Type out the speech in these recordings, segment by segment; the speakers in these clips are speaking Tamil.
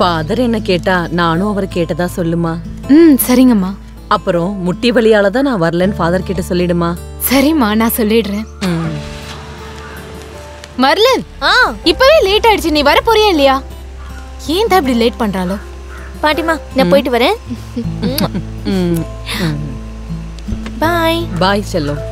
ஃபாதர் என்ன கேட்டா நானும் அவர் கேட்டதா சொல்லுமா ம் சரிங்கம்மா அப்புறம் முட்டி வலியால தான் நான் வரலன்னு ஃபாதர் கிட்ட சொல்லிடுமா சரிம்மா நான் சொல்லிடுறேன் ம். மர்லன் ஆ இப்பவே லேட் ஆயிடுச்சு நீ வர போறியா இல்லையா ஏன் தான் இப்படி லேட் பண்றாளோ பாட்டிமா நான் போயிட்டு வரேன் ம். ம். பாய் பாய் செல்லம்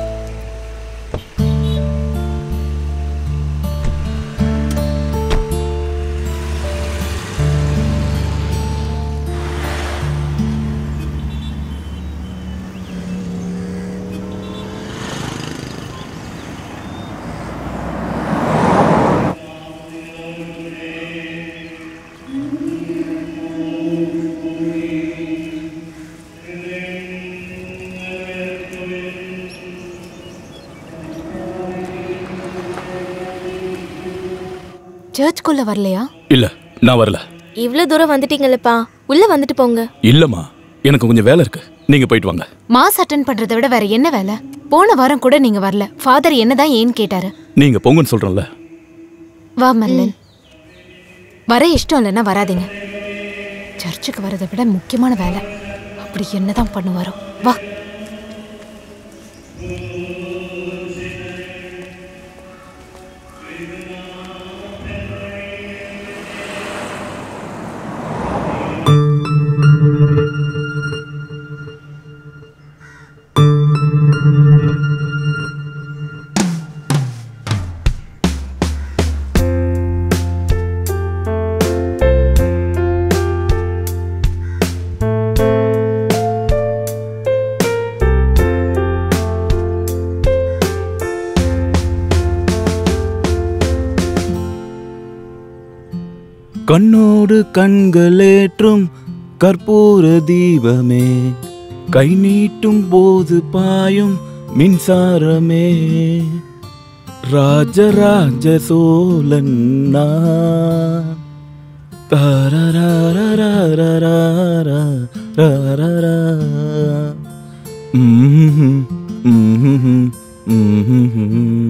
சர்ச்சுக்குள்ள வரலையா இல்ல நான் வரல இவ்ளோ தூரம் வந்துட்டீங்களப்பா உள்ள வந்துட்டு போங்க இல்லம்மா எனக்கு கொஞ்சம் வேலை இருக்கு நீங்க போயிட்டு வாங்க மாஸ் அட்டன் பண்றதை விட வேற என்ன வேலை போன வாரம் கூட நீங்க வரல ஃபாதர் என்னதான் ஏன்னு கேட்டாரு நீங்க பொங்கன்னு சொல்றேன்ல வா மல்லன் வர இஷ்டம் இல்லைன்னா வராதீங்க சர்ச்சுக்கு வரதை விட முக்கியமான வேலை அப்படி என்னதான் பண்ணுவாரோ வா கண்ணோடு கண்களேற்றும் கற்பூர தீபமே கை நீட்டும் போது பாயும் மின்சாரமே ராஜராஜ சோழன் நான். தாரராரராரராரராரரா. ம்ஹும், ம்ஹும், ம்ஹும்.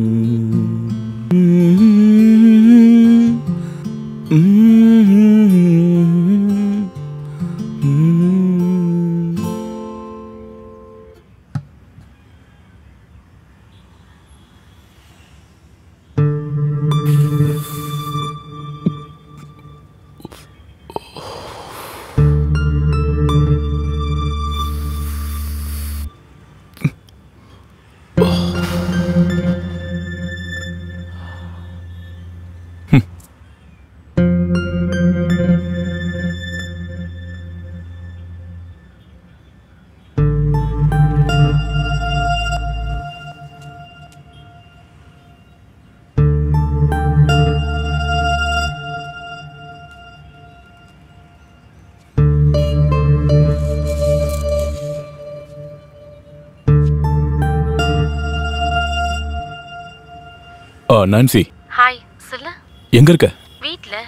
ஆ நான்சி ஹாய் சொல்லு எங்க இருக்க வீட்ல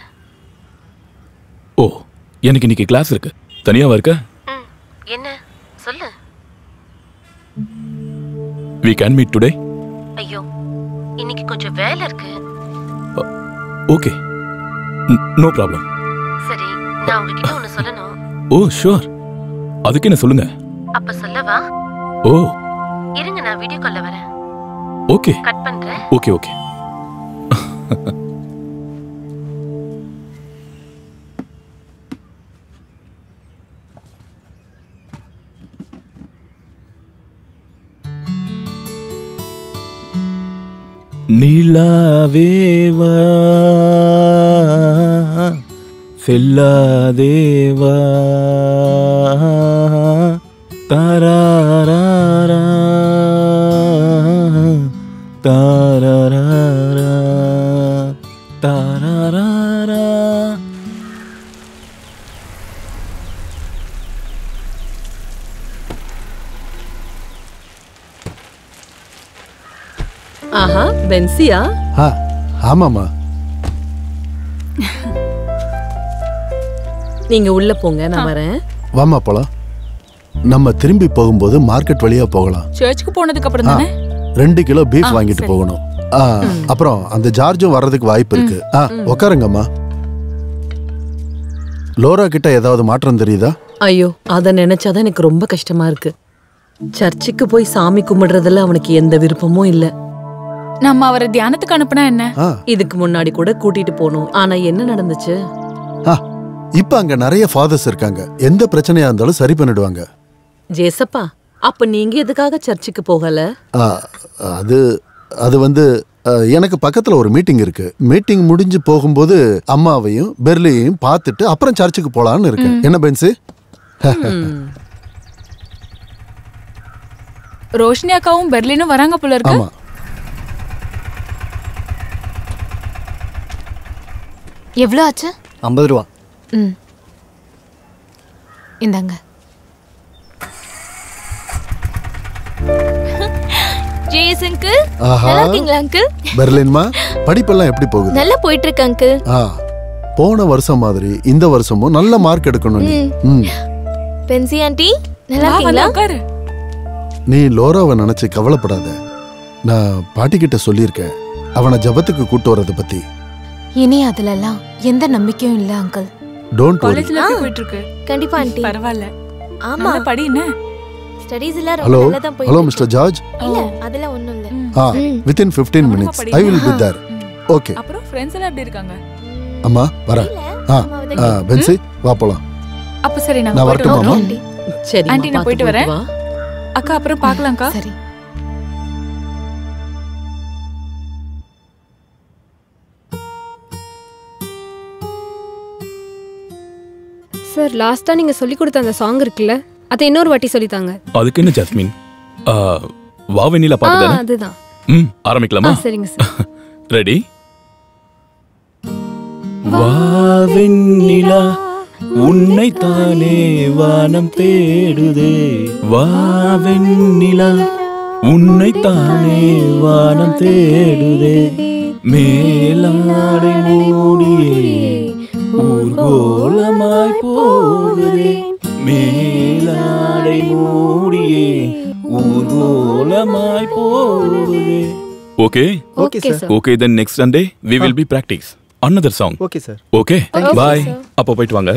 ஓ எனக்கு இன்னைக்கு கிளாஸ் இருக்கு தனியாவா இருக்க ம் என்ன சொல்லு வி கேன் மீட் டுடே ஐயோ இன்னைக்கு கொஞ்சம் வேலை இருக்கு ஓகே நோ ப்ராப்ளம் சரி நான் உங்ககிட்ட ஒன்னு சொல்லணும் ஓ ஷூர் அதுக்கு என்ன சொல்லுங்க அப்ப சொல்லவா ஓ இருங்க நான் வீடியோ கால்ல வரேன் ஓகே கட் பண்றேன் ஓகே ஓகே நிலாவேவா செல்லாதேவா தாராரா தாராரா தாராரா ஆஹா பென்சியா ஆ ஆமாம்மா நீங்க உள்ள போங்க நான் வரேன் வாம்மா போலாம் நம்ம திரும்பி போகும்போது மார்க்கெட் வழியா போகலாம் சர்ச்சுக்கு போனதுக்கு அப்புறம் ஆ, தானே ரெண்டு கிலோ பீஃப் ஆ, வாங்கிட்டு சரி. போகணும் ஆ, அப்புறம் அந்த ஜார்ஜும் வர்றதுக்கு வாய்ப்பு இருக்கு ஆ உட்காருங்கம்மா லோரா கிட்ட ஏதாவது மாற்றம் தெரியுதா ஐயோ அத நினைச்சாதான் எனக்கு ரொம்ப கஷ்டமா இருக்கு சர்ச்சுக்கு போய் சாமி கும்பிடுறதுல அவனுக்கு எந்த விருப்பமும் இல்ல நம்ம அவரை தியானத்துக்கு அனுப்புனா என்ன ஆ இதுக்கு முன்னாடி கூட கூட்டிட்டு போனோம் ஆனா என்ன நடந்துச்சு ஆ இப்ப அங்க நிறைய ஃபாதர்ஸ் இருக்காங்க எந்த பிரச்சனையா இருந்தாலும் சரி பண்ணிடுவாங்க ஜேசப்பா அப்ப நீங்க எதுக்காக சர்ச்சுக்கு போகல ஆ, அது அது வந்து ஆ, எனக்கு பக்கத்துல ஒரு மீட்டிங் இருக்கு மீட்டிங் முடிஞ்சு போகும்போது அம்மாவையும் பெர்லியையும் பார்த்துட்டு அப்புறம் சர்ச்சுக்கு போலான்னு இருக்கேன் என்ன பென்ஸு ரோஷினி அக்காவும் பெர்லினும் வராங்க போல இருக்கு ஆமா எவ்வளோ ஆச்சு ஐம்பது ரூபா ம் இந்தாங்க ஜேஎஸ் அங்கிள் ஆஹா நல்லா இருக்கீங்களா அங்கிள் பெர்லின்மா படிப்பெல்லாம் எப்படி போகுது நல்லா போயிட்டு இருக்கு அங்கிள் ஆ போன வருஷம் மாதிரி இந்த வருஷமும் நல்ல மார்க் எடுக்கணும் நீ ம் பென்சி ஆண்டி நல்லா வா, வந்து இருக்கீங்களா உட்காரு நீ லோராவை நினைச்சு கவலைப்படாத நான் பாட்டிக்கிட்ட சொல்லியிருக்கேன் அவனை ஜபத்துக்கு கூட்டு வர்றதை பத்தி இனி அதுலலாம் எந்த நம்பிக்கையும் இல்லை அங்கிள் டோன்ட் வரி காலேஜ்ல எப்படி போயிட்டு இருக்கு கண்டிப்பா ஆண்டி பரவாயில்ல ஆமா நல்லா படி என்ன ஸ்டடீஸ் எல்லாம் ரொம்ப ஹலோ நல்லா தான் போயிட்டு ஹலோ இருக்கு. மிஸ்டர் ஜார்ஜ் இல்ல அதெல்லாம் ஒண்ணும் இல்ல ஆ வித்தின் ஃபிஃப்டீன் ஒழுங்கா மினிட்ஸ் படி. ஐ வில் பி தேர் ம். ஓகே அப்புறம் ஃப்ரெண்ட்ஸ் எல்லாம் எப்படி இருக்காங்க அம்மா வரேன் இல்ல ஆ அம்மாவை ஆ தான் பென்சி வா போலாம் அப்ப சரி நான் நான் வரட்டுமா, வரட்டுமா அம்மா? ஆண்டி சரி ஆண்டி, நான் போயிட்டு வரேன். அக்கா அப்புறம் பார்க்கலாம்க்கா சரி சார் லாஸ்டா நீங்க சொல்லி கொடுத்த அந்த சாங் இருக்குல்ல அதை இன்னொரு வாட்டி சொல்லித்தாங்க அதுக்கு என்ன ஜாஸ்மின் ஆ, வா வெண்ணிலா ஆ பாட்டு தானே அதுதான் ம் ஆ ஆரம்பிக்கலாமா சரிங்க சார் ரெடி வா வெண்ணிலா உன்னை தானே வானம் தேடுதே வா வெண்ணிலா உன்னை தானே வானம் தேடுதே மேலாடை மூடியே ஊர்கோலமாய் போகுதே மேலாடை மூடியே ஊர்கோலமாய் போகுதே okay okay sir okay then next Sunday we will be practice another song okay sir okay you, bye sir. அப்போ போயிட்டு வாங்க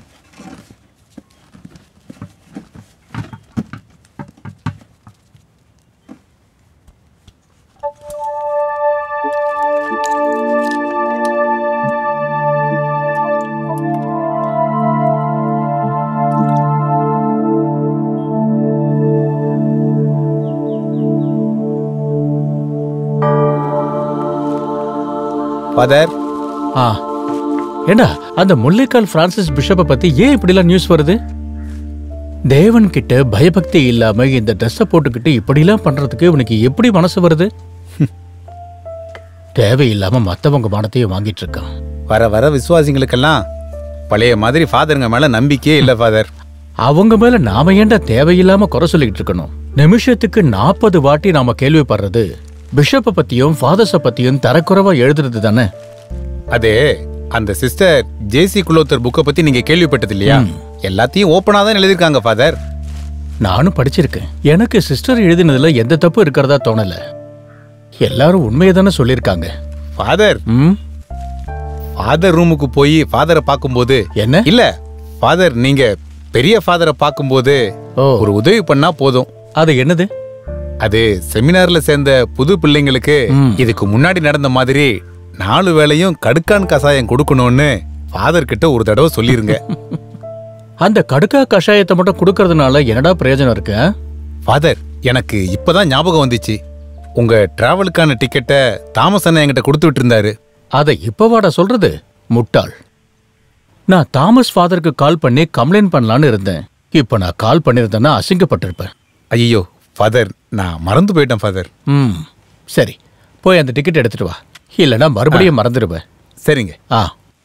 ஃபாதர் ஆ ஏண்டா அந்த முல்லைக்கால் பிரான்சிஸ் பிஷப்பை பத்தி ஏன் இப்படிலாம் நியூஸ் வருது தேவன் கிட்ட பயபக்தி இல்லாம இந்த ட்ரெஸ்ஸை போட்டுக்கிட்டு இப்படிலாம் பண்றதுக்கு இவனுக்கு எப்படி மனசு வருது ஹம். தேவையில்லாம மத்தவங்க மனத்தையும் வாங்கிட்டு இருக்கான் வர வர விசுவாசிங்களுக்கெல்லாம் பழைய மாதிரி ஃபாதருங்க மேல நம்பிக்கையே இல்லை ஃபாதர் அவங்க மேல நாம ஏன்டா தேவையில்லாம குறை சொல்லிட்டு இருக்கணும் நிமிஷத்துக்கு நாற்பது வாட்டி நாம கேள்விப்படுறது பிஷப்பை பத்தியும் ஃபாதர்ஸ பத்தியும் தரக்குறைவா எழுதுறது தானே அது அந்த சிஸ்டர் ஜேசி குலோத்தர் புக்கை பத்தி நீங்க கேள்விப்பட்டது இல்லையா எல்லாத்தையும் ஓப்பனா தான் எழுதியிருக்காங்க ஃபாதர் நானும் படிச்சிருக்கேன் எனக்கு சிஸ்டர் எழுதினதுல எந்த தப்பு இருக்கிறதா தோணல எல்லாரும் உண்மையை தானே சொல்லியிருக்காங்க ஃபாதர் ம் ஃபாதர் ரூமுக்கு போய் ஃபாதரை பார்க்கும்போது என்ன இல்ல ஃபாதர் நீங்க பெரிய ஃபாதரை பார்க்கும்போது ஓ ஒரு உதவி பண்ணா போதும் அது என்னது அது செமினார்ல சேர்ந்த புது பிள்ளைங்களுக்கு ம். இதுக்கு முன்னாடி நடந்த மாதிரி நாலு வேளையும் கடுக்கான் கசாயம் கொடுக்கணும்னு ஃபாதர் கிட்ட ஒரு தடவை சொல்லிருங்க அந்த கடுக்கா கஷாயத்தை மட்டும் கொடுக்கறதுனால என்னடா பிரயோஜனம் இருக்கு ஆ? ஃபாதர் எனக்கு இப்பதான் ஞாபகம் வந்துச்சு உங்க டிராவலுக்கான டிக்கெட்டை தாமஸ் அண்ணன் என்கிட்ட கொடுத்து இருந்தாரு அதை இப்பவாடா சொல்றது முட்டாள் நான் தாமஸ் ஃபாதருக்கு கால் பண்ணி கம்ப்ளைண்ட் பண்ணலான்னு இருந்தேன் இப்ப நான் கால் பண்ணிருந்தேன்னா அசிங்கப்பட்டிருப்பேன் ஐயோ ஃபாதர் நான் மறந்து போயிட்டேன் ஃபாதர் ம் சரி போய் அந்த டிக்கெட் எடுத்துட்டு வா இல்லைன்னா மறுபடியும் மறந்துடுவேன் சரிங்க ஆ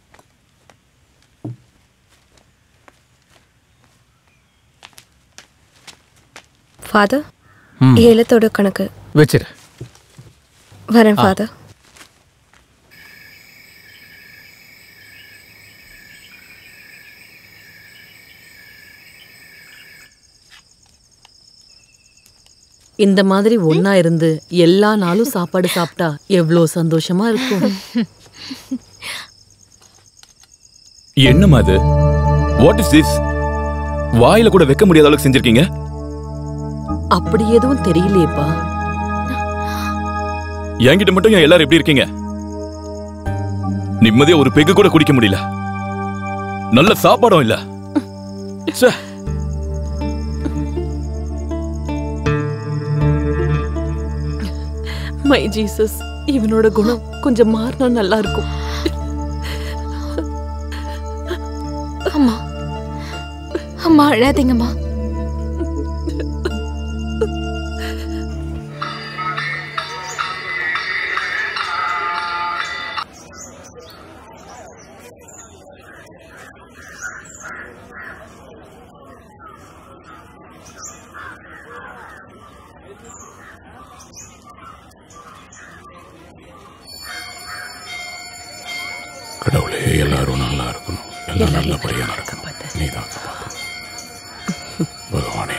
ஃபாதர் ம். ஏலத்தோட கணக்கு வச்சிரு வரேன் ஃபாதர் இந்த மாதிரி ஒண்ணா இருந்து எல்லா நாளும் சாப்பாடு சாப்பிட்டா எவ்வளோ சந்தோஷமா இருக்கும் என்னம்மா அது வாட் இஸ் திஸ் வாயில கூட வைக்க முடியாத அளவுக்கு செஞ்சிருக்கீங்க அப்படி எதுவும் தெரியலையேப்பா என்கிட்ட மட்டும் ஏன் எல்லாரும் எப்படி இருக்கீங்க நிம்மதியா ஒரு பெக்கு கூட குடிக்க முடியல நல்ல சாப்பாடும் இல்ல ச்சே. மை ஜீசஸ் இவனோட குணம் கொஞ்சம் மாறினா நல்லா இருக்கும் அம்மா அம்மா அழாதீங்கம்மா கடவுளே எல்லாரும் நல்லா இருக்கணும் எல்லாம் நல்லபடியா நடக்கணும் நீதான் பகவானே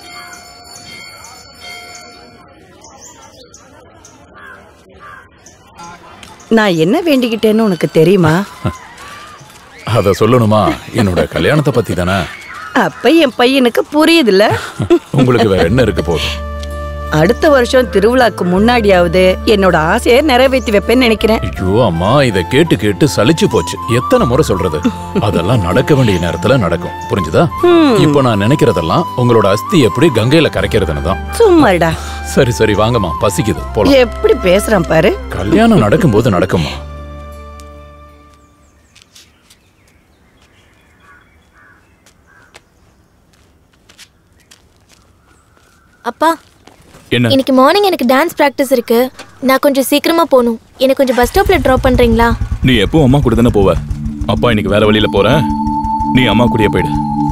நான் என்ன வேண்டிக்கிட்டேன்னு உனக்கு தெரியுமா அத சொல்லணுமா என்னோட கல்யாணத்தை பத்தி தானே அப்ப என் பையனுக்கு புரியுதுல்ல உங்களுக்கு வேற என்ன இருக்கு போதும் அடுத்த வருஷம் திருவிழாக்கு முன்னாடியாவது என்னோட ஆசையை நிறைவேற்றி வைப்பேன்னு நினைக்கிறேன் ஐயோ அம்மா இத கேட்டு கேட்டு சலிச்சு போச்சு எத்தனை முறை சொல்றது அதெல்லாம் நடக்க வேண்டிய நேரத்துல நடக்கும் புரிஞ்சுதா இப்போ நான் நினைக்கிறதெல்லாம் உங்களோட அஸ்தி எப்படி கங்கையில கரைக்கிறதுன்னு தான் சும்மாடா சரி சரி வாங்கம்மா பசிக்குது போலாம் எப்படி பேசுறான் பாரு கல்யாணம் நடக்கும்போது நடக்குமா அப்பா என்ன இன்னைக்கு மார்னிங் எனக்கு டான்ஸ் ப்ராக்டிஸ் இருக்கு நான் கொஞ்சம் சீக்கிரமா போகணும் எனக்கு கொஞ்சம் பஸ் ஸ்டாப்ல ட்ராப் பண்றீங்களா நீ எப்போ அம்மா கூட தானே போவ அப்பா இன்னைக்கு வேற வழியில போறேன் நீ அம்மா கூடயே போயிடு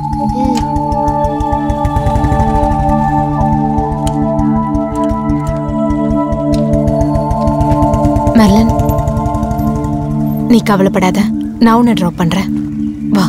மெர்லன் நீ கவலைப்படாத நான் உன்னை ட்ராப் பண்றேன் வா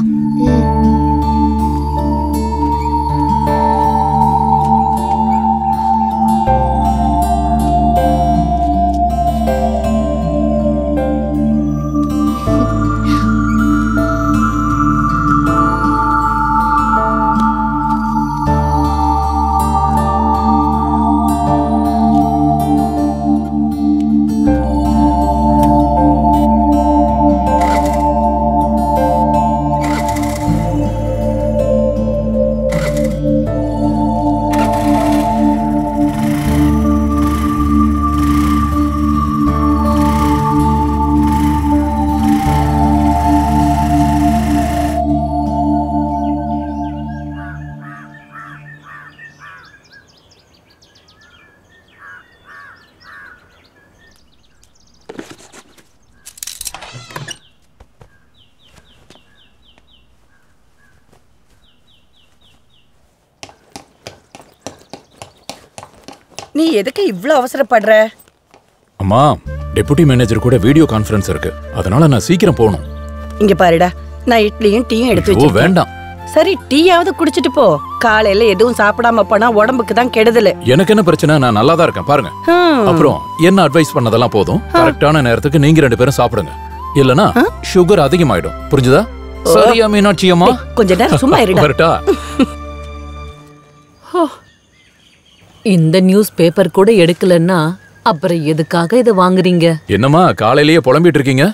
நீ எதுக்கு இவ்ளோ அவசரப்படுற அம்மா டெபுட்டி மேனேஜர் கூட வீடியோ கான்ஃபரன்ஸ் இருக்கு அதனால நான் சீக்கிரம் போகணும் இங்க பாருடா நான் இட்லியும் டீயும் எடுத்து ஐயோ, வச்சிருக்கேன் வேண்டாம் சரி டீயாவது குடிச்சிட்டு போ காலையில எதுவும் சாப்பிடாம போனா உடம்புக்கு தான் கெடுதல் எனக்கு என்ன பிரச்சனை நான் நல்லா தான் இருக்கேன் பாருங்க ஹம். அப்புறம் என்ன அட்வைஸ் பண்ணதெல்லாம் போதும் கரெக்டான நேரத்துக்கு நீங்க ரெண்டு பேரும் சாப்பிடுங்க இல்லனா சுகர் அதிகமாயிடும் புரிஞ்சுதா சரியா மீனாட்சி அம்மா கொஞ்ச நேரம் சும்மா இருடா வரட்டா இந்த நியூஸ் பேப்பர் கூட எடுக்கலன்னா அப்புறம் எதுக்காக இதை வாங்குறீங்க என்னம்மா காலையிலேயே புலம்பிட்டு இருக்கீங்க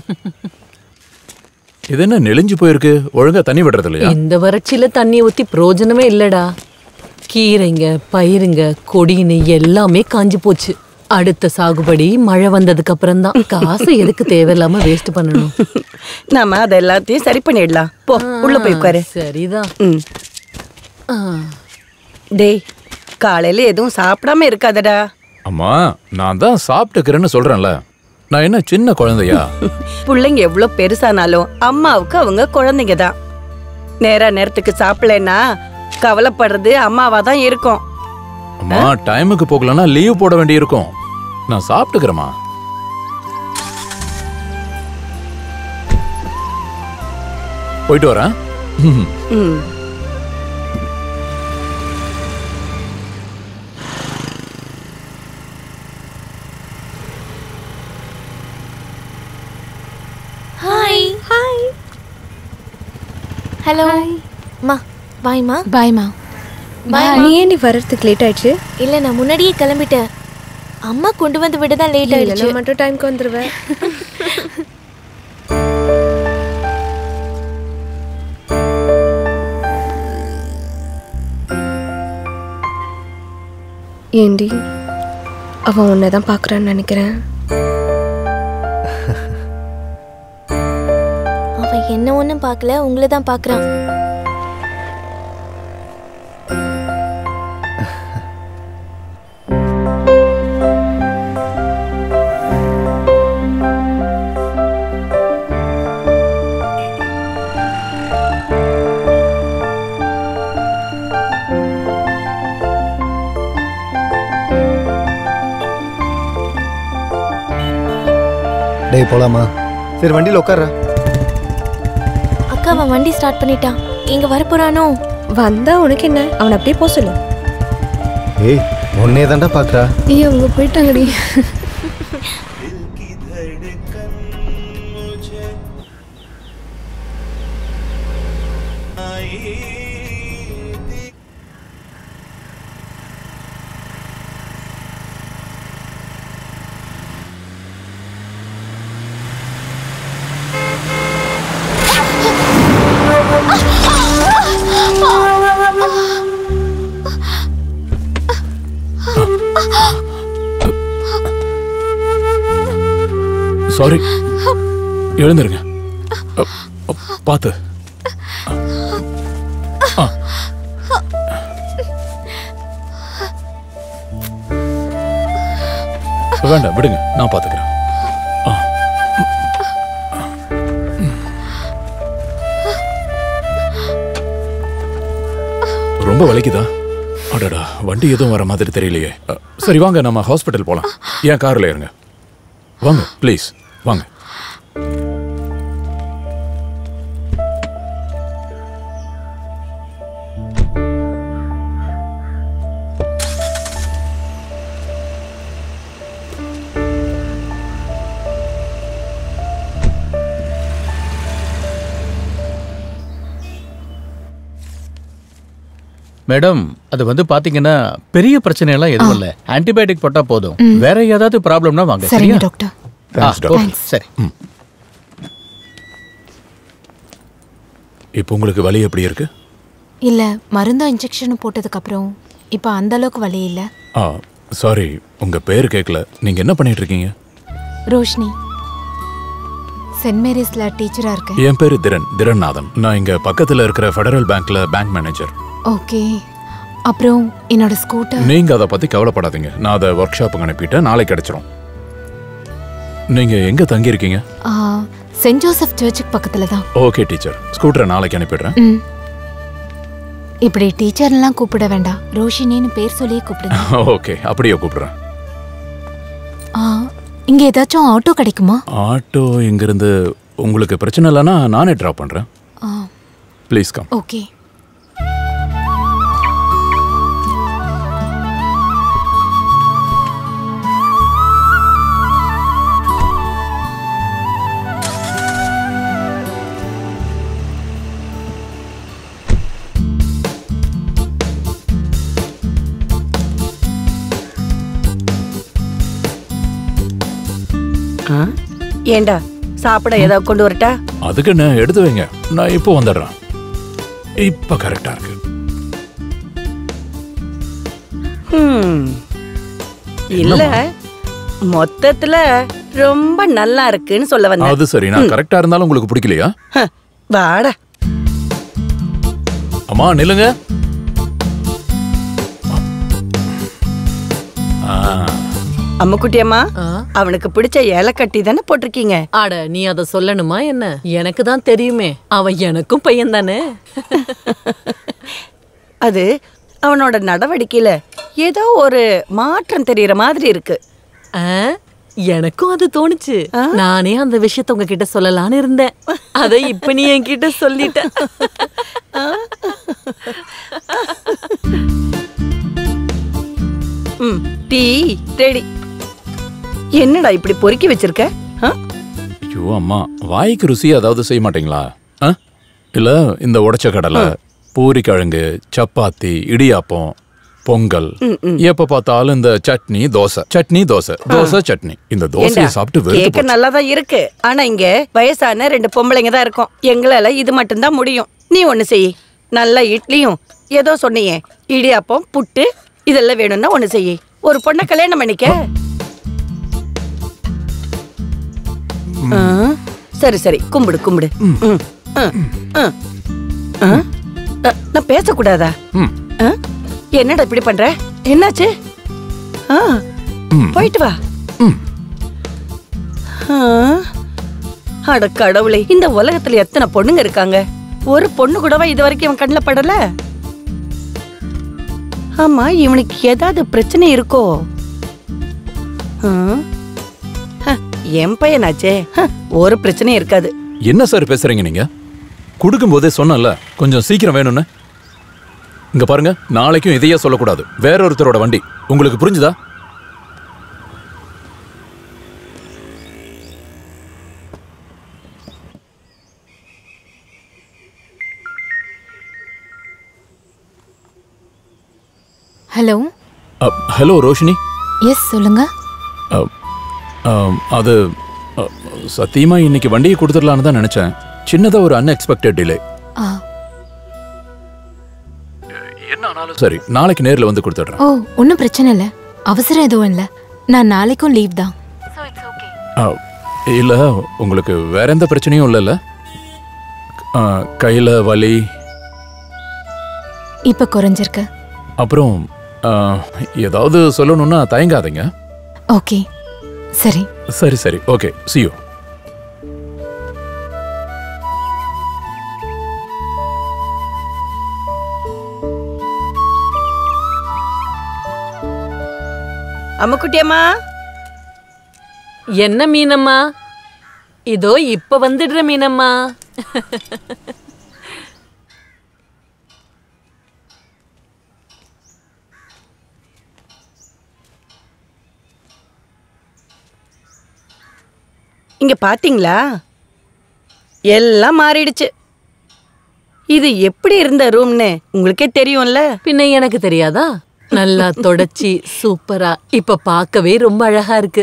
இது என்ன நெளிஞ்சு போயிருக்கு ஒழுங்கா தண்ணி விடுறது இல்லையா இந்த வறட்சியில தண்ணி ஊத்தி பிரயோஜனமே இல்லடா கீரைங்க பயிருங்க கொடின்னு எல்லாமே காஞ்சு போச்சு அடுத்த சாகுபடி மழை வந்ததுக்கு அப்புறம் தான் காசை எதுக்கு தேவையில்லாம வேஸ்ட் பண்ணணும் நாம அத எல்லாத்தையும் சரி பண்ணிடலாம் போ உள்ள போய் உட்காரு சரிதான் ம் ஆ, டேய் காலையில எதுவும் சாப்பிடாம இருக்காதடா அம்மா நான் தான் சாப்பிட்டுக்கிறேன்னு சொல்றேன்ல நான் என்ன சின்ன குழந்தையா பிள்ளைங்க எவ்வளவு பெருசானாலும் அம்மாவுக்கு அவங்க குழந்தைங்க தான் நேரா நேரத்துக்கு சாப்பிடலன்னா கவலைப்படுறது அம்மாவா தான் இருக்கும் அம்மா டைமுக்கு போகலன்னா லீவ் போட வேண்டியிருக்கும் நான் சாப்பிட்டுக்கிறேம்மா போயிட்டு வரேன் ம். ம் ஹாய் ஹாய் ஹலோ மா பாய்மா பாய்மா நீ ஏன் நீ வர்றதுக்கு லேட் ஆயிடுச்சு இல்ல நான் முன்னாடியே கிளம்பிட்டேன் அம்மா கொண்டு வந்து விட தான் லேட் ஆயிடுச்சு இல்லைன்னா மட்டும் டைம்க்கு வந்துருவேன் ஏண்டி அவன் உன்னை தான் பார்க்குறான்னு நினைக்கிறேன் அவன் என்ன ஒன்றும் பார்க்கல உங்களை தான் பார்க்குறான் டேய் போலாமா சரி வண்டியில் உட்கார்றா அக்கா அவன் வண்டி ஸ்டார்ட் பண்ணிட்டான் இங்க வரப்போறானோ வந்தா உனக்கு என்ன அவனை அப்படியே போக சொல்லு ஏய் உன்னே தாண்டா பார்க்குறா ஏய் அவங்க போயிட்டாங்கடி சாரி எழுந்துருங்க அ, அ, பார்த்து ஆ. வேண்டாம் விடுங்க நான் பாத்துக்கிறேன் ஆ. ரொம்ப வலிக்குதா அடடா வண்டி எதுவும் வர மாதிரி தெரியலையே அ, சரி வாங்க நம்ம ஹாஸ்பிட்டல் போலாம் ஏன் கார்ல இருங்க வாங்க ப்ளீஸ் வாங்க மேடம் அது வந்து பாத்தீங்கன்னா பெரிய பிரச்சனை எல்லாம் எதுவும் இல்ல ஆன்டிபயோட்டிக் போட்டா போதும் வேற ஏதாவது ப்ராப்ளம்னா வாங்க சரிங்க சரியா டாக்டர் ஆ, Thanks, doctor. okay, சரி இப்போ உங்களுக்கு வலி எப்படி இருக்கு இல்ல மருந்தும் இன்ஜெக்ஷனும் போட்டதுக்கு அப்புறம் இப்போ அந்த அளவுக்கு வலி இல்ல ஆ சாரி உங்க பேர் கேட்கல நீங்க என்ன பண்ணிட்டு இருக்கீங்க ரோஷினி சென்ட் மேரிஸ்ல டீச்சரா இருக்கேன் என் பேரு திரன் திரண்நாதன் நான் இங்க பக்கத்துல இருக்கிற ஃபெடரல் பேங்க்ல பேங்க் மேனேஜர் ஓகே அப்புறம் என்னோட ஸ்கூட்டர் நீங்க அதை பத்தி கவலைப்படாதீங்க நான் அதை ஒர்க் ஷாப்புக்கு அனுப்பிட்டேன் நாளைக்கு கிடைச்சிரும் நீங்க எங்க தங்கி இருக்கீங்க சென்ட் ஜோசப் சர்ச்சுக்கு பக்கத்துல தான் ஓகே டீச்சர் ஸ்கூட்டரை நாளைக்கு அனுப்பிடுறேன் ம். இப்படி டீச்சர்லாம் கூப்பிட வேண்டாம் ரோஷினின்னு பேர் சொல்லியே கூப்பிடுங்க ஓகே அப்படியே கூப்பிடுறேன் ஆ, இங்க ஏதாச்சும் ஆட்டோ கிடைக்குமா ஆட்டோ இங்கிருந்து உங்களுக்கு பிரச்சனை இல்லைன்னா நானே ட்ராப் பண்றேன் ஆ, ப்ளீஸ் கம் ஓகே ஆ? ஏண்டா சாப்பிட ஏதாவது கொண்டு வரட்டா அதுக்கு என்ன எடுத்து வைங்க நான் இப்போ வந்துடுறேன் இப்ப கரெக்டா இருக்கு ஹம். இல்ல மொத்தத்துல ரொம்ப நல்லா இருக்குன்னு சொல்ல வந்தேன் அது சரி நான் கரெக்டா இருந்தாலும் உங்களுக்கு பிடிக்கலையா ஹ, வாடா அம்மா நில்லுங்க ஆ, அம்முக்குட்டி அம்மா ஆ? அவனுக்கு பிடிச்ச ஏலக்கட்டி தானே போட்டிருக்கீங்க அட நீ அத சொல்லணுமா என்ன எனக்கு தான் தெரியுமே அவன் எனக்கும் பையன் தானே அது அவனோட நடவடிக்கையில ஏதோ ஒரு மாற்றம் தெரியற மாதிரி இருக்கு ஆ, எனக்கும் அது தோணுச்சு நானே அந்த விஷயத்த உங்ககிட்ட சொல்லலாம்னு இருந்தேன் அதை இப்ப நீ என்கிட்ட சொல்லிட்ட ம் டீ ரெடி என்னடா இப்படி பொறுக்கி வச்சிருக்க ஆ? ஐயோ அம்மா வாய்க்கு ருசி அதாவது செய்ய மாட்டீங்களா ஆ? இல்ல இந்த உடைச்ச கடலை பூரி கிழங்கு சப்பாத்தி இடியாப்பம் பொங்கல் எப்ப பார்த்தாலும் இந்த சட்னி தோசை சட்னி தோசை தோசை சட்னி இந்த தோசையை ஏண்டா, சாப்பிட்டு வெறுத்து கேக்க போச்சு. நல்லா தான் இருக்கு ஆனா இங்க வயசான ரெண்டு பொம்பளைங்க தான் இருக்கும் எங்களால இது மட்டும்தான் முடியும் நீ ஒண்ணு செய் நல்ல இட்லியும் ஏதோ சொன்னியே இடியாப்பம் புட்டு இதெல்லாம் வேணும்னா ஒண்ணு செய் ஒரு பொண்ணை கல்யாணம் பண்ணிக்க ஆ, சரி சரி கும்பிடு கும்பிடு ம், ம், ம். ஆ? அ, நான் பேசக்கூடாதா ம். ஆ? என்னடா இப்படி பண்ற என்னாச்சு ஆ, போயிட்டு வா ஆ, அட கடவுளே இந்த உலகத்துல எத்தனை பொண்ணுங்க இருக்காங்க ஒரு பொண்ணு கூடவா இது வரைக்கும் இவன் கண்ணில் படல ஆமா இவனுக்கு ஏதாவது பிரச்சனை இருக்கோ ஆ? ஹ, என் பையனாச்சே ஹ, ஒரு பிரச்சனையும் இருக்காது என்ன சார் பேசுறீங்க நீங்க கொடுக்கும் போதே சொன்னல கொஞ்சம் சீக்கிரம் வேணும்னு இங்க பாருங்க நாளைக்கும் இதையே சொல்லக்கூடாது வேற ஒருத்தரோட வண்டி உங்களுக்கு புரிஞ்சுதா ஹலோ அ, ஹலோ ரோஷினி எஸ் சொல்லுங்க அ, அம், அது அ, சத்தியமா இன்னைக்கு வண்டியை கொடுத்துடலான்னு தான் நினைச்சேன் சின்னதா ஒரு அன்எக்ஸ்பெக்டட் டிலே ஆ என்ன ஆனாலும் சரி நாளைக்கு நேர்ல வந்து கொடுத்துட்றேன் ஓ ஒன்றும் பிரச்சனை இல்லை அவசரம் எதுவும் இல்லை நான் நாளைக்கும் லீவ் தான் அ, இல்ல உங்களுக்கு வேற எந்த பிரச்சனையும் இல்லைல்ல அ, கையில வலி இப்போ குறைஞ்சிருக்கு அப்புறம் அ, ஏதாவது சொல்லணும்னா தயங்காதீங்க ஓகே சரி சரி சரி ஓகே see you அம்முக்குட்டியம்மா என்ன மீனம்மா இதோ இப்ப வந்துடுற மீனம்மா இங்க பாத்தீங்களா எல்லாம் மாறிடுச்சு இது எப்படி இருந்த ரூம்னு உங்களுக்கே தெரியும்ல பின்ன எனக்கு தெரியாதா நல்லா தொடச்சி சூப்பரா இப்ப பார்க்கவே ரொம்ப அழகா இருக்கு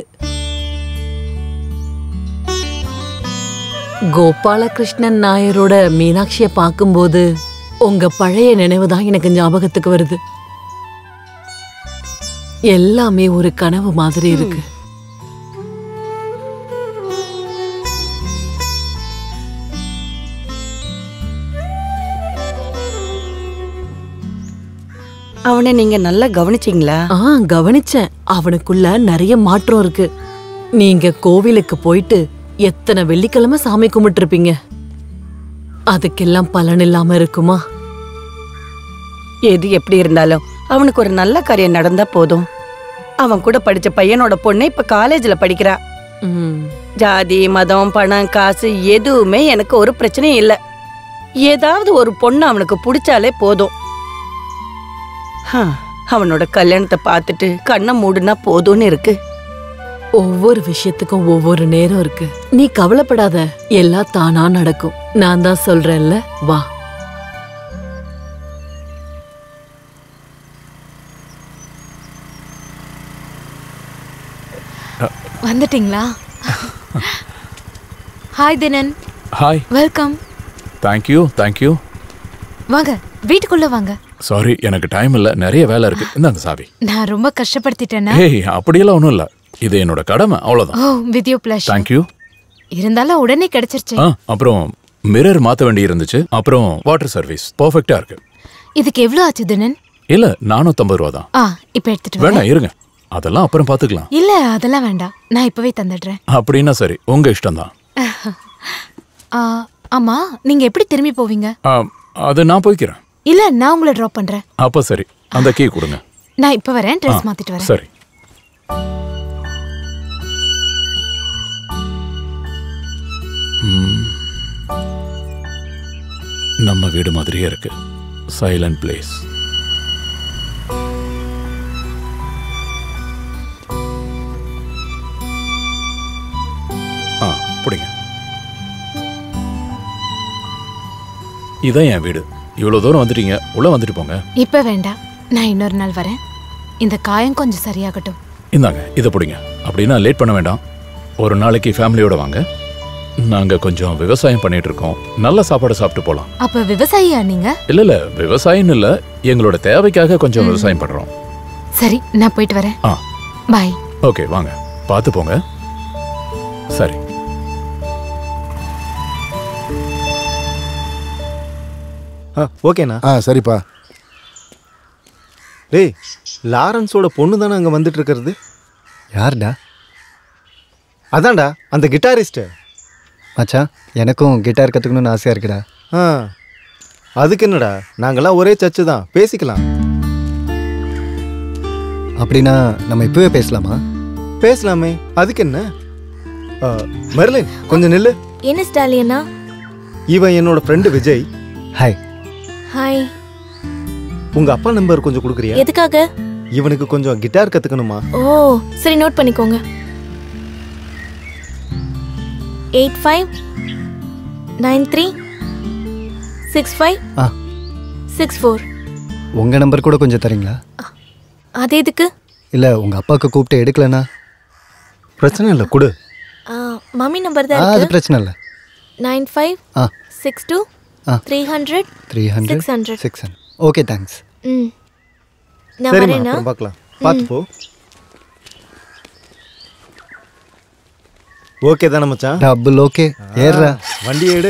கோபாலகிருஷ்ணன் நாயரோட மீனாட்சிய பார்க்கும்போது உங்க பழைய நினைவு தான் எனக்கு ஞாபகத்துக்கு வருது எல்லாமே ஒரு கனவு மாதிரி இருக்கு அவனை நீங்க நல்லா கவனிச்சீங்களா ஆ கவனிச்சேன் அவனுக்குள்ள நிறைய மாற்றம் இருக்கு நீங்க கோவிலுக்கு போயிட்டு எத்தனை வெள்ளிக்கிழமை சாமி கும்பிட்டுருப்பீங்க அதுக்கெல்லாம் பலன் இல்லாம இருக்குமா எது எப்படி இருந்தாலும் அவனுக்கு ஒரு நல்ல காரியம் நடந்தா போதும் அவன் கூட படிச்ச பையனோட பொண்ணு இப்ப காலேஜ்ல படிக்கிறா ம், ஜாதி மதம் பணம் காசு எதுவுமே எனக்கு ஒரு பிரச்சனையும் இல்ல ஏதாவது ஒரு பொண்ணு அவனுக்கு பிடிச்சாலே போதும் ஹ, அவனோட கல்யாணத்தை பார்த்துட்டு கண்ணை மூடுனா போதும்னு இருக்கு ஒவ்வொரு விஷயத்துக்கும் ஒவ்வொரு நேரம் இருக்கு நீ கவலைப்படாத எல்லாம் தானா நடக்கும் நான் தான் சொல்றேன்ல வா வந்துட்டீங்களா hi Dinan hi welcome thank you thank you வாங்க வீட்டுக்குள்ள வாங்க சாரி எனக்கு டைம் இல்ல நிறைய வேலை இருக்கு இந்தாங்க சாவி நான் ரொம்ப கஷ்டப்படுத்திட்டேனா ஏய் அப்படியெல்லாம் ஒன்றும் இல்ல இது என்னோட கடமை அவ்வளவுதான் oh with you pleasure thank you இருந்தாலும் உடனே கிடைச்சிருச்சு ஆ அப்புறம் மிரர் மாத்த வேண்டி இருந்துச்சு அப்புறம் வாட்டர் சர்வீஸ் பர்ஃபெக்டா இருக்கு இதுக்கு எவ்வளவு ஆச்சு தினன் இல்ல நானூத்தம்பது ரூபா தான் ஆ இப்போ எடுத்துட்டு வரேன் வேணாம் இருங்க அதெல்லாம் அப்புறம் பாத்துக்கலாம் இல்ல அதெல்லாம் வேண்டாம் நான் இப்பவே தந்துடுறேன் அப்படின்னா சரி உங்க இஷ்டம் தான் ஆ, ஆமா நீங்க எப்படி திரும்பி போவீங்க அது நான் போய்க்கிறேன் இல்ல நான் உங்களை டிராப் பண்றேன் அப்ப சரி அந்த கீ கொடுங்க நான் இப்ப வரேன் ஆ, ட்ரெஸ் மாத்திட்டு வரேன் சரி ம். நம்ம வீடு மாதிரியே இருக்கு சைலண்ட் பிளேஸ் ஆ பிடிங்க இதான் என் வீடு இவ்வளவு தூரம் வந்துட்டீங்க உள்ள வந்துட்டு போங்க இப்ப வேண்டாம் நான் இன்னொரு நாள் வரேன் இந்த காயம் கொஞ்சம் சரியாகட்டும் இந்தாங்க இதை பிடிங்க அப்படின்னா லேட் பண்ண வேண்டாம் ஒரு நாளைக்கு ஃபேமிலியோட வாங்க நாங்க கொஞ்சம் விவசாயம் பண்ணிட்டு இருக்கோம் நல்ல சாப்பாடு சாப்பிட்டு போலாம் அப்ப விவசாயியா நீங்க இல்ல இல்ல விவசாயம் இல்ல எங்களோட தேவைக்காக கொஞ்சம் விவசாயம் பண்றோம் சரி நான் போயிட்டு வரேன் ஆ பாய் ஓகே வாங்க பார்த்து போங்க சரி ஆ ஓகேண்ணா ஆ சரிப்பா டேய் லாரன்ஸோட பொண்ணு தானே அங்கே வந்துட்டு இருக்கிறது யார்டா அதான்டா அந்த கிட்டாரிஸ்ட்டு மச்சான் எனக்கும் கிட்டார் கற்றுக்கணும்னு ஆசையாக இருக்குடா ஆ அதுக்கு என்னடா நாங்கெல்லாம் ஒரே சர்ச்சு தான் பேசிக்கலாம் அப்படின்னா நம்ம இப்போவே பேசலாமா பேசலாமே அதுக்கு என்ன ஆ, மெர்லின் கொஞ்சம் நில்லு என்ன ஸ்டாலியனா இவன் என்னோட ஃப்ரெண்டு விஜய் ஹாய் ஹாய் உங்க அப்பா நம்பர் கொஞ்சம் கொடுக்குறியா எதுக்காக இவனுக்கு கொஞ்சம் கிட்டார் கத்துக்கணுமா ஓ சரி நோட் பண்ணிக்கோங்க eight five nine three six five ah six four உங்கள் நம்பர் கூட கொஞ்சம் தரீங்களா அது எதுக்கு இல்லை உங்கள் அப்பாவுக்கு கூப்பிட்டு எடுக்கலனா பிரச்சனை இல்லை கொடு ஆ, மம்மி நம்பர் ஆ தான் அது இருக்கு பிரச்சனை இல்லை nine five ah six two ah. Three hundred three hundred six hundred six hundred okay thanks ம் நான் சரிம்மா வரேனா அப்புறம் பார்க்கலாம் பார்த்து போ ஓகே தானே மச்சான் டபுள் ஓகே ஏறுறா வண்டி எடு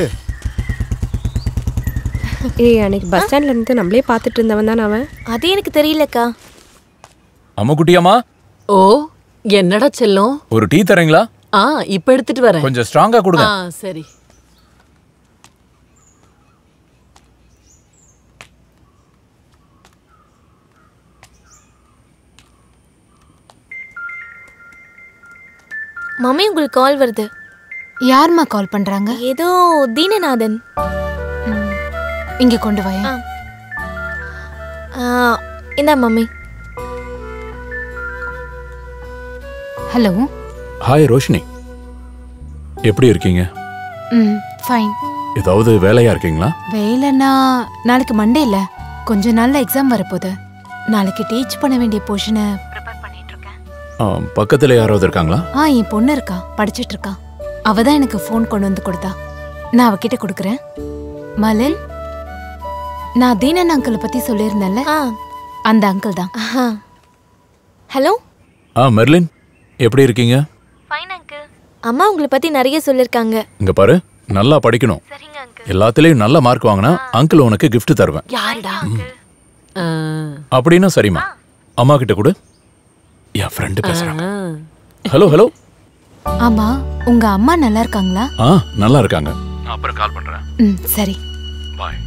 ஏய் அன்னைக்கு பஸ் ஸ்டாண்ட்ல இருந்து நம்மளே பார்த்துட்டு இருந்தவன் தானே அவன் அது எனக்கு தெரியலக்கா அம்முக்குட்டியம்மா ஓ என்னடா செல்லம் ஒரு டீ தரீங்களா ஆ இப்ப எடுத்துட்டு வரேன் கொஞ்சம் ஸ்ட்ராங்கா கொடுங்க ஆ சரி மம்மி உங்களுக்கு கால் வருது யாரும்மா கால் பண்றாங்க ஏதோ தீனநாதன் இங்க கொண்டு வாயா ஆ, இந்தா மம்மி ஹலோ ஹாய் ரோஷினி எப்படி இருக்கீங்க ம் ஃபைன் ஏதாவது வேலையா இருக்கீங்களா வேலைன்னா நாளைக்கு மண்டே இல்ல கொஞ்ச நாள்ல எக்ஸாம் வரப்போகுது நாளைக்கு டீச் பண்ண வேண்டிய போர்ஷனை ஆ, பக்கத்துல யாராவது இருக்காங்களா ஆ என் பொண்ணு இருக்கா படிச்சிட்டு இருக்கா அவ தான் எனக்கு ஃபோன் கொண்டு வந்து கொடுத்தா நான் அவகிட்ட கொடுக்குறேன் மலன் நான் தீனன் அங்கிளை பத்தி சொல்லியிருந்தேன்ல அந்த அங்கிள் தான் ஹலோ ஆ மெர்லின் எப்படி இருக்கீங்க அம்மா உங்களை பத்தி நிறைய சொல்லிருக்காங்க இங்க பாரு நல்லா படிக்கணும் எல்லாத்துலயும் நல்ல மார்க் வாங்கினா அங்கிள் உனக்கு gift தருவேன் யாருடா அப்படின்னா சரிம்மா அம்மா கிட்ட கொடு என் ஃப்ரெண்டு பேசுறாங்க ஹலோ ஹலோ ஆமா உங்க அம்மா நல்லா இருக்காங்களா ஆ நல்லா இருக்காங்க நான் அப்புறம் கால் பண்றேன் ம் சரி பாய்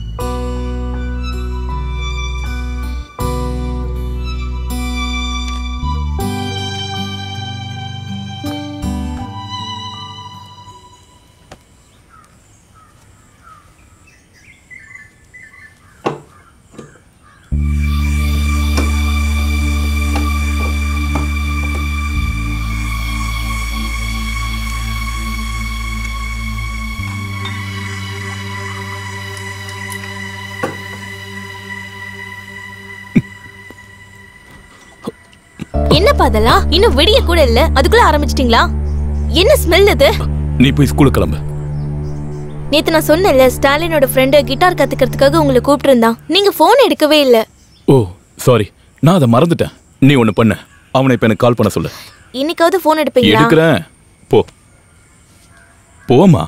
என்னப்பா அதெல்லாம் இன்னும் விடிய கூட இல்ல அதுக்குள்ள ஆரம்பிச்சிட்டீங்களா என்ன ஸ்மெல் இது நீ போய் ஸ்கூலுக்கு கிளம்பு நேத்து நான் சொன்னேன்ல ஸ்டாலினோட ஃப்ரெண்டு கிட்டார் கத்துக்கிறதுக்காக உங்களை கூப்பிட்டு நீங்க போன் எடுக்கவே இல்ல ஓ சாரி நான் அதை மறந்துட்டேன் நீ ஒன்று பண்ணு அவனை இப்போ எனக்கு கால் பண்ண சொல்லு இன்னைக்காவது போன் எடுப்பீங்களா எடுக்கிறேன் போ போமா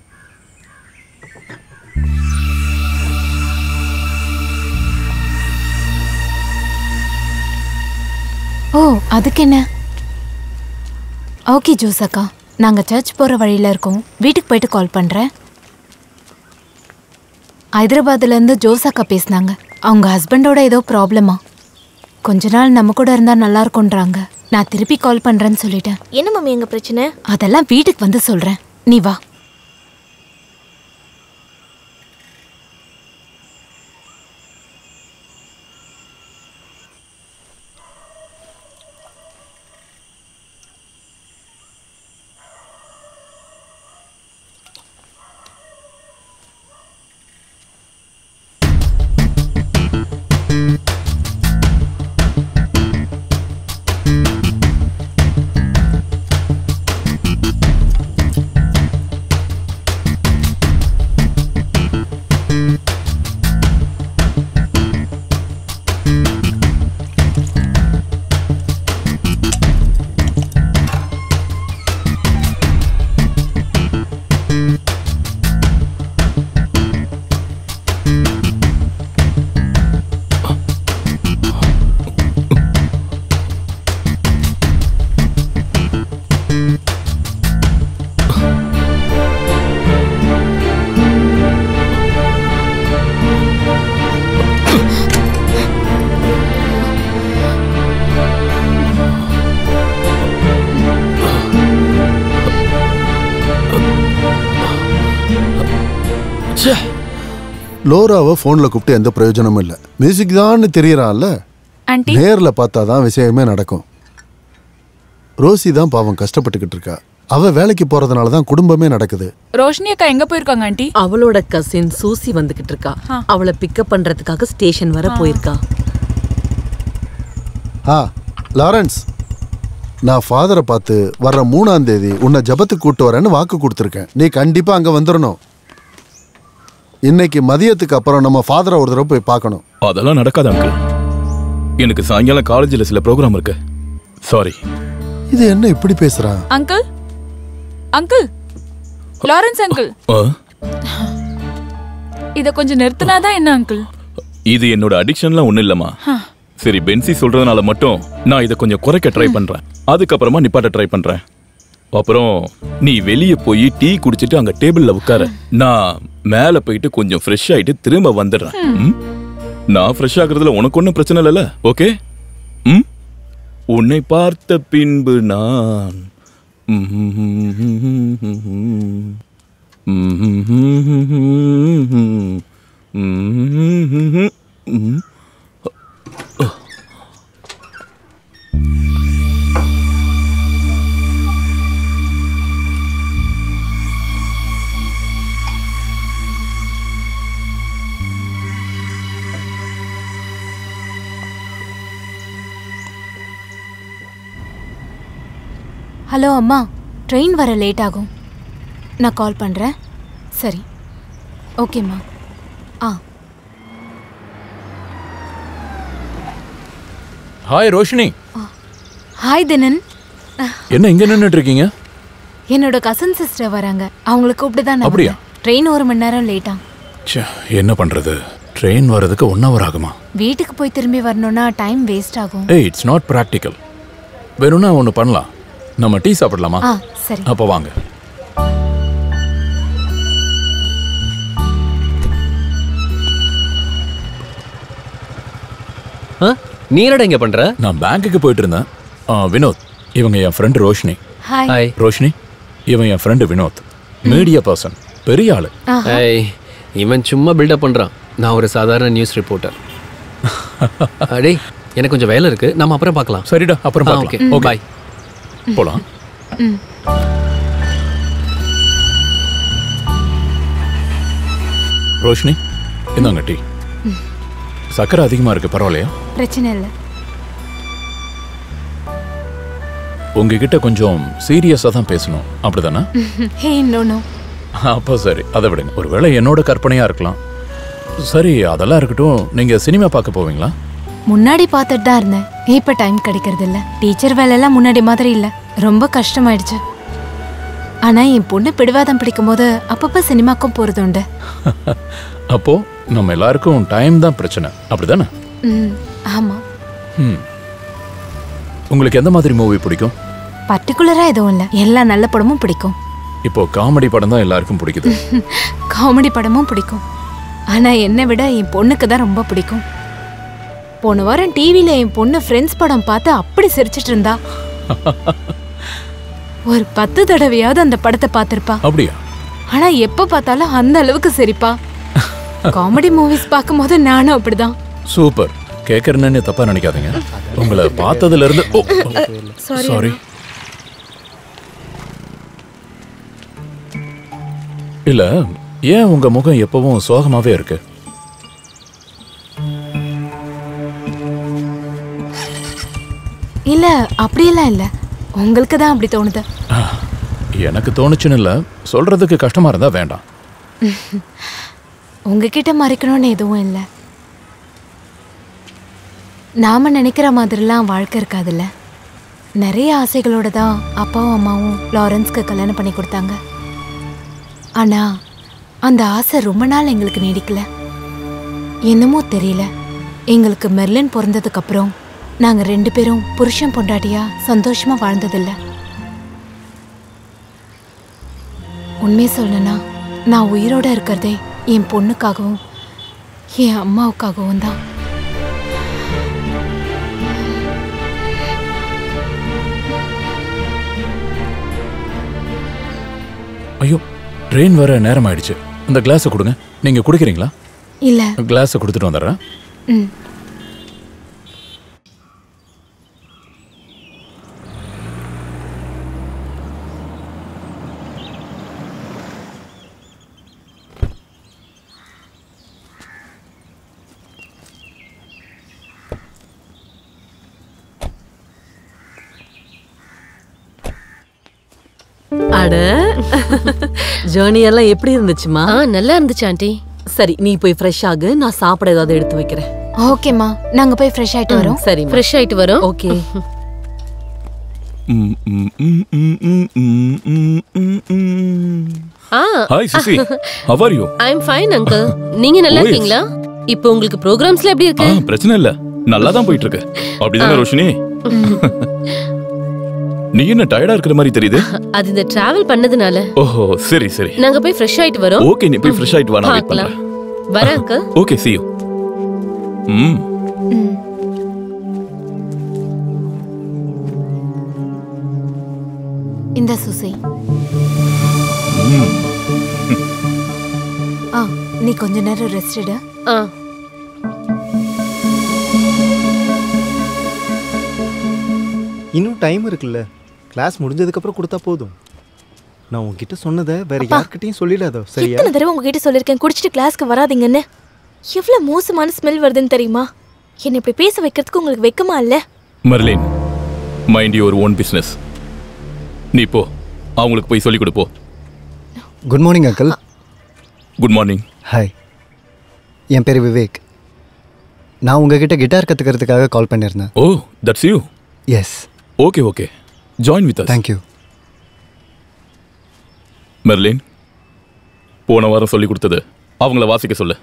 ஓ அதுக்கு என்ன ஓகே ஜோஸ் அக்கா நாங்கள் சர்ச் போகிற வழியில் இருக்கோம் வீட்டுக்கு போயிட்டு கால் பண்ணுறேன் ஹைதராபாத்லேருந்து ஜோஸ் அக்கா பேசினாங்க அவங்க ஹஸ்பண்டோட ஏதோ ப்ராப்ளமா கொஞ்ச நாள் நம்ம கூட இருந்தால் நல்லா இருக்கும்ன்றாங்க நான் திருப்பி கால் பண்ணுறேன்னு சொல்லிட்டேன் என்ன மம்மி எங்க பிரச்சனை அதெல்லாம் வீட்டுக்கு வந்து சொல்கிறேன் நீ வா லோராவை ஃபோன்ல கூப்பிட்டு எந்த பிரயோஜனமும் இல்லை மியூசிக் தான்னு தெரியறான்ல ஆண்டி நேர்ல பார்த்தாதான் விஷயமே நடக்கும் ரோசி தான் பாவம் கஷ்டப்பட்டுக்கிட்டு இருக்கா அவ வேலைக்கு போறதுனால தான் குடும்பமே நடக்குது ரோஷினி அக்கா எங்க போயிருக்காங்க ஆண்டி அவளோட கசின் சூசி வந்துகிட்டு இருக்கா அவளை பிக்கப் பண்றதுக்காக ஸ்டேஷன் வர போயிருக்கா ஆ லாரன்ஸ் நான் ஃபாதரை பார்த்து வர்ற மூணாம் தேதி உன்னை ஜபத்துக்கு கூட்டு வரேன்னு வாக்கு கொடுத்துருக்கேன் நீ கண்டிப்பா அங்க வந்துடணும் இன்னைக்கு மதியத்துக்கு அப்புறம் நம்ம ஃபாதரை ஒரு தடவை போய் பார்க்கணும் அதெல்லாம் நடக்காது அங்கிள் எனக்கு சாயங்காலம் காலேஜில் சில ப்ரோக்ராம் இருக்கு சாரி இது என்ன இப்படி பேசுறா அங்கிள் அங்கிள் லாரன்ஸ் அங்கிள் இத கொஞ்சம் நிறுத்தினாதான் என்ன அங்கிள் இது என்னோட அடிக்ஷன்லாம் ஒண்ணும் இல்லம்மா சரி பென்சி சொல்றதுனால மட்டும் நான் இதை கொஞ்சம் குறைக்க ட்ரை பண்றேன் அதுக்கப்புறமா நிப்பாட்ட ட்ரை பண்றேன் அப்புறம் நீ வெளியே போய் டீ குடிச்சிட்டு அங்க டேபிள்ல உட்கார நான் மேல போயிட்டு கொஞ்சம் ஃப்ரெஷ் ஆயிட்டு திரும்ப வந்துடுறேன் ம்? நான் ஃப்ரெஷ் ஆகுறதுல உனக்கு ஒன்றும் பிரச்சனை இல்லைல்ல ஓகே ம் உன்னை பார்த்த பின்பு நான் ம் ஹலோ அம்மா ட்ரெயின் வர லேட் ஆகும் நான் கால் பண்ணுறேன் சரி ஓகேம்மா ஆ ஹாய் ரோஷினி ஹாய் தினன் என்ன இங்க நின்னுட்டு இருக்கீங்க என்னோட கசன் சிஸ்டர் வராங்க அவங்கள கூப்பிட்டு தான் நான் அப்படியா? வந்தேன். ட்ரெயின் ஒரு மணி நேரம் லேட்டா ச்சே, என்ன பண்றது ட்ரெயின் வர்றதுக்கு ஒன் ஹவர் ஆகுமா வீட்டுக்கு போய் திரும்பி வரணும்னா டைம் வேஸ்ட் ஆகும் ஏய் இட்ஸ் நாட் ப்ராக்டிக்கல் வேணும்னா ஒன்று பண்ணலாம் நம்ம டீ சாப்பிடலாமா ஆ சரி அப்போ வாங்க நீ என்னடா இங்க பண்ற நான் பேங்க்குக்கு போயிட்டு இருந்தேன் ஆ, வினோத் இவங்க என் friend Roshini hi hi Roshini இவன் என் ஃப்ரெண்டு வினோத் மீடியா பர்சன் பெரிய ஆளு ஏய் இவன் சும்மா பில்டப் பண்றான் நான் ஒரு சாதாரண நியூஸ் ரிப்போர்ட்டர் அடே எனக்கு கொஞ்சம் வேலை இருக்கு நாம அப்புறம் பார்க்கலாம் சரிடா அப்புறம் ஆ, பார்க்கலாம் okay. Okay Bye. போலாம் ம் ரோஷினி இந்தாங்க டீ சக்கரை அதிகமா இருக்கு பரவாயில்லையா பிரச்சனை இல்லை உங்ககிட்ட கொஞ்சம் சீரியஸா தான் பேசணும் அப்படிதானே ஹே நோ நோ அப்போ சரி அதை விடுங்க ஒருவேளை என்னோட கற்பனையா இருக்கலாம் சரி அதெல்லாம் இருக்கட்டும் நீங்க சினிமா பார்க்க போவீங்களா முன்னாடி பார்த்துட்டு தான் இருந்தேன் இப்போ டைம் கிடைக்கிறது இல்ல டீச்சர் வேலையெல்லாம் முன்னாடி மாதிரி இல்ல ரொம்ப கஷ்டமாயிடுச்சு ஆனா என் பொண்ணு பிடிவாதம் பிடிக்கும் போது அப்பப்ப சினிமாக்கும் போறது உண்டு அப்போ நம்ம எல்லாருக்கும் டைம் தான் பிரச்சனை அப்படிதானே ம் ஆமா ம் உங்களுக்கு எந்த மாதிரி மூவி பிடிக்கும் பர்டிகுலரா எதுவும் இல்ல எல்லா நல்ல படமும் பிடிக்கும் இப்போ காமெடி படம் தான் எல்லாருக்கும் பிடிக்குது காமெடி படமும் பிடிக்கும் ஆனா என்னை விட என் பொண்ணுக்கு தான் ரொம்ப பிடிக்கும் போன வாரம் டிவில என் பொண்ணு ஃப்ரெண்ட்ஸ் படம் பார்த்து அப்படி சிரிச்சிட்டு இருந்தா ஒரு பத்து தடவையாவது அந்த படத்தை பார்த்திருப்பா அப்படியா ஆனா எப்ப பார்த்தாலும் அந்த அளவுக்கு சிரிப்பா காமெடி மூவிஸ் பார்க்கும்போது நானும் அப்படிதான் சூப்பர் கேட்கறேன்னு தப்பா நினைக்காதீங்க உங்களை பார்த்ததுல இருந்து ஓ Sorry, சாரி இல்ல ஏன் உங்க முகம் எப்பவும் சோகமாவே இருக்கு இல்ல அப்படியெல்லாம் இல்ல உங்களுக்கு தான் அப்படி தோணுது எனக்கு தோணுச்சுன்னு இல்ல சொல்றதுக்கு கஷ்டமா இருந்தா வேண்டாம் உங்ககிட்ட மறைக்கணும்னு எதுவும் இல்லை நாம நினைக்கிற மாதிரிலாம் வாழ்க்கை இருக்காதுல்ல நிறைய ஆசைகளோட தான் அப்பாவும் அம்மாவும் லாரன்ஸ்க்கு கல்யாணம் பண்ணி கொடுத்தாங்க ஆனா அந்த ஆசை ரொம்ப நாள் எங்களுக்கு நீடிக்கல என்னமோ தெரியல எங்களுக்கு மெர்லின் பிறந்ததுக்கு அப்புறம் நாங்க ரெண்டு பேரும் புருஷன் பொண்டாட்டியா சந்தோஷமா வாழ்ந்ததில்ல உண்மையை சொல்லணும்னா நான் உயிரோட இருக்கிறதே என் பொண்ணுக்காகவும் என் அம்மாவுக்காகவும் தான் ஐயோ ட்ரெயின் வர நேரம் ஆயிடுச்சு அந்த கிளாஸை கொடுங்க நீங்க குடிக்கிறீங்களா இல்ல கிளாஸை கொடுத்துட்டு வந்துடுறேன் ம் அட ஜேர்னி எல்லாம் எப்படி இருந்துச்சுமா நல்லா இருந்துச்சு ஆண்டி சரி நீ போய் ஃப்ரெஷ் ஆகு நான் சாப்பிட ஏதாவது எடுத்து வைக்கிறேன் ஓகேம்மா நாங்க போய் ஃப்ரெஷ் ஆயிட்டு வரோம் சரி ஃப்ரெஷ் ஆயிட்டு வரோம் ஓகே ஆ ஹாய் சிசி how are you I am fine uncle நீங்க நல்லா Oh, yes. இருக்கீங்களா இப்போ உங்களுக்கு ப்ரோக்ராம்ஸ்ல எப்படி ஆ இருக்கு பிரச்சனை இல்ல நல்லா தான் போயிட்டு இருக்கு அப்படிதானே ரோஷினி நீ என்ன டயர்டா இருக்கிற மாதிரி தெரியுது அது இந்த டிராவல் பண்ணதுனால ஓஹோ சரி சரி நாங்க போய் ஃப்ரெஷ் ஆயிட்டு வரோம் ஓகே நீ போய் ஃப்ரெஷ் ஆயிட்டு வா நான் வெயிட் பார்க்கலாம் பண்றேன் வரேன் அங்கிள் ஓகே see you ம் இந்த சுசி ம். ஆ நீ கொஞ்ச நேரம் ரெஸ்ட் எடு ஆ இன்னும் டைம் இருக்குல்ல கிளாஸ் முடிஞ்சதுக்கப்புறம் கொடுத்தா போதும் நான் உன்கிட்ட சொன்னதை வேற யார்கிட்டயும் சொல்லிடாதோ சரியா எத்தனை தடவை உங்ககிட்ட சொல்லிருக்கேன் குடிச்சிட்டு கிளாஸ்க்கு வராதீங்கன்னு எவ்வளவு மோசமான ஸ்மெல் வருதுன்னு தெரியுமா என்னை இப்படி பேச வைக்கிறதுக்கு உங்களுக்கு வெக்கமா இல்ல Merlin mind your own business நீ போ அவங்களுக்கு போய் சொல்லிக் கொடுப்போ good morning uncle good morning hi என் பேர் விவேக் நான் உங்ககிட்ட கிட்டார் கற்றுக்கிறதுக்காக கால் பண்ணியிருந்தேன் oh that's you yes okay okay join with us thank you Merlin போன வாரம் சொல்லி கொடுத்தது அவங்கள வாசிக்க சொல்லு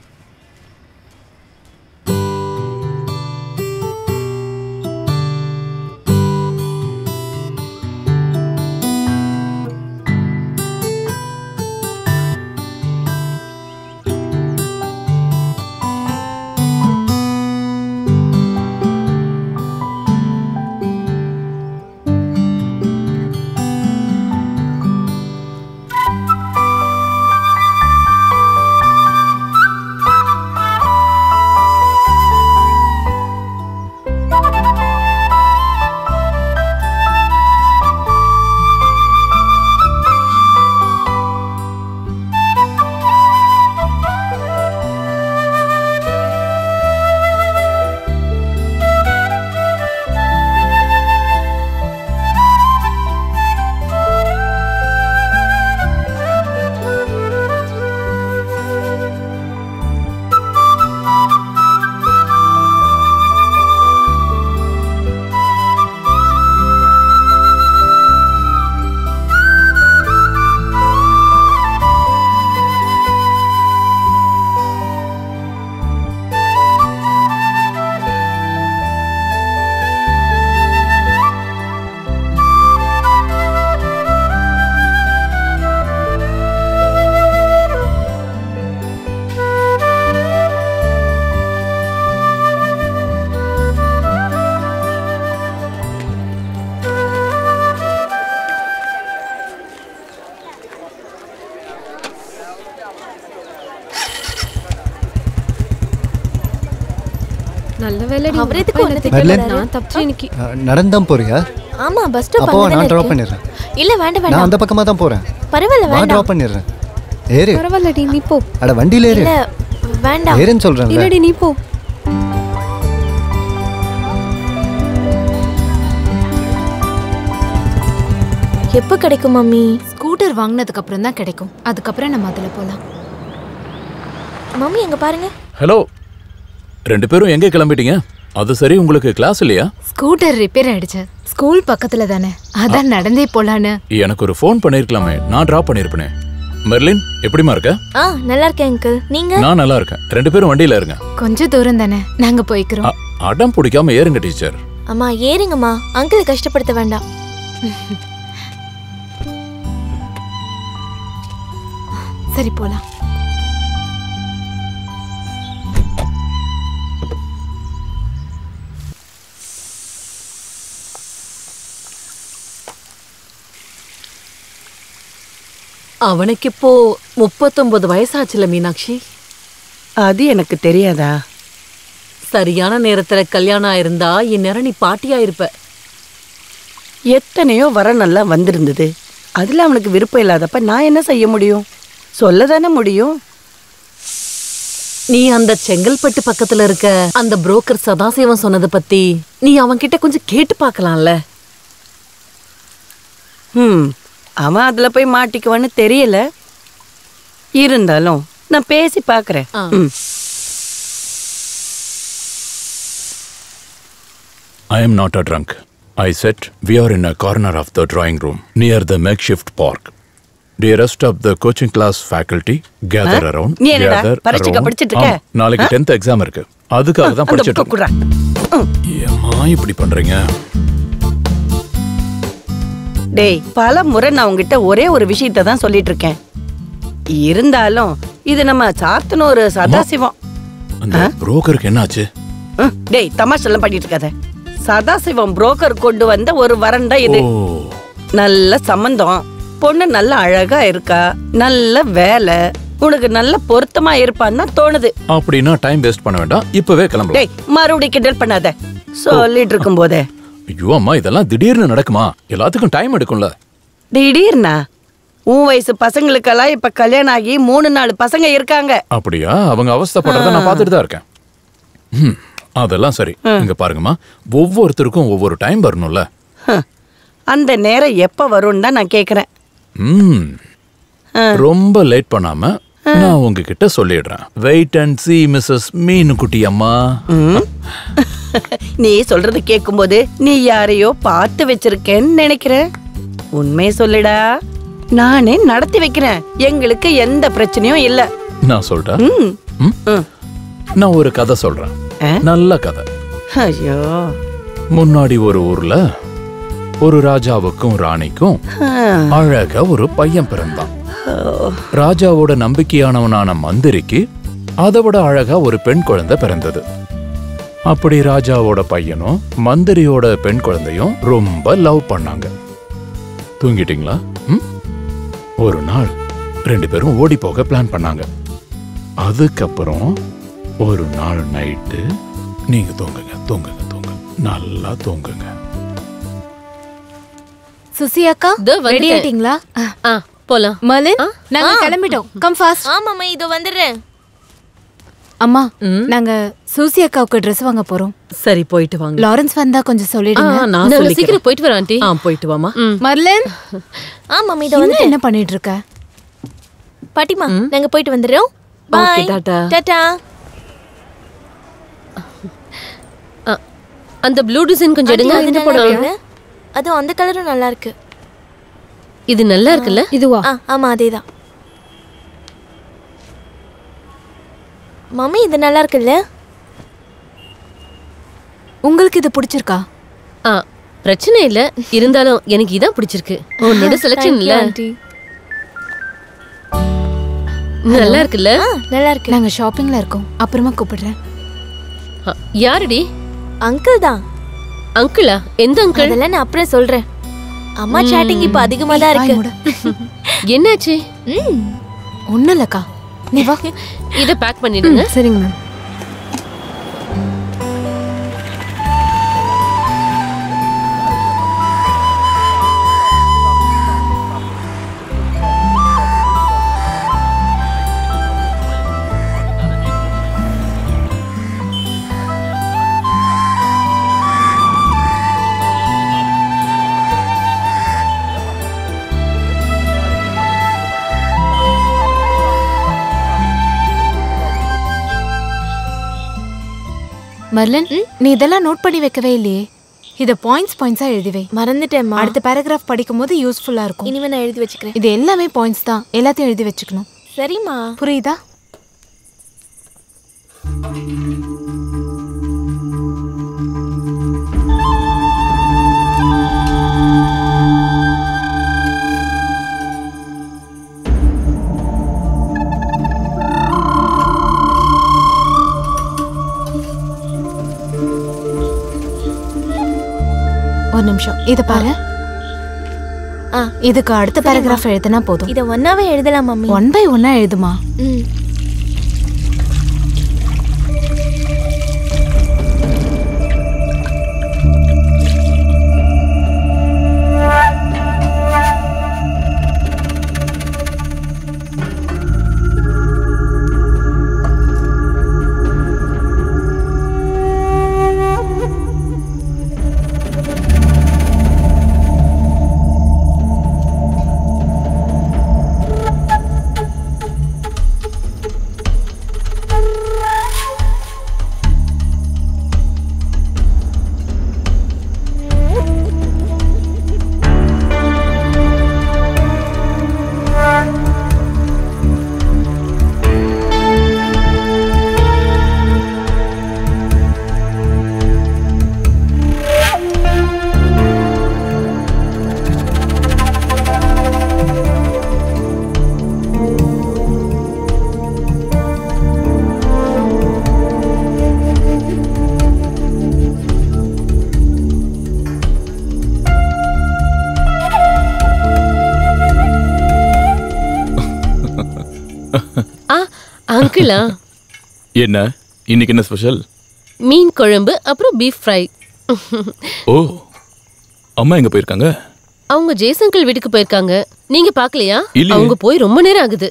நல்ல வேலை அவர் எதுக்கு உன்னை திட்ட மெர்லின்? வராரு? நான் தப்பிச்சு இன்னைக்கு நடந்தான் போறியா ஆமா பஸ் ஸ்டாப் அப்போ நான் ட்ராப் பண்ணிடுறேன் இல்ல வேண்டாம் நான் வேண்டாம் அந்த பக்கமாக தான் போகிறேன் பரவாயில்ல நான் வேண்டாம் ட்ராப் பண்ணிடுறேன் ஏறு பரவாயில்லடி நீ போ அட வண்டியில ஏறு இல்ல வேண்டாம் ஏறுன்னு சொல்கிறேன்ல இல்லடி நீ போ எப்போ கிடைக்கும் மம்மி ஸ்கூட்டர் வாங்கினதுக்கு அப்புறம் தான் கிடைக்கும் அதுக்கப்புறம் நம்ம அதுல போலாம் மம்மி அங்க பாருங்க ஹலோ ரெண்டு பேரும் எங்க கிளம்பிட்டீங்க அது சரி உங்களுக்கு கிளாஸ் இல்லையா ஸ்கூட்டர் ரிப்பேர் ஆயிடுச்சு ஸ்கூல் பக்கத்துல தானே அதான் நடந்தே போலான்னு எனக்கு ஒரு ஃபோன் பண்ணிருக்கலாமே நான் டிராப் பண்ணிருப்பேனே மெர்லின் எப்படிமா இருக்க ஆ நல்லா இருக்கேன் அங்கிள் நீங்க நான் நல்லா இருக்கேன் ரெண்டு பேரும் வண்டியில இருங்க கொஞ்சம் தூரம் தானே நாங்க போய்க்கிறோம் அ- அடம் பிடிக்காம ஏறுங்க டீச்சர் அம்மா ஏறுங்கம்மா அங்கிள் கஷ்டப்படுத்த வேண்டாம் சரி போலாம் அவனுக்கு இப்போ முப்பத்தொன்பது வயசாச்சுல மீனாட்சி அது எனக்கு தெரியாதா சரியான நேரத்துல கல்யாணம் ஆயிருந்தா இந்நேரம் நீ பாட்டியா இருப்ப எத்தனையோ வரனெல்லாம் வந்திருந்தது அதுல அவனுக்கு விருப்பம் இல்லாதப்ப நான் என்ன செய்ய முடியும் சொல்ல தானே முடியும் நீ அந்த செங்கல்பட்டு பக்கத்துல இருக்க அந்த புரோக்கர் சதாசிவம் சொன்னதை பத்தி நீ அவன்கிட்ட கொஞ்சம் கேட்டு பார்க்கலாம்ல ம் அவன் அதுல போய் மாட்டிக்குவான்னு தெரியல இருந்தாலும் நான் பேசி பார்க்கறேன் ம் I am not a drunk. I said we are in a corner of the drawing room near the makeshift park. The rest of the coaching class faculty gather Huh? around. நீ என்னடா, gather பரீட்சைக்கா around. படிச்சிட்டு இருக்க? ஆமா, நாளைக்கு Huh? 10th எக்ஸாம் இருக்கு அதுக்காக தான் அந்த படிச்சிட்டு புக்கை குடுறா. ஏம்மா இப்படி பண்றீங்க டேய் பல முறை நான் உங்ககிட்ட ஒரே ஒரு விஷயத்த தான் சொல்லிட்டு இருக்கேன் இருந்தாலும் இது நம்ம சாத்தனூர் சதாசிவம் அந்த புரோக்கருக்கு என்னாச்சு ம், டேய் தமாஷெல்லாம் பண்ணிட்டு இருக்காத சதாசிவம் புரோக்கர் கொண்டு வந்த ஒரு வரண்டா இது நல்ல சம்பந்தம் பொண்ணு நல்ல அழகா இருக்கா நல்ல வேலை உனக்கு நல்ல பொருத்தமா இருப்பான்னு தான் தோணுது அப்படின்னா டைம் வேஸ்ட் பண்ண வேண்டாம் இப்பவே கிளம்பலாம் டேய் மறுபடியும் கிண்டல் பண்ணாத சொல்லிட்டு இருக்கும் போதே ஐயோ அம்மா இதெல்லாம் திடீர்னு நடக்குமா எல்லாத்துக்கும் டைம் எடுக்கும்ல திடீர்னா உன் வயசு பசங்களுக்கெல்லாம் இப்ப கல்யாணம் ஆகி மூணு நாலு பசங்க இருக்காங்க அப்படியா அவங்க அவஸ்தைப்படுறத நான் பார்த்துட்டு தான் இருக்கேன் ம், அதெல்லாம் சரி இங்க பாருங்கம்மா ஒவ்வொருத்தருக்கும் ஒவ்வொரு டைம் வரணும்ல ஹம். அந்த நேரம் எப்ப வரும்னு தான் நான் கேக்குறேன் ம் ரொம்ப லேட் பண்ணாம நான் உங்ககிட்ட சொல்லிடுறேன் வெயிட் அண்ட் சி மிஸ்ஸஸ் மீனுக்குட்டி அம்மா ம். நீ சொல்றது கேட்கும்போது நீ யாரையோ பார்த்து வச்சிருக்கேன்னு நினைக்கிறேன் உண்மையை சொல்லுடா நானே நடத்தி வைக்கிறேன் எங்களுக்கு எந்த பிரச்சனையும் இல்ல நான் சொல்லிட்டா ம். ம்? ம். நான் ஒரு கதை சொல்றேன் நல்ல கதை ஐயோ முன்னாடி ஒரு ஊர்ல ஒரு ராஜாவுக்கும் ராணிக்கும் ஹம். அழகா ஒரு பையன் பிறந்தான் ஓ. ராஜாவோட நம்பிக்கையானவனான மந்திரிக்கு அதை விட அழகா ஒரு பெண் குழந்தை பிறந்தது அப்படி ராஜாவோட பையனும் மந்திரியோட பெண் குழந்தையும் ரொம்ப லவ் பண்ணாங்க தூங்கிட்டீங்களா ம்? ஒரு நாள் ரெண்டு பேரும் ஓடி போக பிளான் பண்ணாங்க அதுக்கப்புறம் ஒரு நாள் நைட்டு நீங்க தூங்குங்க தூங்குங்க தூங்குங்க நல்லா தூங்குங்க சுசி அக்கா ரெடி ஆயிட்டீங்களா ஆ போலாம் மலின் நாங்க கிளம்பிட்டோம் கம் ஃபாஸ்ட் ஆமாம்மா இதோ வந்துடுறேன் அம்மா நாங்க சூசி அக்காவுக்கு Dress வாங்க போறோம் சரி போயிட்டு வாங்க லாரன்ஸ் வந்தா கொஞ்சம் சொல்லிடுங்க ஆ, நான் நாங்க சொல்லிக்கிறேன். சீக்கிரம் போயிட்டு வரோம் ஆண்டி ஆ போயிட்டு வாமா மர்லன் ஆமாம் இதோ இன்னும் வந்துட்டேன் என்ன பண்ணிட்டு இருக்க பாட்டிமா நாங்க போயிட்டு வந்துடுறோம் Okay, பாய் டாடா. டாடா அந்த ப்ளூ டிசைன் கொஞ்சம் எடுங்க அது நல்லா இருக்குல்ல? அதுவும் அந்த கலரும் நல்லா இருக்கு இது நல்லா இருக்குல்ல இதுவா ஆ ஆமா அதேதான் மம்மி இது நல்லா இருக்குல்ல உங்களுக்கு இது பிடிச்சிருக்கா ஆ பிரச்சனை இல்ல இருந்தாலும் எனக்கு இதான் பிடிச்சிருக்கு உன்னோட செலக்ஷன் இல்ல நல்லா இருக்குல்ல நல்லா இருக்கு நாங்க ஷாப்பிங்ல இருக்கோம் அப்புறமா கூப்பிடுறேன் ஆ, யாருடி அங்கிள் தான் அங்கிளா எந்த அங்கிள் அதெல்லாம் நான் அப்புறம் சொல்றேன் அம்மா சேட்டிங் இப்ப அதிகமா தான் வாய் இருக்கு என்னாச்சு ஒண்ணும் இல்லக்கா நீ வா இத பேக் பண்ணிடுங்க சரிங்க மேம் மர்லன் நீ இதெல்லாம் நோட் பண்ணி வைக்கவே இல்லையே இத பாயிண்ட்ஸ் பாயிண்ட்ஸா எழுதி வை மறந்துட்டேம்மா அடுத்த பேராகிராஃப் படிக்கும் போது யூஸ்ஃபுல்லா இருக்கும் இனிமே நான் எழுதி வச்சுக்கிறேன் இது எல்லாமே பாயிண்ட்ஸ் தான் எல்லாத்தையும் எழுதி வச்சுக்கணும் சரிம்மா புரியுதா ஒரு நிமிஷம் இத பாரு ஆ இதுக்கு அடுத்த பேராகிராஃப் எழுதுனா போதும் இத ஒன்னாவே எழுதலாம் மம்மி ஒன் பை ஒன்னா எழுதுமா ம் அங்கிளா என்ன இன்னைக்கு என்ன ஸ்பெஷல் மீன் குழம்பு அப்புறம் பீஃப் ஃப்ரை ஓ அம்மா எங்க போயிருக்காங்க அவங்க ஜெய்சங்கல் வீட்டுக்கு போயிருக்காங்க நீங்க பாக்கலையா இல்லையே. அவங்க போய் ரொம்ப நேரம் ஆகுது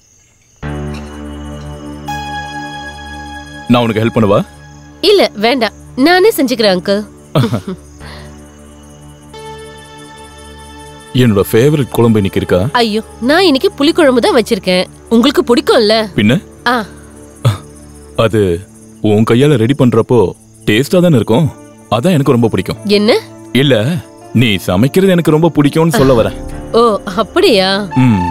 நான் உனக்கு ஹெல்ப் பண்ணவா இல்ல வேண்டாம் நானே செஞ்சுக்கிறேன் அங்கிள் என்னோட ஃபேவரட் குழம்பு இன்னைக்கு இருக்கா ஐயோ நான் இன்னைக்கு புளிக்குழம்பு தான் வச்சிருக்கேன் உங்களுக்கு பிடிக்கும்ல பின்ன ஆ அது உன் கையால ரெடி பண்றப்போ டேஸ்டா தானே இருக்கும் அதான் எனக்கு ரொம்ப பிடிக்கும் என்ன இல்ல நீ சமைக்கிறது எனக்கு ரொம்ப பிடிக்கும்னு சொல்ல வரேன் ஓ அப்படியா ம்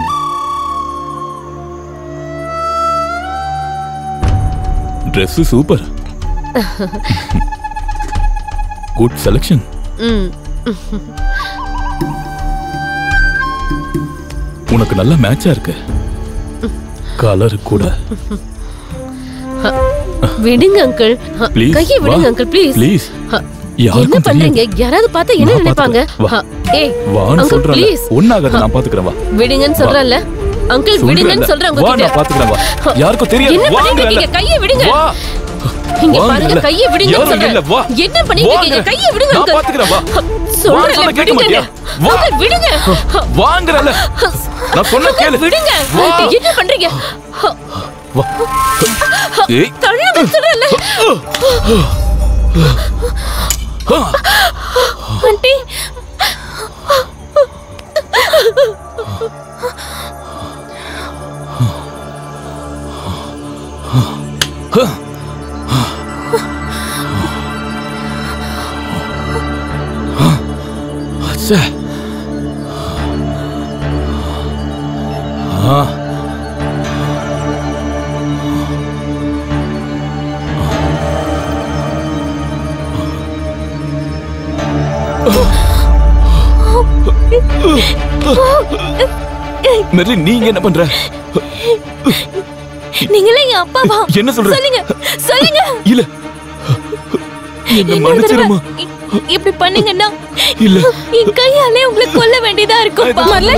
Dress சூப்பர் குட் செலெக்ஷன் ம் உனக்கு நல்ல மேட்சா இருக்கு கலர் கூட அ, விடுங்க அங்கிள் அ, Please, கையை விடுங்க வா. Uncle please Please. என்ன யாருக்கும் பண்றீங்க யாராவது பார்த்தா என்ன நான் நினைப்பாங்க பாத்துக்கிறேன். வா. அ, ஏய் வான்னு அங்கிள் சொல்றேன் ப்ளீஸ் ஒன்னாகாத நான் பாத்துக்கிறேன் வா விடுங்கன்னு வா. சொல்றேன்ல அங்கிள் விடுங்கன்னு சொல்றேன்ல. சொல்றேன் வா உங்ககிட்ட நான் பாத்துக்கிறேன் வா யாருக்கும் தெரியாது என்ன பண்ணிட்டு வாங்கல. இருக்கீங்க கையை விடுங்க வா இங்க வாங்கல. பாருங்க கையை விடுங்க யாரும் சொல்றேன் இல்ல, வா. என்ன பண்ணிட்டு இருக்கீங்க வாங்க. கையை விடுங்க நான் uncle. பாத்துக்கிறேன், வா. சொல்றேன்ல, வான்னு சொன்னா கேட்க விடுங்க. மாட்டியா? வா. uncle, விடுங்க வாங்குறல நான் சொன்ன கேளு விடுங்க வா. என்ன பண்றீங்க வா ஏய் தள்ளுங்க சொல்றேன்ல ஆண்டி அச்சே. ஆ மெர்லி நீங்க என்ன பண்ற நீங்களே என் அப்பாவா என்ன சொல்ற? சொல்லுங்க சொல்லுங்க இல்ல என்ன இன்னொரு மன்னிச்சிருமா தடவை இ- இப்படி பண்ணீங்கன்னா இல்ல. என் கையாலே உங்களை கொல்ல வேண்டியதா இருக்கும் பாருல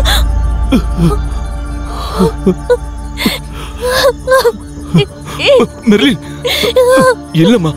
மெர்லி இல்லம்மா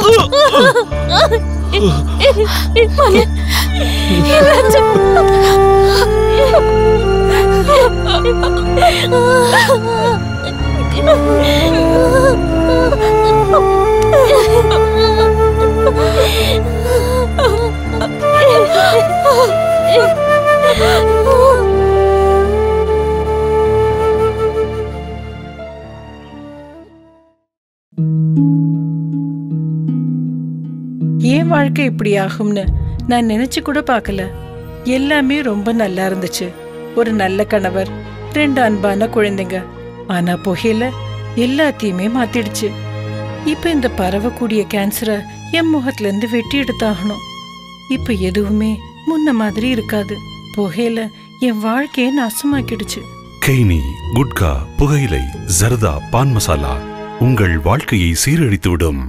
ஏன் வாழ்க்கை இப்படி ஆகும்னு நான் நினைச்சு கூட பார்க்கல எல்லாமே ரொம்ப நல்லா இருந்துச்சு ஒரு நல்ல கணவர் ரெண்டு அன்பான குழந்தைங்க ஆனா புகையில எல்லாத்தையுமே மாத்திடுச்சு இப்ப இந்த பரவக்கூடிய கேன்சரை என் முகத்துல இருந்து வெட்டி எடுத்தாகணும் இப்ப எதுவுமே முன்ன மாதிரி இருக்காது புகையில என் வாழ்க்கையை நாசமாக்கிடுச்சு கெய்னி குட்கா புகையிலை ஜர்தா பான் மசாலா உங்கள் வாழ்க்கையை சீரழித்துவிடும்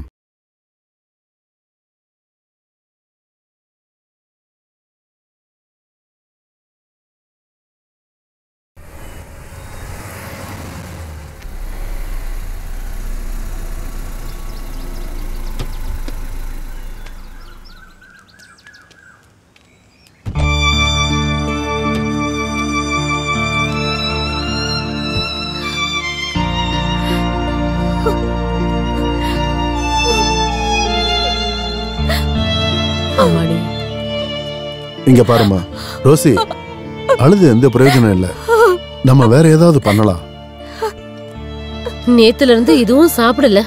ஆமாடி இங்க பாருமா ரோசி அழுது எந்த பிரயோஜனம் இல்லை நம்ம வேற ஏதாவது பண்ணலாம் நேத்துல இருந்து இதுவும் சாப்பிடல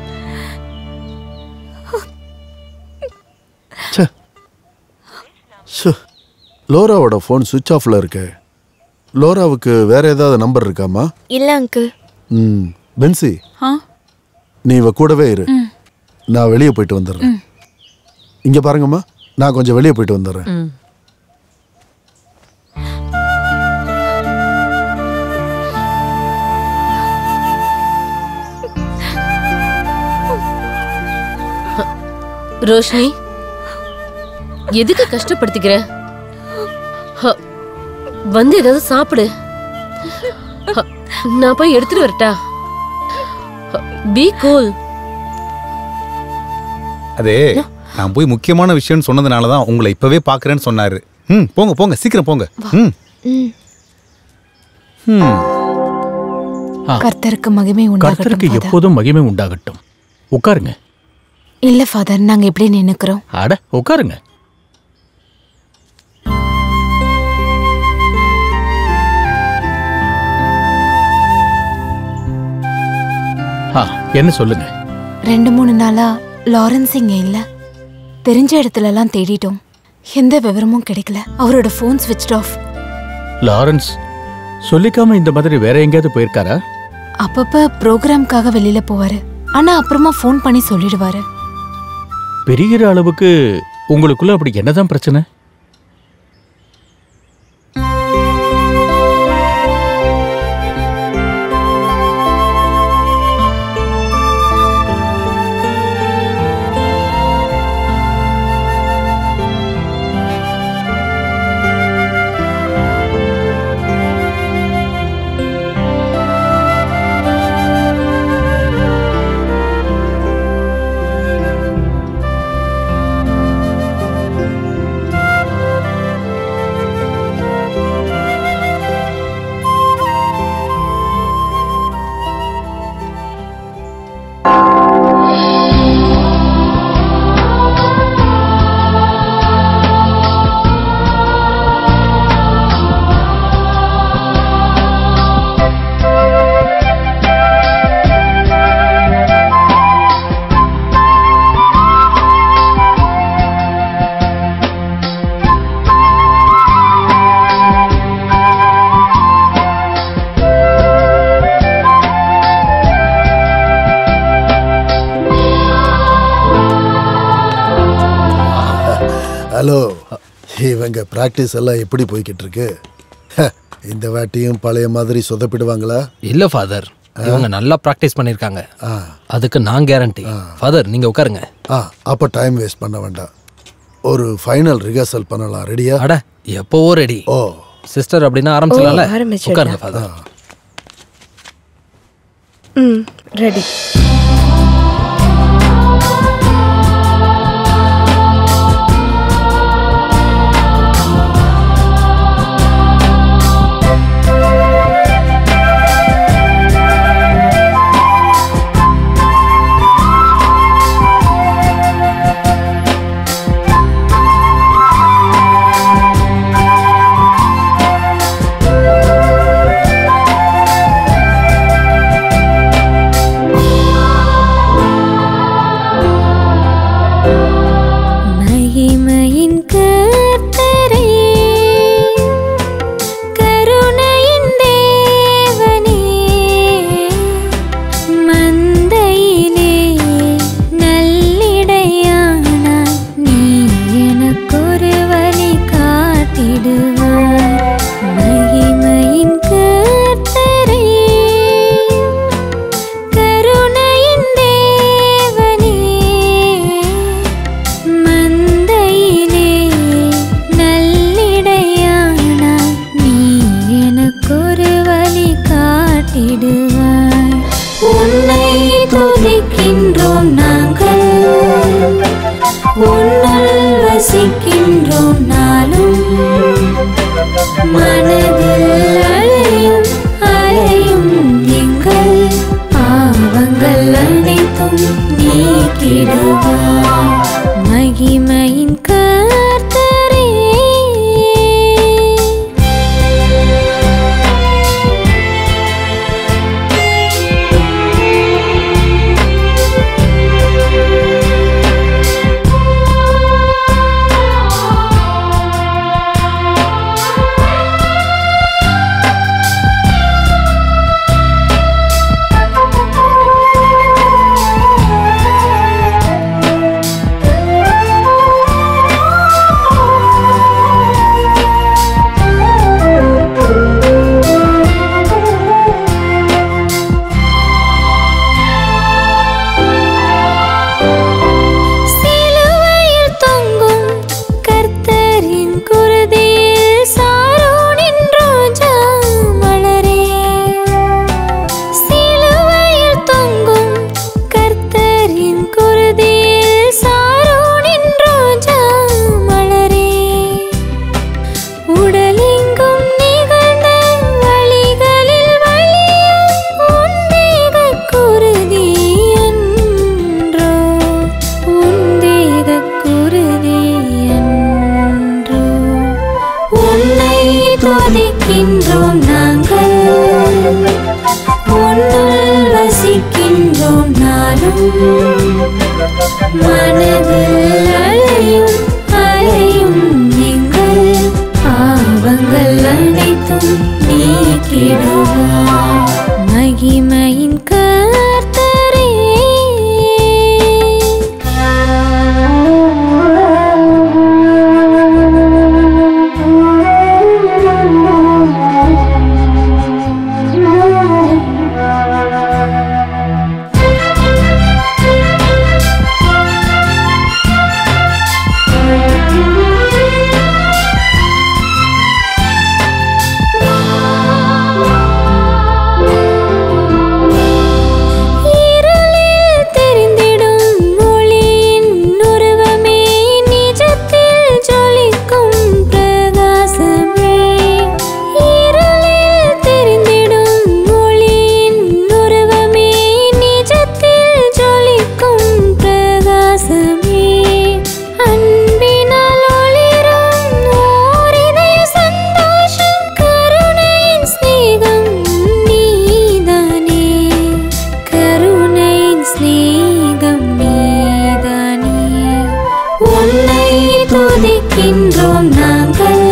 ச்சே. லோராவோட ஃபோன் சுவிட்ச் ஆஃப்ல இருக்கு லோராவுக்கு வேற ஏதாவது நம்பர் இருக்காமா இல்ல அங்கிள் ம் பென்சி ஆ நீ இவ கூடவே இரு ம். நான் வெளியே போயிட்டு வந்துடுறேன் இங்க பாருங்கம்மா நான் கொஞ்சம் வெளியே போயிட்டு வந்துடுறேன் ரோஷினி எதுக்கு கஷ்டப்படுத்திக்கிற ஹ, வந்து ஏதாவது சாப்பிடு ஹ, நான் போய் எடுத்துட்டு வரட்டா பி கூல் அது நான் போய் முக்கியமான விஷயம்னு சொன்னதுனால தான் உங்களை இப்பவே பார்க்கறேன்னு சொன்னாரு ம் போங்க போங்க சீக்கிரம் போங்க ம் ம் கர்த்தருக்கு மகிமை கர்த்தருக்கு உண்டாகட்டும் எப்போதும் மகிமை உண்டாகட்டும் உட்காருங்க இல்ல ஃபாதர் நாங்க எப்படி நின்னுக்கிறோம் அட உட்காருங்க ஆ, என்ன சொல்லுங்க ரெண்டு மூணு நாளா லாரன்ஸ் இங்க இல்ல தெரிஞ்ச இடத்துல எல்லாம் தேடிட்டோம் எந்த விவரமும் கிடைக்கல அவரோட ஃபோன் ஸ்விட்ச் ஆஃப் லாரன்ஸ் சொல்லிக்காம இந்த மாதிரி வேற எங்கேயாவது போயிருக்காரா அப்பப்ப ப்ரோக்ராம்காக வெளியில போவாரு ஆனா அப்புறமா ஃபோன் பண்ணி சொல்லிடுவாரு பெருகிற அளவுக்கு உங்களுக்குள்ள அப்படி என்னதான் பிரச்சனை ஹலோ இவங்க பிராக்டிஸ் எல்லாம் எப்படி போய்கிட்டு இருக்கு ஹ, இந்த வாட்டியும் பழைய மாதிரி சொதப்பிடுவாங்களா இல்ல ஃபாதர் இவங்க நல்லா ப்ராக்டிஸ் பண்ணிருக்காங்க ஆ. அதுக்கு நான் கேரண்டி ஃபாதர் நீங்க உட்காருங்க ஆ அப்போ டைம் வேஸ்ட் பண்ண வேண்டாம் ஒரு ஃபைனல் ரிஹர்சல் பண்ணலாம் ரெடியா அட எப்போவோ ரெடி ஓ சிஸ்டர் அப்படின்னா ஆரம்பிச்சலாம்ல ஓ, ஆரம்பிச்சிடலாம். உட்காருங்க ஃபாதர் ம் ரெடி மகிமையின் கர்த்தரே கருணையின் தேவனே மந்தையிலே நல்லிடையானாய் நீ எனக்கொரு வழி காட்டிடுவாய் மகிமையின் கர்த்தரே கருணையின் தேவனே மந்தையிலே நல்லிடையானாய் நீ எனக்கொரு வழி காட்டிடுவாய் உன்னை துதிக்கின்றோம் நாங்கள் உன்னுள் வசிக்கின்றோம் நாளும் மனதில் அலையும் அலையும் எங்கள் பாவங்கள் அனைத்தும் நீக்கிடுவாய் மகிமையின் கர்த்தரே மனதில் அலையும் அலையும் எங்கள் பாவங்கள் அனைத்தும் நீக்கிடுவார் மகிமையின் கர்த்தரே இருளில் தெரிந்திடும் ஒளியின் உருவமே நிஜத்தில் ஜொலிக்கும் பிரகாசமே இருளில் தெரிந்திடும் ஒளியின் உருவமே நிஜத்தில் ஜொலிக்கும் பிரகாசமே அன்பினால் ஒளிரும் ஓர் இதய சந்தோஷம் கருணையின் சிநேகம் நீதானே கருணையின் சிநேகம் நீதானே உன்னை துதிக்கின்றோம் நாங்கள்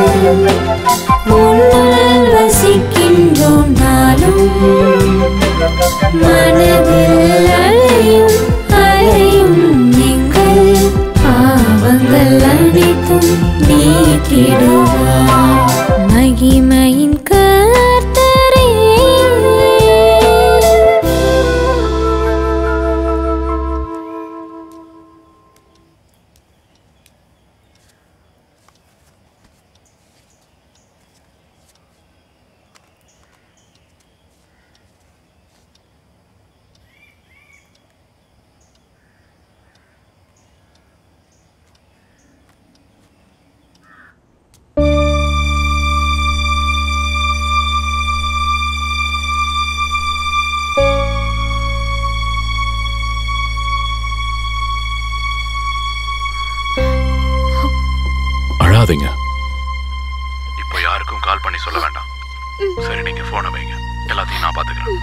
உன்னுள் வசிக்கின்றோம் நாளும் மனதில் அலையும் அலையும் எங்கள் பாவங்கள் அனைத்தும் நீக்கிடுவார் மகிமையின் கர்த்தரே அழாதீங்க இப்போ யாருக்கும் கால் பண்ணி சொல்ல வேண்டாம் சரி நீங்க போனை வைங்க எல்லாத்தையும் நான் பாத்துக்கிறேன்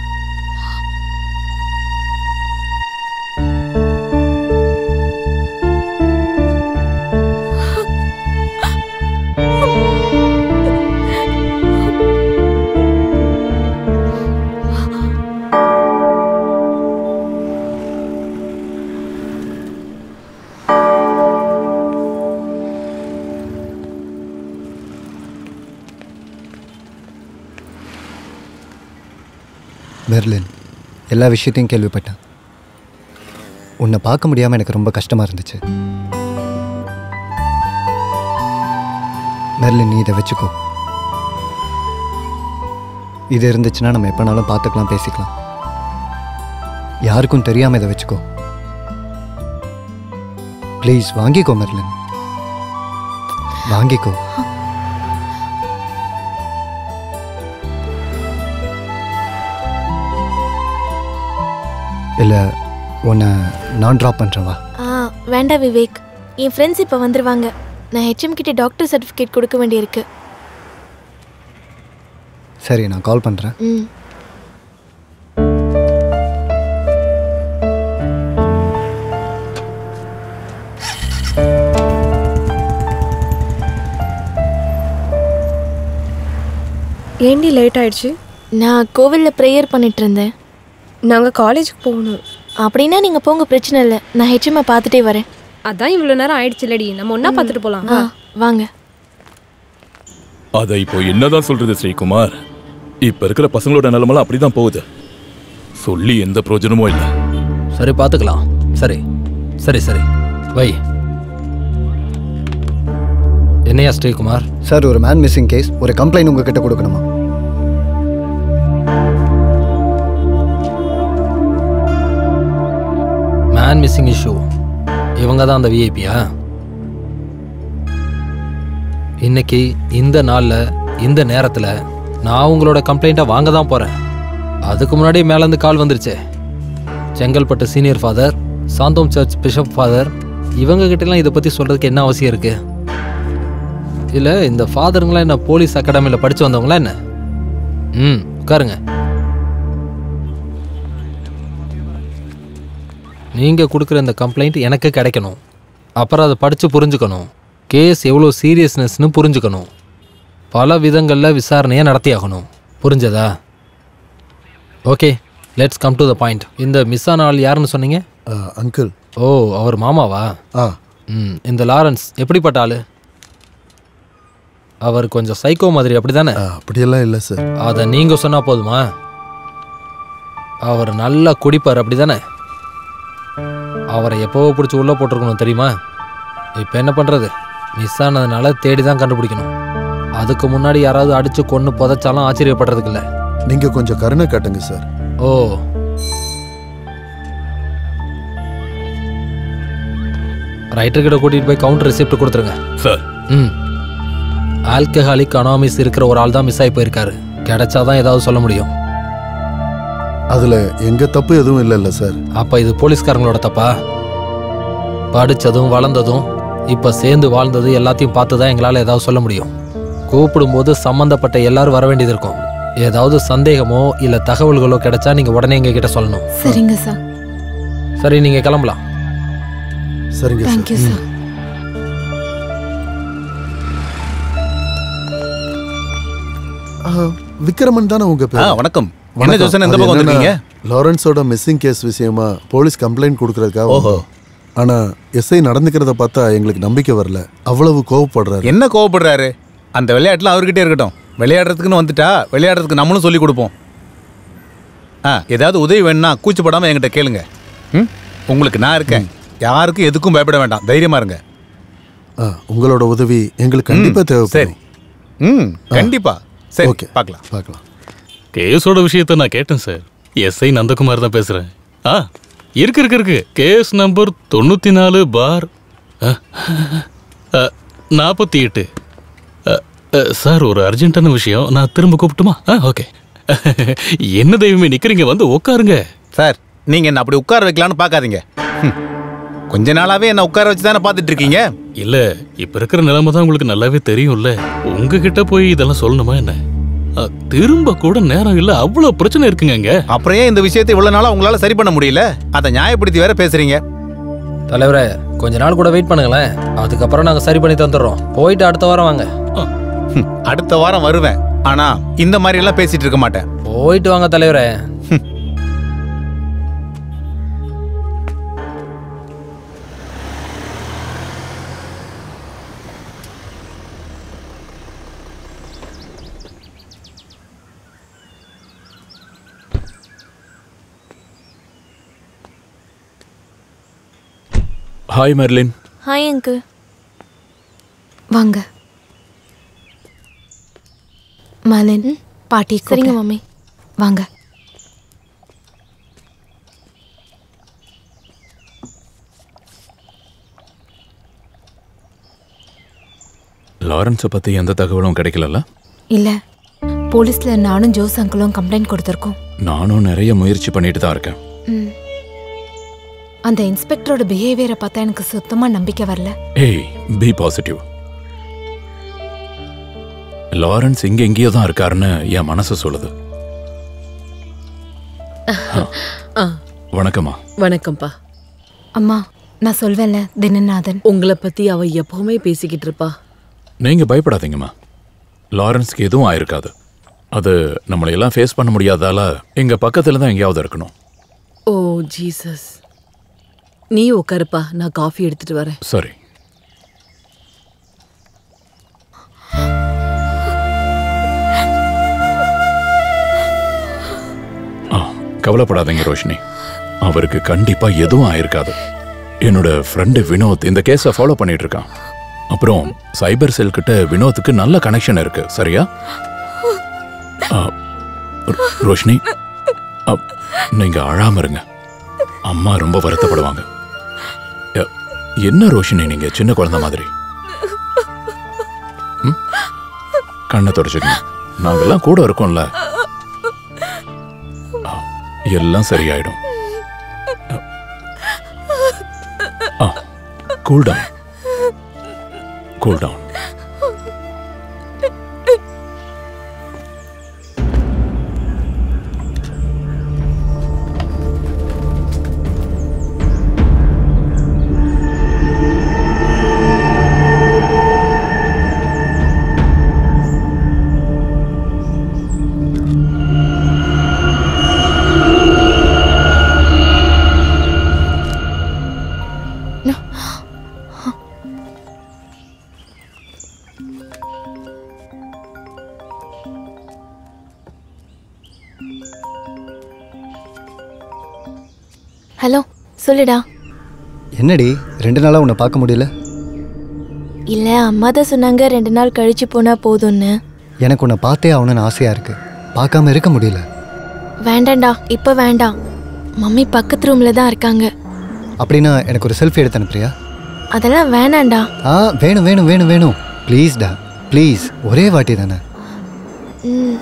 மெர்லின் எல்லா விஷயத்தையும் கேள்விப்பட்டேன் உன்னை பார்க்க முடியாமல் எனக்கு ரொம்ப கஷ்டமாக இருந்துச்சு மெர்லின் நீ இதை வச்சுக்கோ இது இருந்துச்சுன்னா நம்ம எப்போனாலும் பார்த்துக்கலாம் பேசிக்கலாம் யாருக்கும் தெரியாமல் இதை வச்சுக்கோ ப்ளீஸ் வாங்கிக்கோ மெர்லின் வாங்கிக்கோ இல்லை உன்னை நான் ட்ராப் பண்ணுறேன் வா ஆ வேண்டாம் விவேக் என் ஃப்ரெண்ட்ஸ் இப்போ வந்துருவாங்க நான் ஹெச்எம் கிட்ட டாக்டர் சர்டிஃபிகேட் கொடுக்க வேண்டியிருக்கு சரி நான் கால் பண்ணுறேன் ம் ஏண்டி லேட் ஆயிடுச்சு நான் கோவிலில் ப்ரேயர் பண்ணிட்டு இருந்தேன் நாங்கள் காலேஜுக்கு போகணும் அப்படின்னா நீங்கள் போங்க பிரச்சனை இல்லை நான் ஹெச்எம்ஐ பார்த்துட்டே வரேன் அதான் இவ்வளோ நேரம் ஆயிடுச்சு இல்லடி நம்ம ஒன்றா பார்த்துட்டு போகலாம் ஆ வாங்க அதை இப்போ என்னதான் சொல்றது ஸ்ரீகுமார் இப்ப இருக்கிற பசங்களோட நிலைமெல்லாம் அப்படிதான் போகுது சொல்லி எந்த பிரயோஜனமும் இல்லை சரி பார்த்துக்கலாம் சரி சரி சரி வை என்னையா ஸ்ரீகுமார் சார் ஒரு மேன் மிஸ்ஸிங் கேஸ் ஒரு கம்ப்ளைண்ட் உங்ககிட்ட கொடுக்கணுமா மேன் மிஸ்ஸிங் இஷ்யூ இவங்க தான் அந்த விஐபியா இன்னைக்கு இந்த நாளில் இந்த நேரத்தில் நான் உங்களோட கம்ப்ளைண்ட்டை வாங்க தான் போகிறேன் அதுக்கு முன்னாடி மேலேருந்து கால் வந்துருச்சே Chengalpattu senior father Santhome church bishop father இவங்க கிட்டலாம் இதை பற்றி சொல்கிறதுக்கு என்ன அவசியம் இருக்குது இல்லை இந்த ஃபாதருங்களாம் என்ன போலீஸ் அகாடமியில் படித்து வந்தவங்களா என்ன ம் உட்காருங்க நீங்கள் கொடுக்குற இந்த கம்ப்ளைண்ட் எனக்கு கிடைக்கணும் அப்புறம் அதை படித்து புரிஞ்சுக்கணும் கேஸ் எவ்வளோ சீரியஸ்னஸ்னு புரிஞ்சுக்கணும் பல விதங்களில் விசாரணையை நடத்தியாகணும் புரிஞ்சதா okay let's come to the point இந்த மிஸ் ஆன ஆள் யாருன்னு சொன்னீங்க அங்கிள் ஓ அவர் மாமாவா ஆ ம் இந்த லாரன்ஸ் எப்படிப்பட்ட ஆளு அவர் கொஞ்சம் சைக்கோ மாதிரி அப்படிதானே அப்படியெல்லாம் இல்லை சார் அதை நீங்க சொன்னா போதுமா அவர் நல்லா குடிப்பார் அப்படிதானே அவரை எப்போவோ பிடிச்சி உள்ள போட்டிருக்கணும் தெரியுமா இப்போ என்ன பண்றது மிஸ் ஆனதுனால தேடி தான் கண்டுபிடிக்கணும் அதுக்கு முன்னாடி யாராவது அடிச்சு கொன்னு புதைச்சாலும் ஆச்சரியப்படுறதுக்கு இல்லை நீங்க கொஞ்சம் கருணை காட்டுங்க சார் ஓ ரைட்டர் கிட்ட கூட்டிட்டு போய் கவுண்டர் ரிசிப்ட் கொடுத்துருங்க சார் ம் ஆல்கஹாலிக் அனாமிஸ் இருக்கிற ஒரு ஆள் தான் மிஸ் ஆகி போயிருக்காரு கிடைச்சாதான் ஏதாவது சொல்ல முடியும் அதுல எங்க தப்பு எதுவும் இல்லைல்ல சார் அப்ப இது போலீஸ்காரங்களோட தப்பா படிச்சதும் வளர்ந்ததும் இப்ப சேர்ந்து வாழ்ந்தது எல்லாத்தையும் பார்த்து தான் எங்களால் ஏதாவது சொல்ல முடியும் கூப்பிடும்போது சம்பந்தப்பட்ட எல்லாரும் வர வேண்டியது இருக்கும் ஏதாவது சந்தேகமோ இல்ல தகவல்களோ கிடைச்சா நீங்க உடனே எங்க கிட்ட சொல்லணும் சரிங்க சார் சரி நீங்க கிளம்பலாம் சரிங்க தேங்க்யூ சார் விக்ரமன் தானே உங்க பேர் ஆ, வணக்கம். என்ன ஜோசன் இந்த பக்கம் வந்திருக்கீங்க? லாரன்ஸோட மிஸ்ஸிங் கேஸ் விஷயமா போலீஸ் கம்ப்ளைண்ட் கொடுக்கறதுக்காக ஓஹோ. வந்தோம். ஆனா எஸ்ஐ நடந்துக்கிறத பார்த்தா எங்களுக்கு நம்பிக்கை வரல அவ்வளவு கோவப்படுறாரு என்ன கோவப்படுறாரு அந்த விளையாட்டுல அவர்கிட்டே இருக்கட்டும் விளையாடுறதுக்குன்னு வந்துட்டா விளையாடுறதுக்கு நம்மளும் சொல்லி கொடுப்போம் ஆ ஏதாவது உதவி வேணும்னா கூச்சப்படாம என்கிட்ட கேளுங்க ம் உங்களுக்கு நான் இருக்கேன் யாருக்கும் எதுக்கும் பயப்பட வேண்டாம் தைரியமா இருங்க ஆ, உங்களோட உதவி எங்களுக்கு கண்டிப்பா தேவைப்படும் ம் கண்டிப்பா சரி ஓகே பார்க்கலாம் பார்க்கலாம் கேஸோட விஷயத்தை நான் கேட்டேன் சார் எஸ்ஐ நந்தகுமார் தான் பேசுறேன் ஆ இருக்கு இருக்கு இருக்கு கேஸ் நம்பர் தொண்ணூத்தி நாலு பார் நாற்பத்தி எட்டு சார் ஒரு அர்ஜென்ட்டான விஷயம் நான் திரும்ப கூப்பிட்டுமா ஆ ஓகே என்ன தெய்வமே நிக்கிறீங்க வந்து உட்காருங்க சார் நீங்க என்ன அப்படி உட்கார வைக்கலாம்னு பார்க்காதீங்க ம். கொஞ்ச நாளாவே என்ன உட்கார வச்சு தானே பார்த்துட்டு இருக்கீங்க இல்ல இப்ப இருக்கிற நிலைமை தான் உங்களுக்கு நல்லாவே தெரியும்ல உங்ககிட்ட போய் இதெல்லாம் சொல்லணுமா என்ன அ, திரும்ப கூட நேரம் இல்ல அவ்வளவு பிரச்சனை இருக்குங்க இங்க அப்புறம் ஏன் இந்த விஷயத்தை இவ்வளவு நாளா உங்களால சரி பண்ண முடியல அதை நியாயப்படுத்தி வேற பேசுறீங்க தலைவரே கொஞ்ச நாள் கூட வெயிட் பண்ணுங்களேன் அதுக்கப்புறம் நாங்க சரி பண்ணி தந்துடுறோம் போயிட்டு அடுத்த வாரம் வாங்க ம், அடுத்த வாரம் வருவேன் ஆனா இந்த மாதிரி எல்லாம் பேசிட்டு இருக்க மாட்டேன் போயிட்டு வாங்க தலைவரே ஹாய் மெர்லின் ஹாய் அங்கிள் வாங்க மலன் பாட்டி சரிங்க கூப்பிடு. மம்மி வாங்க லாரன்ஸை பத்தி எந்த தகவலும் கிடைக்கலல்ல இல்ல போலீஸ்ல நானும் ஜோஸ் அங்கிளும் கம்ப்ளைண்ட் கொடுத்துருக்கோம் நானும் நிறைய முயற்சி பண்ணிட்டு தான் இருக்கேன் ம். அந்த இன்ஸ்பெக்டரோட பிஹேவியரை பார்த்தா எனக்கு சுத்தமா நம்பிக்கை வரல ஏய் பி பாசிட்டிவ் லாரன்ஸ் இங்க எங்கேயோ தான் இருக்காருன்னு என் மனசு சொல்லுது ஆ வணக்கம்மா வணக்கம்ப்பா அம்மா நான் சொல்வேன்ல தினநாதன் உங்களை பத்தி அவ எப்பவுமே பேசிக்கிட்டு இருப்பா நீங்க பயப்படாதீங்கம்மா லாரன்ஸ்க்கு எதுவும் ஆயிருக்காது அது நம்மளை எல்லாம் ஃபேஸ் பண்ண முடியாதால எங்க பக்கத்துல தான் எங்கேயாவது இருக்கணும் ஓ ஜீசஸ் நீ உட்காருப்பா நான் காஃபி எடுத்துட்டு வரேன் சரி ஆ, கவலைப்படாதீங்க ரோஷினி அவருக்கு கண்டிப்பா எதுவும் ஆயிருக்காது என்னோட ஃப்ரெண்டு வினோத் இந்த கேஸை ஃபாலோ பண்ணிட்டு இருக்கான் அப்புறம் சைபர் செல் கிட்ட வினோத்துக்கு நல்ல கனெக்ஷன் இருக்கு சரியா ஆ, ரோ- ரோஷினி ஆ, நீங்க அழாம இருங்க அம்மா ரொம்ப வருத்தப்படுவாங்க எ- என்ன ரோஷினி நீங்க சின்ன குழந்தை மாதிரி ம்? கண்ணை தொடச்சுக்கங்க நாங்கெல்லாம் கூட இருக்கோம்ல ஆ, எல்லாம் சரியாயிடும் cool down cool down hello சொல்லுடா என்னடி ரெண்டு நாளாக உன்னை பார்க்க முடியல இல்ல அம்மா தான் சொன்னாங்க ரெண்டு நாள் கழிச்சு போனா போதும்னு எனக்கு உன்னை பார்த்தே ஆகணும்னு ஆசையாக இருக்கு பார்க்காம இருக்க முடியல வேண்டாம்டா இப்ப வேண்டாம் மம்மி பக்கத்து ரூம்ல தான் இருக்காங்க அப்படின்னா எனக்கு ஒரு செல்ஃபி எடுத்து அனுப்புறியா அதெல்லாம் வேணாம்டா ஆ வேணும் வேணும் வேணும் வேணும் ப்ளீஸ்டா ப்ளீஸ் ஒரே வாட்டி தானே ம்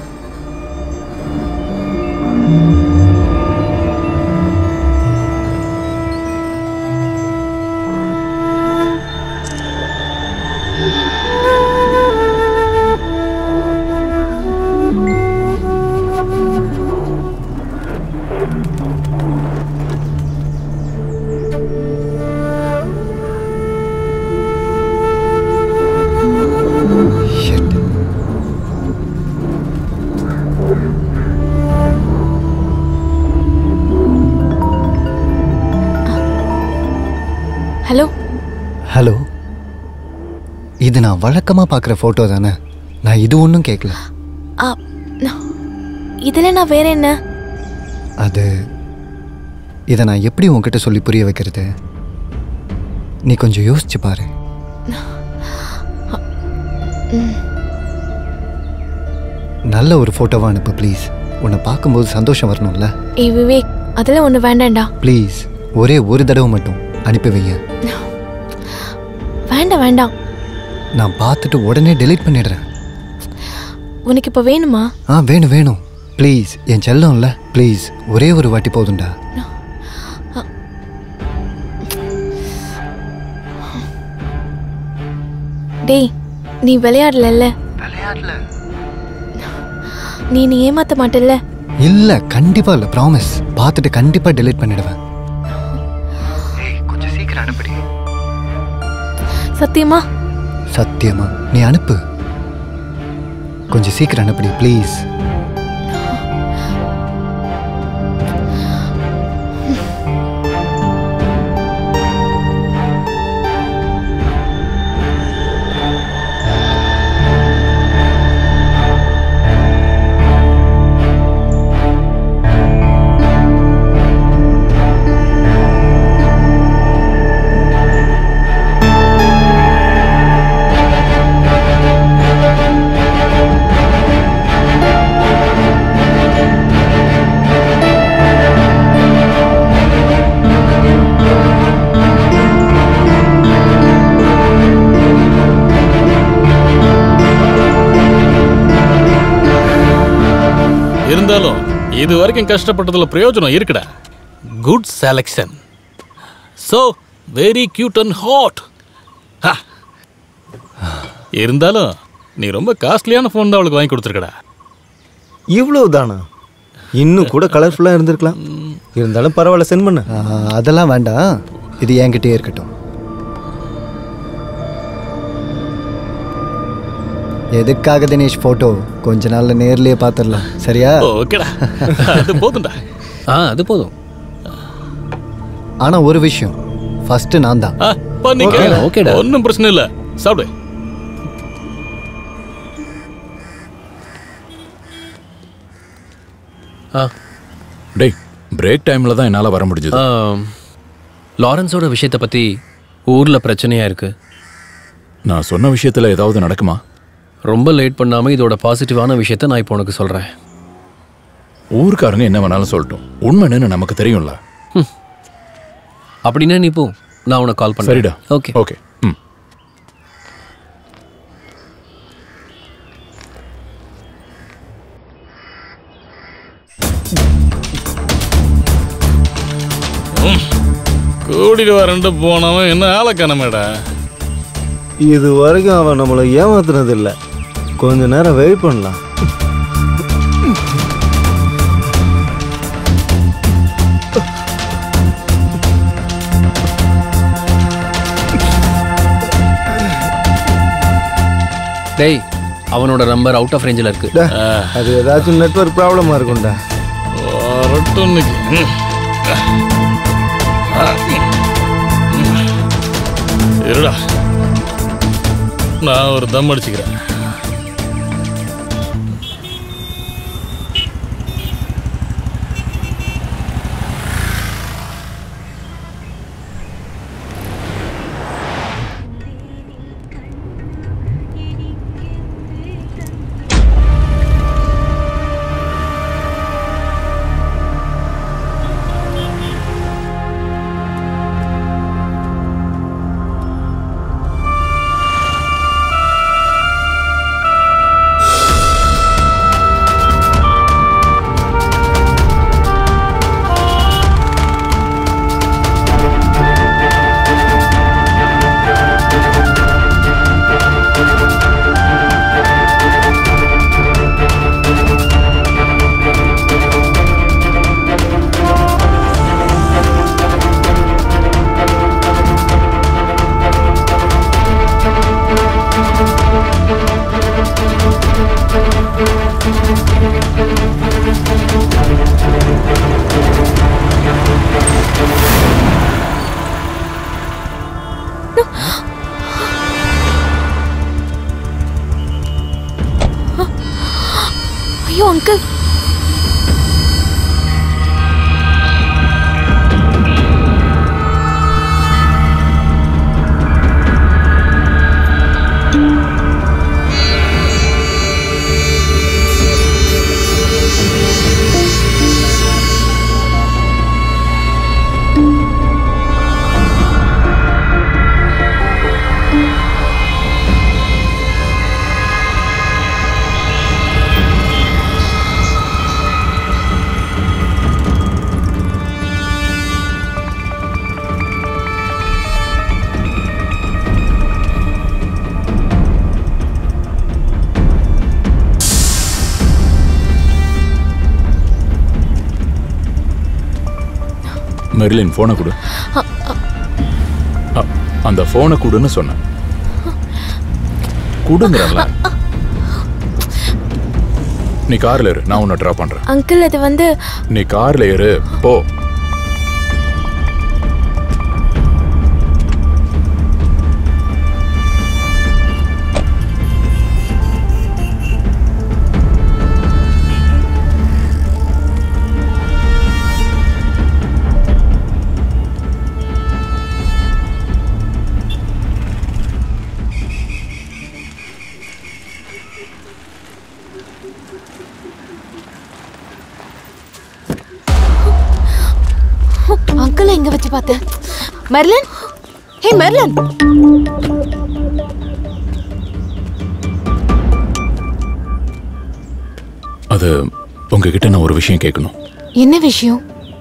ஹலோ ஹலோ இது நான் வழக்கமாக பார்க்குற ஃபோட்டோ தானே நான் இது ஒன்றும் கேட்கல ஆ, நா- இதுல நான் வேற என்ன அது இதை நான் எப்படி உன்கிட்ட சொல்லி புரிய வைக்கிறது நீ கொஞ்சம் யோசிச்சு பாரு ம், நல்ல ஒரு ஃபோட்டோவாக அனுப்பு ப்ளீஸ் உன்னை பார்க்கும்போது சந்தோஷம் வரணும்ல ஏய் விவேக் அதெல்லாம் ஒன்று வேண்டாம்டா ப்ளீஸ் ஒரே ஒரு தடவை மட்டும் அனுப்பி வைங்க வேண்டாம் வேண்டாம் நான் பார்த்துட்டு உடனே டெலீட் பண்ணிடுறேன் உனக்கு இப்போ வேணுமா ஆ வேணும் வேணும் ப்ளீஸ் என் செல்லம்ல ப்ளீஸ் ஒரே ஒரு வாட்டி போதும்டா டேய் நீ விளையாடலல்ல நீ நீ ஏமாத்த மாட்டல்ல இல்லை கண்டிப்பாக இல்லை ப்ராமிஸ் பார்த்துட்டு கண்டிப்பாக டெலீட் பண்ணிடுவேன் கொஞ்சம் சீக்கிரம் அனுப்புடி சத்தியமா சத்தியமா நீ அனுப்பு கொஞ்சம் சீக்கிரம் அனுப்புடி ப்ளீஸ் இருந்தாலும் இது வரைக்கும் கஷ்டப்பட்டதுல பிரயோஜனம் இருக்குடா good selection so very cute and hot இருந்தாலும் நீ ரொம்ப காஸ்ட்லியான ஃபோன் தான் அவளுக்கு வாங்கி கொடுத்துருக்கடா இவ்வளவு தானா இன்னும் கூட கலர்ஃபுல்லாக இருந்திருக்கலாம் இருந்தாலும் பரவாயில்ல சென்ட் பண்ண ஆ, அதெல்லாம் வேண்டாம் இது என்கிட்டயே இருக்கட்டும் எதுக்காக தினேஷ் ஃபோட்டோ கொஞ்ச நாள்ல நேர்லயே பார்த்துடலாம் சரியா ஓகேடா அது போதும்டா ஆ அது போதும் ஆனா ஒரு விஷயம் ஃபர்ஸ்ட் நான் தான் பண்ணிக்க ஓகேடா, ஓகேடா. ஒன்றும் பிரச்சனை இல்லை சாப்பிடு ஆ டேய் பிரேக் டைம்ல தான் என்னால வர முடிஞ்சது ஆம், லாரன்ஸோட விஷயத்தை பற்றி ஊரில் பிரச்சனையாக இருக்கு நான் சொன்ன விஷயத்துல ஏதாவது நடக்குமா ரொம்ப லேட் பண்ணாமல் இதோட பாசிட்டிவான விஷயத்தை நான் இப்போ உனக்கு சொல்கிறேன் ஊருக்காரங்க என்ன வேணாலும் சொல்லட்டும் உண்மை என்னன்னு நமக்கு தெரியும்ல அப்படின்னா நீ போ நான் உனக்கு கால் பண்ணுறேன் சரிடா ஓகே ஓகே ம் கூட்டிட்டு வரேன்ட்டு போனவன் என்ன ஆளக்கணமேடா இது வரைக்கும் அவன் நம்மளை ஏமாத்துனது இல்ல கொஞ்ச நேரம் வெயிட் பண்ணலாம் டேய் அவனோட நம்பர் அவுட் ஆஃப் ரேஞ்சில் இருக்கு டே, அது ஏதாச்சும் நெட்வொர்க் ப்ராப்ளமா இருக்கும்டா வரட்டும் இன்னைக்கு ம். இருடா நான் ஒரு தம் அடிச்சுக்கிறேன் ஐயோ அங்கிள் மெர்லின் போனை கொடு அ- அந்த போனை கொடுன்னு சொன்னேன் கொடுங்கிறல்ல நீ கார்ல ஏறு நான் உன்னை ட்ராப் பண்றேன் அங்கிள் அது வந்து நீ கார்ல ஏறு போ அங்கிள் எங்க வச்சு பார்த்தேன் மெர்லின் ஹே மெர்லின் அது உங்ககிட்ட நான் ஒரு விஷயம் கேட்கணும் என்ன விஷயம்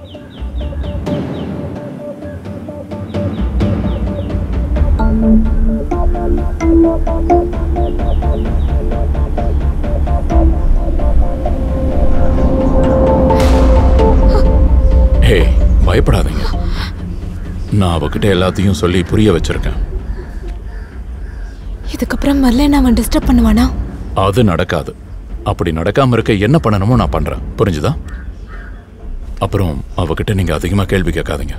ஹே பயப்படாதீங்க நான் அவகிட்ட எல்லாத்தையும் சொல்லி புரிய வச்சிருக்கேன் இதுக்கப்புறம் மெர்லின் அவன் டிஸ்டர்ப் பண்ணுவானா அது நடக்காது அப்படி நடக்காம இருக்க என்ன பண்ணணுமோ நான் பண்றேன் புரிஞ்சுதா அப்புறம் அவகிட்ட நீங்க அதிகமா கேள்வி கேட்காதீங்க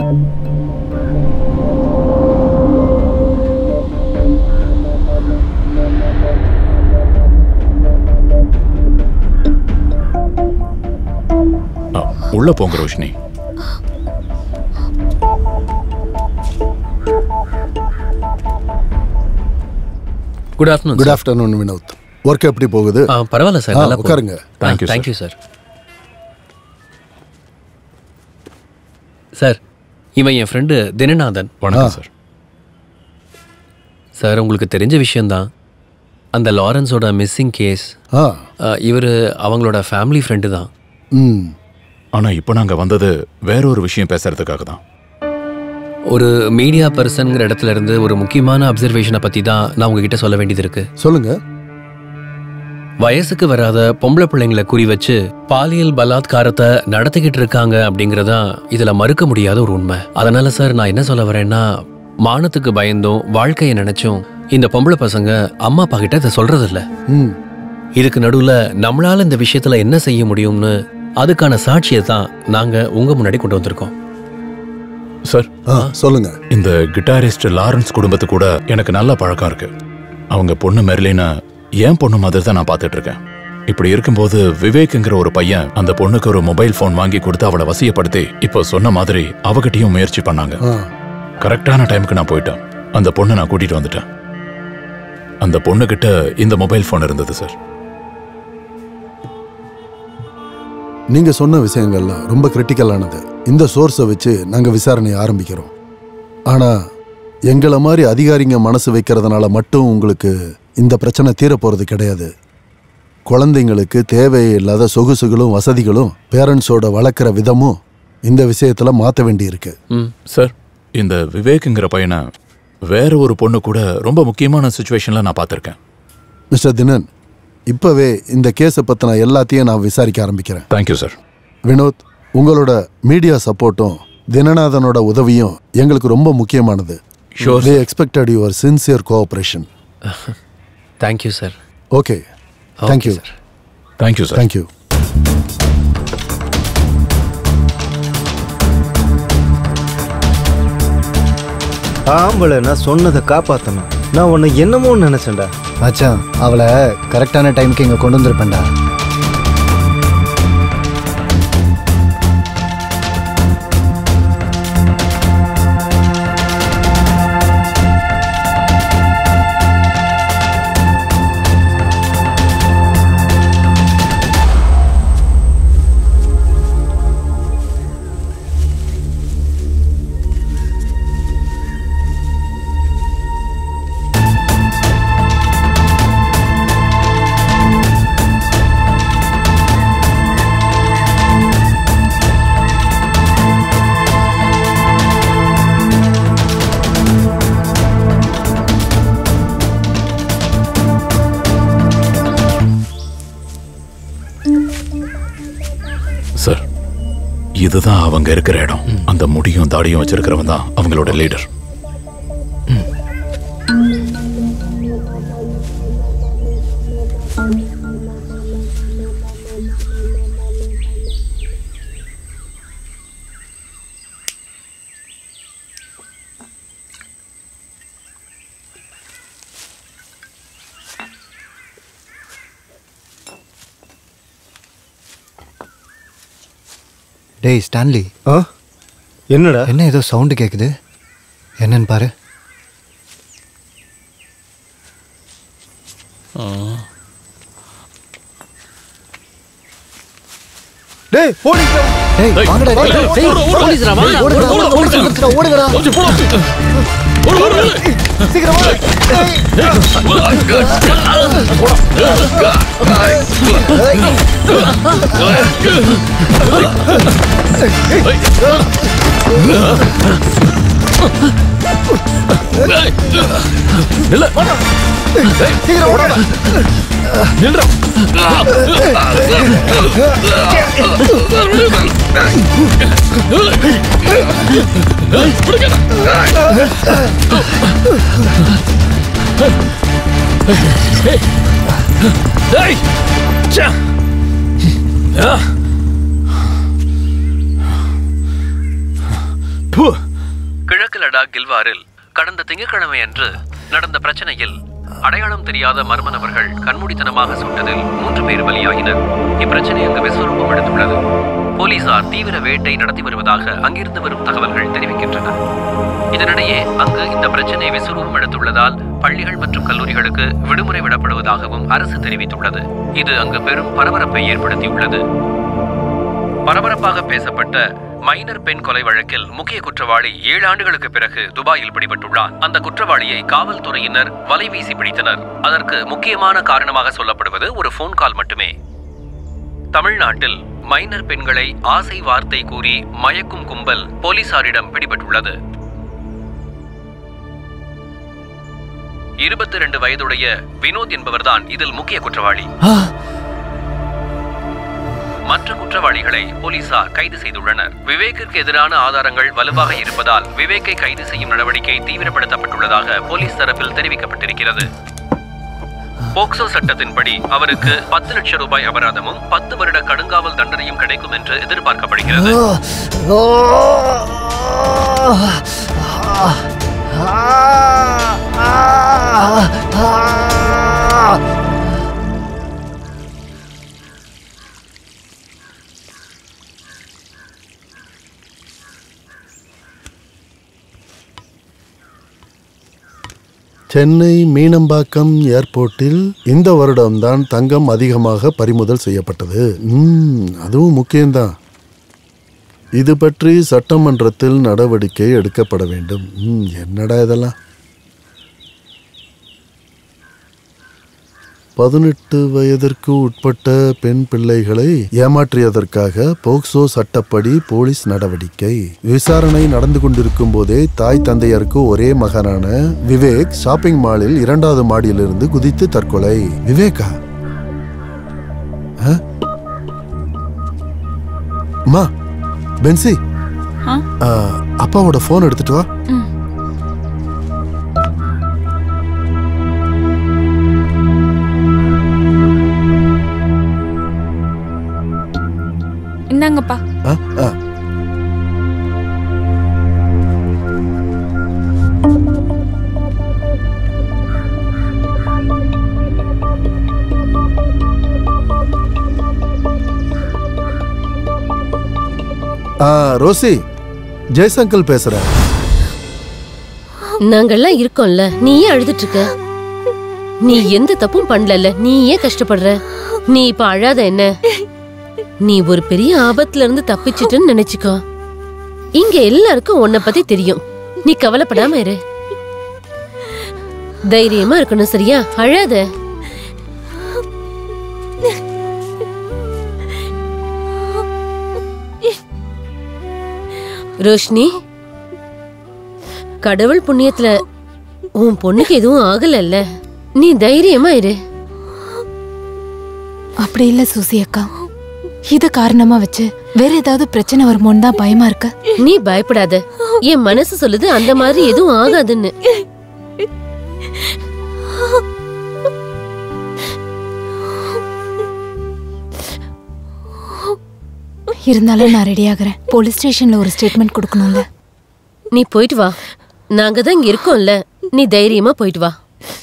ஆ, உள்ள போங்க Roshini good afternoon good afternoon Vinod work எப்படி போகுது ஆ பரவாயில்ல சார் ஆ, நல்லா போகுது. உட்காருங்க ஆ, thank you சார் சார் இவன் என் ஃப்ரெண்டு தினநாதன் வணக்கம் சார் சார் உங்களுக்கு தெரிஞ்ச விஷயம்தான் அந்த லாரன்ஸோட மிஸ்ஸிங் கேஸ் ஆ இவர் அவங்களோட ஃபேமிலி ஃப்ரெண்டு தான் ம் ஆனா இப்போ நாங்க வந்தது வேற ஒரு விஷயம் பேசுறதுக்காக தான் ஒரு மீடியா பர்சன்ங்கிற இடத்துல இருந்து ஒரு முக்கியமான அப்சர்வேஷனை பற்றி தான் நான் உங்ககிட்ட சொல்ல வேண்டியது இருக்கு சொல்லுங்க வயசுக்கு வராத பொம்பளை பிள்ளைங்களை குறி வச்சு பாலியல் பலாத்காரத்தை நடத்திக்கிட்டு இருக்காங்க அப்படிங்கறதா இதுல மறுக்க முடியாத ஒரு உண்மை அதனால சார் நான் என்ன சொல்ல வரேன்னா மானத்துக்கு பயந்தும் வாழ்க்கையை நினைச்சும் இந்த பொம்பளை பசங்க அம்மா அப்பா கிட்ட இதை சொல்றது இல்ல ம் இதுக்கு நடுவுல நம்மளால இந்த விஷயத்துல என்ன செய்ய முடியும்னு அதுக்கான சாட்சியை தான் நாங்க உங்க முன்னாடி கொண்டு வந்திருக்கோம் சார் சொல்லுங்க இந்த கிட்டாரிஸ்ட் லாரன்ஸ் குடும்பத்து கூட எனக்கு நல்ல பழக்கம் இருக்கு அவங்க பொண்ணு மெர்லினா என் பொண்ணு மாதிரி தான் நான் பார்த்துட்டு இருக்கேன் இப்படி இருக்கும்போது விவேக்ங்கிற ஒரு பையன் அந்த பொண்ணுக்கு ஒரு மொபைல் ஃபோன் வாங்கி கொடுத்து அவளை வசியப்படுத்தி இப்போ சொன்ன மாதிரி அவகிட்டயும் முயற்சி பண்ணாங்க கரெக்டான டைமுக்கு நான் போயிட்டேன் அந்த பொண்ணை நான் கூட்டிட்டு வந்துட்டேன் அந்த பொண்ணுகிட்ட இந்த மொபைல் ஃபோன் இருந்தது சார் நீங்க சொன்ன விஷயங்கள்லாம் ரொம்ப கிரிட்டிக்கலானது இந்த சோர்ஸை வச்சு நாங்க விசாரணையை ஆரம்பிக்கிறோம் ஆனா எங்களை மாதிரி அதிகாரிங்க மனசு வைக்கிறதுனால மட்டும் உங்களுக்கு இந்த பிரச்சனை தீர போறது கிடையாது குழந்தைங்களுக்கு தேவையில்லாத சொகுசுகளும் வசதிகளும் பேரண்ட்ஸோட வளர்க்குற விதமும் இந்த விஷயத்துல மாற்ற வேண்டியிருக்கு சார் இந்த விவேக்ங்கிற பையனை வேற ஒரு பொண்ணு கூட ரொம்ப முக்கியமான சுச்சுவேஷன்ல நான் பார்த்துருக்கேன் மிஸ்டர் தினன் இப்பவே இந்த கேஸை பத்தின எல்லாத்தையும் நான் விசாரிக்க ஆரம்பிக்கிறேன் தேங்க்யூ சார் வினோத் உங்களோட மீடியா சப்போர்ட்டும் தினநாதனோட உதவியும் எங்களுக்கு ரொம்ப முக்கியமானது Sure, they expected your sincere cooperation thank you sir okay thank you thank you sir thank you ஆம்பளை நான் சொன்னதை காப்பாத்தணும் நான் உன்னை என்னமோ நினைச்சேன்டா மச்சான் அவளை கரெக்டான டைமுக்கு இங்கே கொண்டு வந்திருப்பேன்டா சார் இதுதான் அவங்க இருக்கிற இடம் அந்த முடியும் தாடியும் வச்சிருக்கிறவன் தான் அவங்களோட லீடர் டேய் ஸ்டான்லி ஆ என்னடா என்ன ஏதோ சவுண்டு கேட்குது என்னன்னு பாரு டேய் ஓடிடா டேய் வாங்கடா டேய் டேய், டேய் ஓடு, ஓடு, போலீஸ்டா வாங்கடா ஓடு, ஓடுடா ஓடு, ஓடுடா ஓடு, ஓடுடா கொஞ்சம் போடு. சீக்கிரம் ஓடு. நில்ல சீக்கிரம் ஓடுடா. நில்றா ஏய் ச்சே. ஆ. ப்பு. கிழக்கு லடாக் கில்வாரில் கடந்த திங்கட்கிழமை அன்று நடந்த பிரச்சனையில் அடையாளம் தெரியாத மர்ம நபர்கள் கண்மூடித்தனமாக சுட்டதில் மூன்று பேர் பலியாகினர் இப்பிரச்சனை அங்கு விஸ்வரூபம் எடுத்துள்ளது போலீசார் தீவிர வேட்டை நடத்தி வருவதாக அங்கிருந்து வரும் தகவல்கள் தெரிவிக்கின்றன இதனிடையே அங்கு இந்த பிரச்சனை விஸ்வரூபம் எடுத்துள்ளதால் பள்ளிகள் மற்றும் கல்லூரிகளுக்கு விடுமுறை விடப்படுவதாகவும் அரசு தெரிவித்துள்ளது இது அங்கு பெரும் பரபரப்பை ஏற்படுத்தியுள்ளது பரபரப்பாக பேசப்பட்ட மைனர் பெண் கொலை வழக்கில் முக்கிய குற்றவாளி ஏழு ஆண்டுகளுக்கு பிறகு துபாயில் பிடிபட்டுள்ளான் அந்த குற்றவாளியை காவல்துறையினர் வலைவீசி பிடித்தனர் அதற்கு முக்கியமான காரணமாக சொல்லப்படுவது ஒரு ஃபோன் கால் மட்டுமே தமிழ்நாட்டில் மைனர் பெண்களை ஆசை வார்த்தை கூறி மயக்கும் கும்பல் போலீசாரிடம் பிடிபட்டுள்ளது இருபத்தி ரெண்டு வயதுடைய வினோத் என்பவர்தான் இதில் முக்கிய குற்றவாளி மற்ற குற்றவாளிகளை போலீசார் கைது செய்துள்ளனர் விவேக்கிற்கு எதிரான ஆதாரங்கள் வலுவாக இருப்பதால் விவேக்கை கைது செய்யும் நடவடிக்கை தீவிரப்படுத்தப்பட்டுள்ளதாக போலீஸ் தரப்பில் தெரிவிக்கப்பட்டிருக்கிறது போக்சோ சட்டத்தின்படி அவருக்கு பத்து லட்சம் ரூபாய் அபராதமும் பத்து வருட கடுங்காவல் தண்டனையும் கிடைக்கும் என்று எதிர்பார்க்கப்படுகிறது சென்னை மீனம்பாக்கம் ஏர்போர்ட்டில் இந்த வருடம்தான் தங்கம் அதிகமாக பறிமுதல் செய்யப்பட்டது ம், அதுவும் முக்கியம்தான் இது பற்றி சட்டமன்றத்தில் நடவடிக்கை எடுக்கப்பட வேண்டும் ம், என்னடா இதெல்லாம் பதினெட்டு வயதிற்கு உட்பட்ட பெண் பிள்ளைகளை ஏமாற்றியதற்காக போக்சோ சட்டப்படி போலீஸ் நடவடிக்கை விசாரணை நடந்து கொண்டிருக்கும் போதே தாய் தந்தையருக்கு ஒரே மகனான விவேக் ஷாப்பிங் மாலில் இரண்டாவது மாடியிலிருந்து குதித்து தற்கொலை விவேகா ஆ? அம்மா பென்சி ஆ? ஆ, அப்பாவோட போன் எடுத்துட்டு வா இந்தாங்கப்பா ஆ, ஆ. ஆ, ரோசி ஜெய்சங்கல் பேசுறேன் நாங்கெல்லாம் இருக்கோம்ல நீ ஏன் அழுதுட்டு இருக்க நீ எந்த தப்பும் பண்ணல நீ ஏன் கஷ்டப்படுற நீ இப்ப அழாத என்ன நீ ஒரு பெரிய ஆபத்துல இருந்து தப்பிச்சிட்டுன்னு நினைச்சுக்கோ இங்க எல்லாருக்கும் உன்னை பத்தி தெரியும் நீ கவலைப்படாம இரு தைரியமா இருக்கணும் சரியா அழாத ரோஷினி கடவுள் புண்ணியத்துல உன் பொண்ணுக்கு எதுவும் ஆகலல்ல நீ தைரியமா இரு அப்படி இல்ல சூசி அக்கா இத காரணமா வச்சு வேற ஏதாவது பிரச்சனை வருமோன்னு தான் பயமா இருக்கு நீ பயப்படாத என் மனசு சொல்லுது அந்த மாதிரி எதுவும் ஆகாதுன்னு இருந்தாலும் நான் ரெடி ஆகுறேன் போலீஸ் ஸ்டேஷன்ல ஒரு ஸ்டேட்மெண்ட் கொடுக்கணும்ல நீ போயிட்டு வா நாங்க தான் இங்க இருக்கோம்ல நீ தைரியமா போயிட்டு வா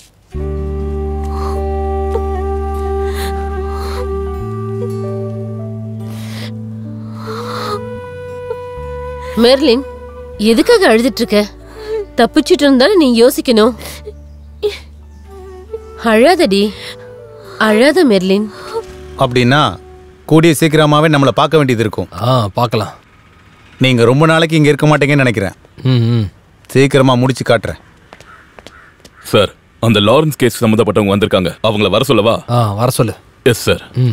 மெர்லின் எதுக்காக அழுதுட்டு இருக்க தப்பிச்சிட்டு இருந்தாலும் நீ யோசிக்கணும் அழாதடி அழாத மெர்லின் அப்படின்னா கூடிய சீக்கிரமாவே நம்மளை பார்க்க வேண்டியது இருக்கும் ஆ பார்க்கலாம் நீங்க ரொம்ப நாளைக்கு இங்க இருக்க மாட்டீங்கன்னு நினைக்கிறேன் ம் ம் சீக்கிரமா முடிச்சு காட்டுறேன் சார் அந்த லாரன்ஸ் கேஸ் சம்மந்தப்பட்டவங்க வந்திருக்காங்க அவங்கள வர சொல்லவா ஆ வர சொல்லு எஸ் சார் ம்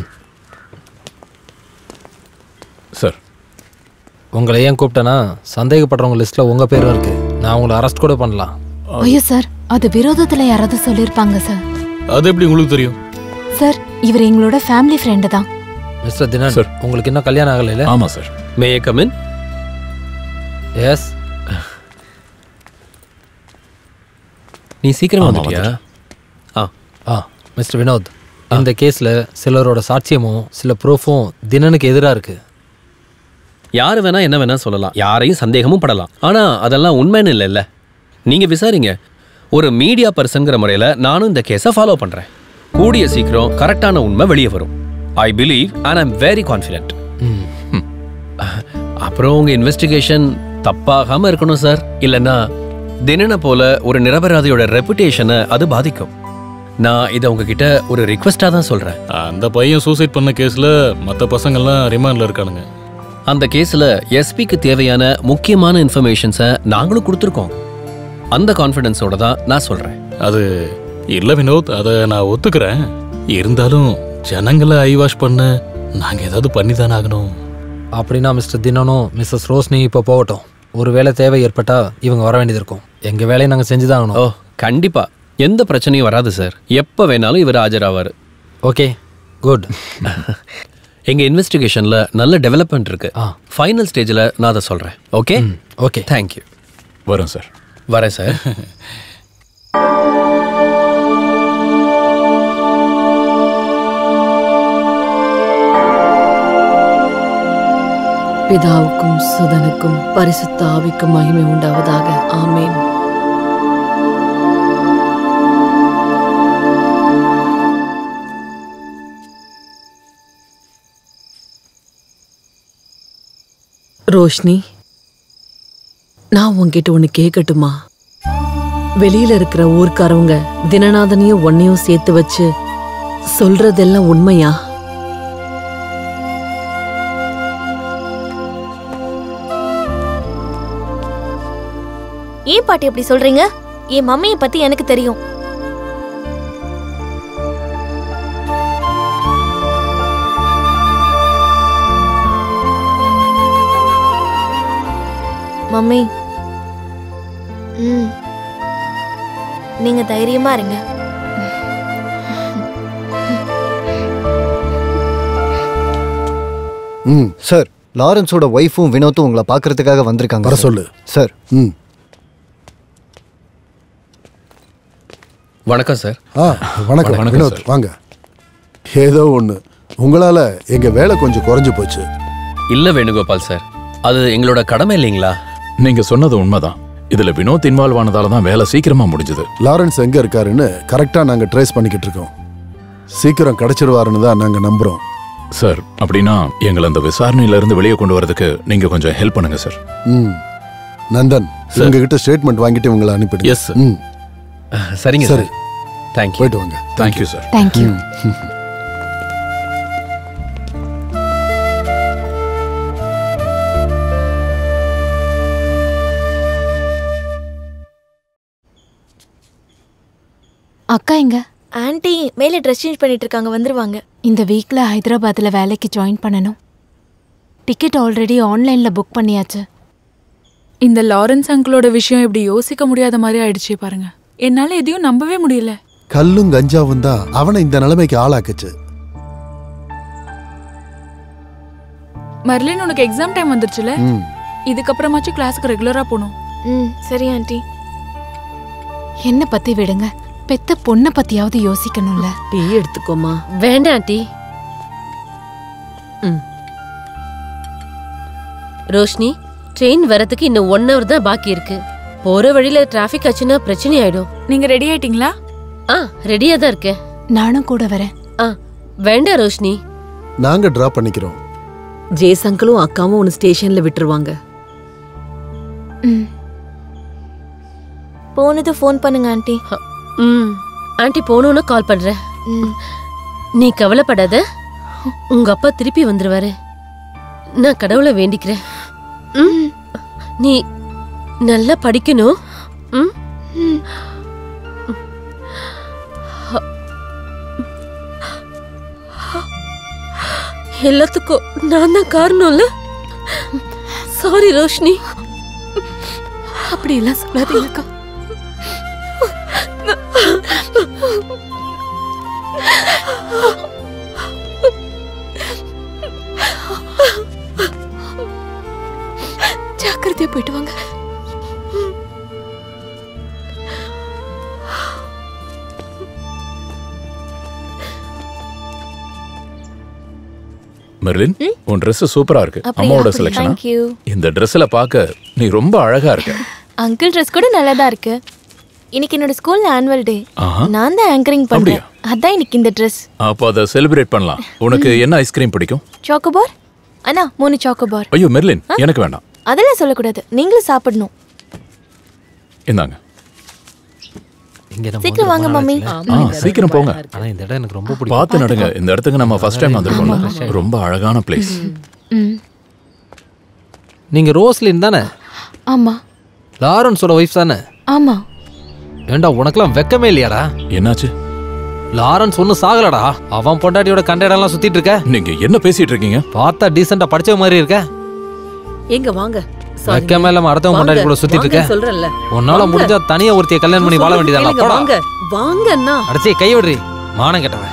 சார் உங்களை ஏன் கூப்பிட்டேன்னா சந்தேகப்படுறவங்க லிஸ்ட்டில் உங்கள் பேரும் இருக்கு நான் உங்களை அரெஸ்ட் கூட பண்ணலாம் ஐயோ சார் அது விரோதத்துல யாராவது சொல்லியிருப்பாங்க சார் அது எப்படி உங்களுக்கு தெரியும் சார் இவர் எங்களோட ஃபேமிலி ஃப்ரெண்டு தான் மிஸ்டர் தினன் உங்களுக்கு இன்னும் கல்யாணம் ஆகலைல ஆமாம் சார் மே கமின் எஸ் நீ சீக்கிரமா ஆமா, வந்துட்டியா ஆ ஆ மிஸ்டர் வினோத் இந்த கேஸில் சிலரோட சாட்சியமும் சில ப்ரூஃபும் தினனுக்கு எதிராக இருக்கு யார் வேணா என்ன வேணா சொல்லலாம் யாரையும் சந்தேகமும் படலாம் ஆனா அதெல்லாம் உண்மைன்னு இல்லைல்ல நீங்க விசாரிங்க ஒரு மீடியா பர்சன்கிற முறையில நானும் இந்த கேஸை ஃபாலோ பண்றேன் கூடிய சீக்கிரம் கரெக்டான உண்மை வெளியே வரும் I believe and I'm very confident அப்புறம் உங்க இன்வெஸ்டிகேஷன் தப்பாகாம இருக்கணும் சார் இல்லைன்னா தினனை போல ஒரு நிரபராதியோட ரெப்புடேஷனை அது பாதிக்கும் நான் இதை உங்ககிட்ட ஒரு ரிக்வெஸ்டா தான் சொல்றேன் அந்த பையன் சூசைட் பண்ண கேஸ்ல மற்ற பசங்கள்லாம் ரிமாண்ட்ல இருக்கானுங்க அந்த கேஸ்ல எஸ்பிக்கு தேவையான முக்கியமான இன்ஃபர்மேஷன்ஸை நாங்களும் கொடுத்துருக்கோம் அந்த கான்ஃபிடன்ஸோட தான் நான் சொல்றேன் அது இல்ல வினோத் அதை நான் ஒத்துக்கிறேன் இருந்தாலும் ஜனங்களை ஐ வாஷ் பண்ண நாங்க ஏதாவது பண்ணி தானே ஆகணும் அப்படின்னா மிஸ்டர் தினனும் மிஸ்ஸஸ் ரோஷினி இப்போ போகட்டும் ஒருவேளை தேவை ஏற்பட்டா இவங்க வர வேண்டியது இருக்கும் எங்க வேலையை நாங்கள் செஞ்சுதான் ஆகணும் ஓ கண்டிப்பா எந்த பிரச்சனையும் வராது சார் எப்போ வேணாலும் இவர் ஆஜராவார் ஓகே குட் எங்க இன்வெஸ்டிகேஷன்ல நல்ல டெவலப்மெண்ட் இருக்கு ஃபைனல் ஸ்டேஜில் நான் அதை சொல்றேன் ஓகே ஓகே தேங்க்யூ வரேன் சார் வரேன் சார் பிதாவுக்கும் சுதனுக்கும் பரிசுத்த ஆவிக்கும் மகிமை உண்டாவதாக ஆமேன் ரோஷினி நான் உன்கிட்ட ஒன்று கேட்கட்டுமா வெளியில இருக்கிற ஊர்க்காரவங்க தினநாதனையும் உன்னையும் சேர்த்து வச்சு சொல்றதெல்லாம் உண்மையா ஏன் பாட்டி அப்படி சொல்றீங்க என் மம்மியை பத்தி எனக்கு தெரியும் மம்மி ம் நீங்க தைரியமா இருங்க ம் சார் லாரன்ஸோட ஒய்ஃபும் வினோத்தும் உங்களை பார்க்கறதுக்காக வந்திருக்காங்க வர சார். சொல்லு. சார் ம் வணக்கம் சார் ஆ வணக்கம் வணக்கம் வினோத் வாங்க ஏதோ ஒன்று உங்களால் எங்கள் வேலை கொஞ்சம் குறைஞ்சு போச்சு இல்ல வேணுகோபால் சார் அது எங்களோட கடமை இல்லைங்களா நீங்க சொன்னது உண்மைதான் இதுல வினோத் இன்வால்வ் ஆனதால தான் வேலை சீக்கிரமா முடிஞ்சது லாரன்ஸ் எங்கே இருக்காருன்னு கரெக்டாக நாங்கள் ட்ரேஸ் பண்ணிக்கிட்டு இருக்கோம் சீக்கிரம் கிடைச்சிருவாருன்னு தான் நாங்கள் நம்புகிறோம் சார் அப்படின்னா எங்களை அந்த விசாரணையில இருந்து வெளியே கொண்டு வரதுக்கு நீங்க கொஞ்சம் ஹெல்ப் பண்ணுங்க சார் ம் நந்தன் உங்ககிட்ட ஸ்டேட்மெண்ட் வாங்கிட்டு உங்களை அனுப்பிடுங்க எஸ் ம் சரிங்க சரி சார் தேங்க்யூ போயிட்டு வாங்க தேங்க்யூ சார் தேங்க்யூ அக்கா எங்க ஆன்ட்டி மேலே ட்ரெஸ் சேஞ்ச் பண்ணிட்டு இருக்காங்க வந்துருவாங்க இந்த வீக்ல ஹைதராபாத்ல வேலைக்கு ஜாயின் பண்ணணும் டிக்கெட் ஆல்ரெடி ஆன்லைன்ல புக் பண்ணியாச்சு இந்த லாரன்ஸ் அங்கிளோட விஷயம் இப்படி யோசிக்க முடியாத மாதிரி ஆயிடுச்சு பாருங்க என்னால எதையும் நம்பவே முடியல கல்லும் கஞ்சாவும் தான் அவனை இந்த நிலைமைக்கு ஆளாக்குச்சு மர்லின் உனக்கு எக்ஸாம் டைம் வந்துருச்சுல ம் இதுக்கப்புறமாச்சும் கிளாஸுக்கு ரெகுலரா போகணும் ம் சரி ஆன்ட்டி என்ன பத்தி விடுங்க பெத்த பொண்ணை பத்தியாவது யோசிக்கணும்ல டீ எடுத்துக்கோமா வேண்டாம் ஆண்டி ம் ரோஷினி ட்ரெயின் வரதுக்கு இன்னும் ஒன் ஹவர் தான் பாக்கி இருக்கு போற வழியில டிராஃபிக் ஆச்சுன்னா பிரச்சனை ஆயிடும் நீங்க ரெடி ஆயிட்டீங்களா ஆ ரெடியா தான் இருக்கேன் நானும் கூட வரேன் ஆ வேண்டாம் ரோஷினி நாங்கள் ட்ராப் பண்ணிக்கிறோம் ஜேஸ் அங்கிளும் அக்காவும் உன்னை ஸ்டேஷன்ல விட்டுருவாங்க போனது ஃபோன் பண்ணுங்க ஆன்ட்டி ம் ஆண்டி போகணுன்னு கால் பண்றேன் நீ கவலைப்படாத உங்க அப்பா திருப்பி வந்துருவாரு நான் கடவுளை வேண்டிக்கிறேன் ம் நீ நல்லா படிக்கணும் ம் எல்லாத்துக்கும் நான் தான் காரணம்ல சாரி ரோஷினி அப்படி எல்லாம் சொல்லாதீங்கக்கா ஜாக்கிரதையா போயிட்டு வாங்க மெர்லின் உன் Dress சூப்பரா இருக்கு அப்படியா? அம்மாவோட செலெக்ஷனா Thank you. இந்த Dressல பார்க்க நீ ரொம்ப அழகா இருக்க அங்கிள் ட்ரெஸ் கூட நல்லா தான் இருக்கு இன்னைக்கு என்னோட ஸ்கூல்ல ஆனுவல் டே ஆஹா. நான் தான் ஆங்கரிங் பண்றேன் அதான் இன்னைக்கு இந்த ட்ரெஸ் அப்போ அதை செலிப்ரேட் பண்ணலாம் உனக்கு என்ன ஐஸ்கிரீம் பிடிக்கும் சாக்கோபார் அண்ணா மூணு சாக்கோபார் ஐயோ மெர்லின் எனக்கு வேண்டாம் அதெல்லாம் சொல்லக்கூடாது நீங்களும் சாப்பிடணும் இந்தாங்க இங்க நம்ம சீக்கிரம் வாங்க மம்மி ஆ சீக்கிரம் போங்க ஆனா இந்த இடம் எனக்கு ரொம்ப பிடிக்கும் பார்த்து நடுங்க இந்த இடத்துக்கு நம்ம ஃபர்ஸ்ட் டைம் வந்திருக்கோம்ல ரொம்ப அழகான பிளேஸ் ம் நீங்க ரோஸ்லின் தானே ஆமா லாரன்ஸோட ஒய்ஃப் தானே ஆமா ஏண்டா உனக்கெல்லாம் வெக்கமே இல்லையாடா என்னாச்சு லாரன்ஸ் ஒன்னும் சாகலடா அவன் பொண்டாட்டியோட கண்ட இடம்லாம் சுத்திட்டு இருக்க நீங்க என்ன பேசிட்டு இருக்கீங்க பார்த்தா டீசெண்டா படிச்ச மாதிரி இருக்க எங்க வாங்க Sorry. வெக்கமே இல்லாம அடுத்தவன் பொண்டாட்டி கூட சுத்திட்டு வாங்க, இருக்க சொல்றேன்ல உன்னால வாங்க. முடிஞ்சா தனியா ஒருத்திய கல்யாணம் பண்ணி வாழ சொல்றது வேண்டியதாடா கேளுங்க, போடா வாங்க வாங்க அண்ணா அடிச்சி கை விடுறி மானம் கெட்டவன்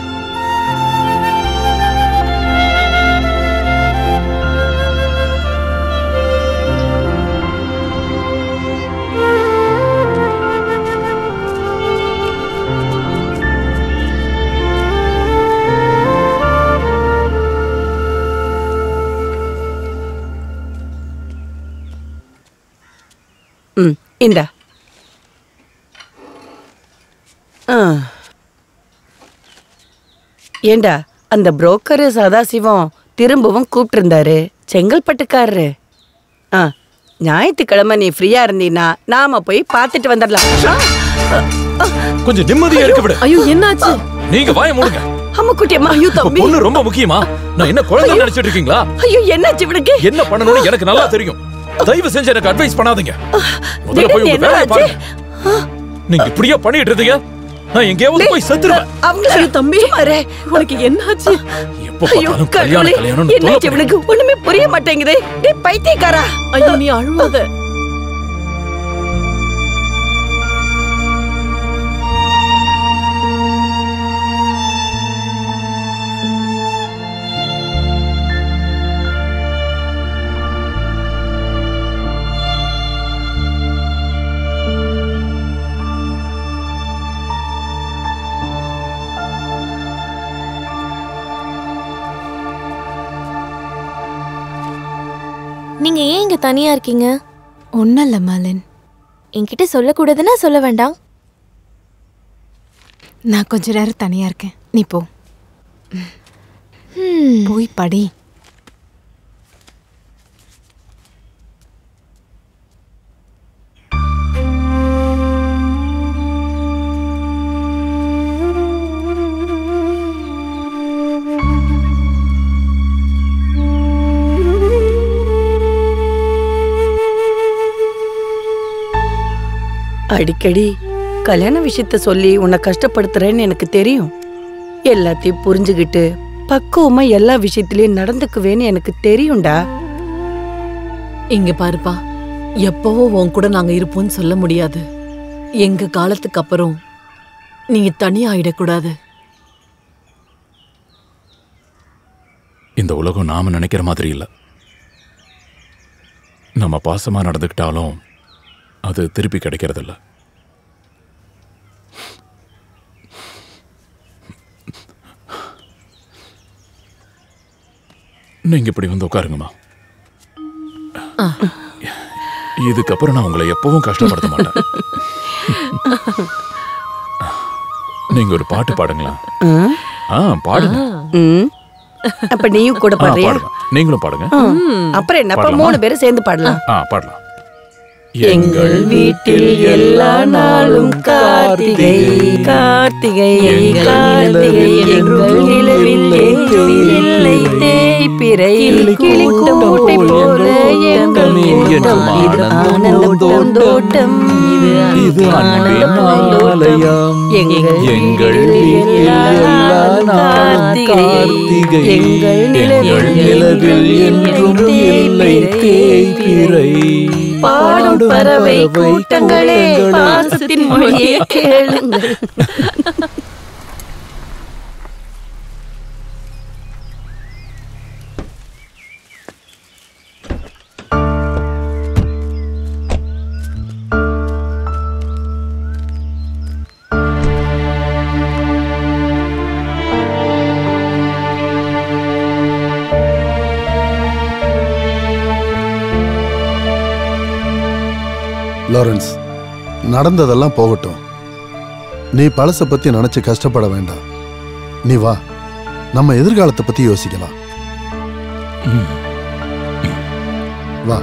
இந்தா ஆ. ஏண்டா அந்த புரோக்கரு சதாசிவம் திரும்பவும் கூப்பிட்டிருந்தாரு செங்கல்பட்டுக்காரரு ஆ ஞாயிற்றுக்கிழமை நீ ஃப்ரீயா இருந்தீன்னா நாம போய் பார்த்துட்டு வந்துடலாம் ஆ, கொஞ்சம் நிம்மதியா இருக்க விடு ஐயோ என்னாச்சு நீங்க வாய மூடுங்க அம்மா குட்டியம்மா ஐயோ தம்பி பொண்ணு ரொம்ப முக்கியமா நான் என்ன குழந்தை நினைச்சிட்டு இருக்கீங்களா ஐயோ என்னாச்சு இவனுக்கு என்ன பண்ணணும்னு எனக்கு நல்லா தெரியும் தயவு செஞ்சு எனக்கு அட்வைஸ் பண்ணாதீங்க முதல்ல போய் உங்க திடீர்னு வேலையை என்னாச்சு? பாருங்க நீங்க இப்படியே பண்ணிட்டு இருந்தீங்க நான் எங்கேயாவது போய் செத்துருவேன் அவங்க தம்பி உனக்கு என்னாச்சு எப்ப ஐயோ பார்த்தாலும் கல்யாணம் கடவுளே கல்யாணம்னு என்னாச்சு இவனுக்கு ஒண்ணுமே புரிய மாட்டேங்குதே டேய் பைத்தியக்காரா ஐயோ நீ அழுவாத நீங்க ஏன் இங்க தனியா இருக்கீங்க ஒன்றும் இல்லை மாலன் என்கிட்ட சொல்லக்கூடாதுன்னா சொல்ல வேண்டாம் நான் கொஞ்ச நேரம் தனியா இருக்கேன் நீ போ போய் படி அடிக்கடி கல்யாண விஷயத்த சொல்லி உன்னை கஷ்டப்படுத்துறேன்னு எனக்கு தெரியும் எல்லாத்தையும் புரிஞ்சுக்கிட்டு பக்குவமா எல்லா விஷயத்திலயும் நடந்துக்குவேன்னு எனக்கு தெரியும்டா இங்க பாருப்பா எப்பவோ உன் கூட நாங்க இருப்போம்னு சொல்ல முடியாது எங்க காலத்துக்கு அப்புறம் நீங்க தனியா ஆயிடக்கூடாது இந்த உலகம் நாம நினைக்கிற மாதிரி இல்ல நம்ம பாசமா நடந்துக்கிட்டாலும் அது திருப்பி கிடைக்கிறதில்ல நீங்க இப்படி வந்து உட்காருங்கம்மா இதுக்கப்புறம் நான் உங்களை எப்பவும் கஷ்டப்படுத்த மாட்டேன் நீங்க ஒரு பாட்டு பாடுங்களா ஆ பாடுங்க ம். அப்ப நீயும் கூட ஆ, பாடுறியா பாடுங்க நீங்களும் பாடுங்க ம். அப்புறம் என்ன அப்ப பாடலாமா? மூணு பேரும் சேர்ந்து பாடலாம் ஆ பாடலாம் எங்கள் வீட்டில் எல்லா நாளும் கார்த்திகை கார்த்திகை கார்த்திகை எங்கள் நிலவில் என்றும் இல்லை தேய்பிறை கிளிக்கும் மூட்டை போல எங்கள் கூட்டம் இது ஆனந்த பூந்தோட்டம் இது அன்பின் ஆலயம் எங்கள் வீட்டில் எல்லா நாளும் கார்த்திகை எங்கள் நிலவில் என்றும் இல்லை தேய்பிறை பாடும் பறவை கூட்டங்களே பாசத்தின் மொழியை கேளுங்கள் லாரன்ஸ் நடந்ததெல்லாம் போகட்டும் நீ பழச பத்தி நினைச்சு கஷ்டப்பட வேண்டாம் நீ வா நம்ம எதிர்காலத்தை பத்தி யோசிக்கலாம் வா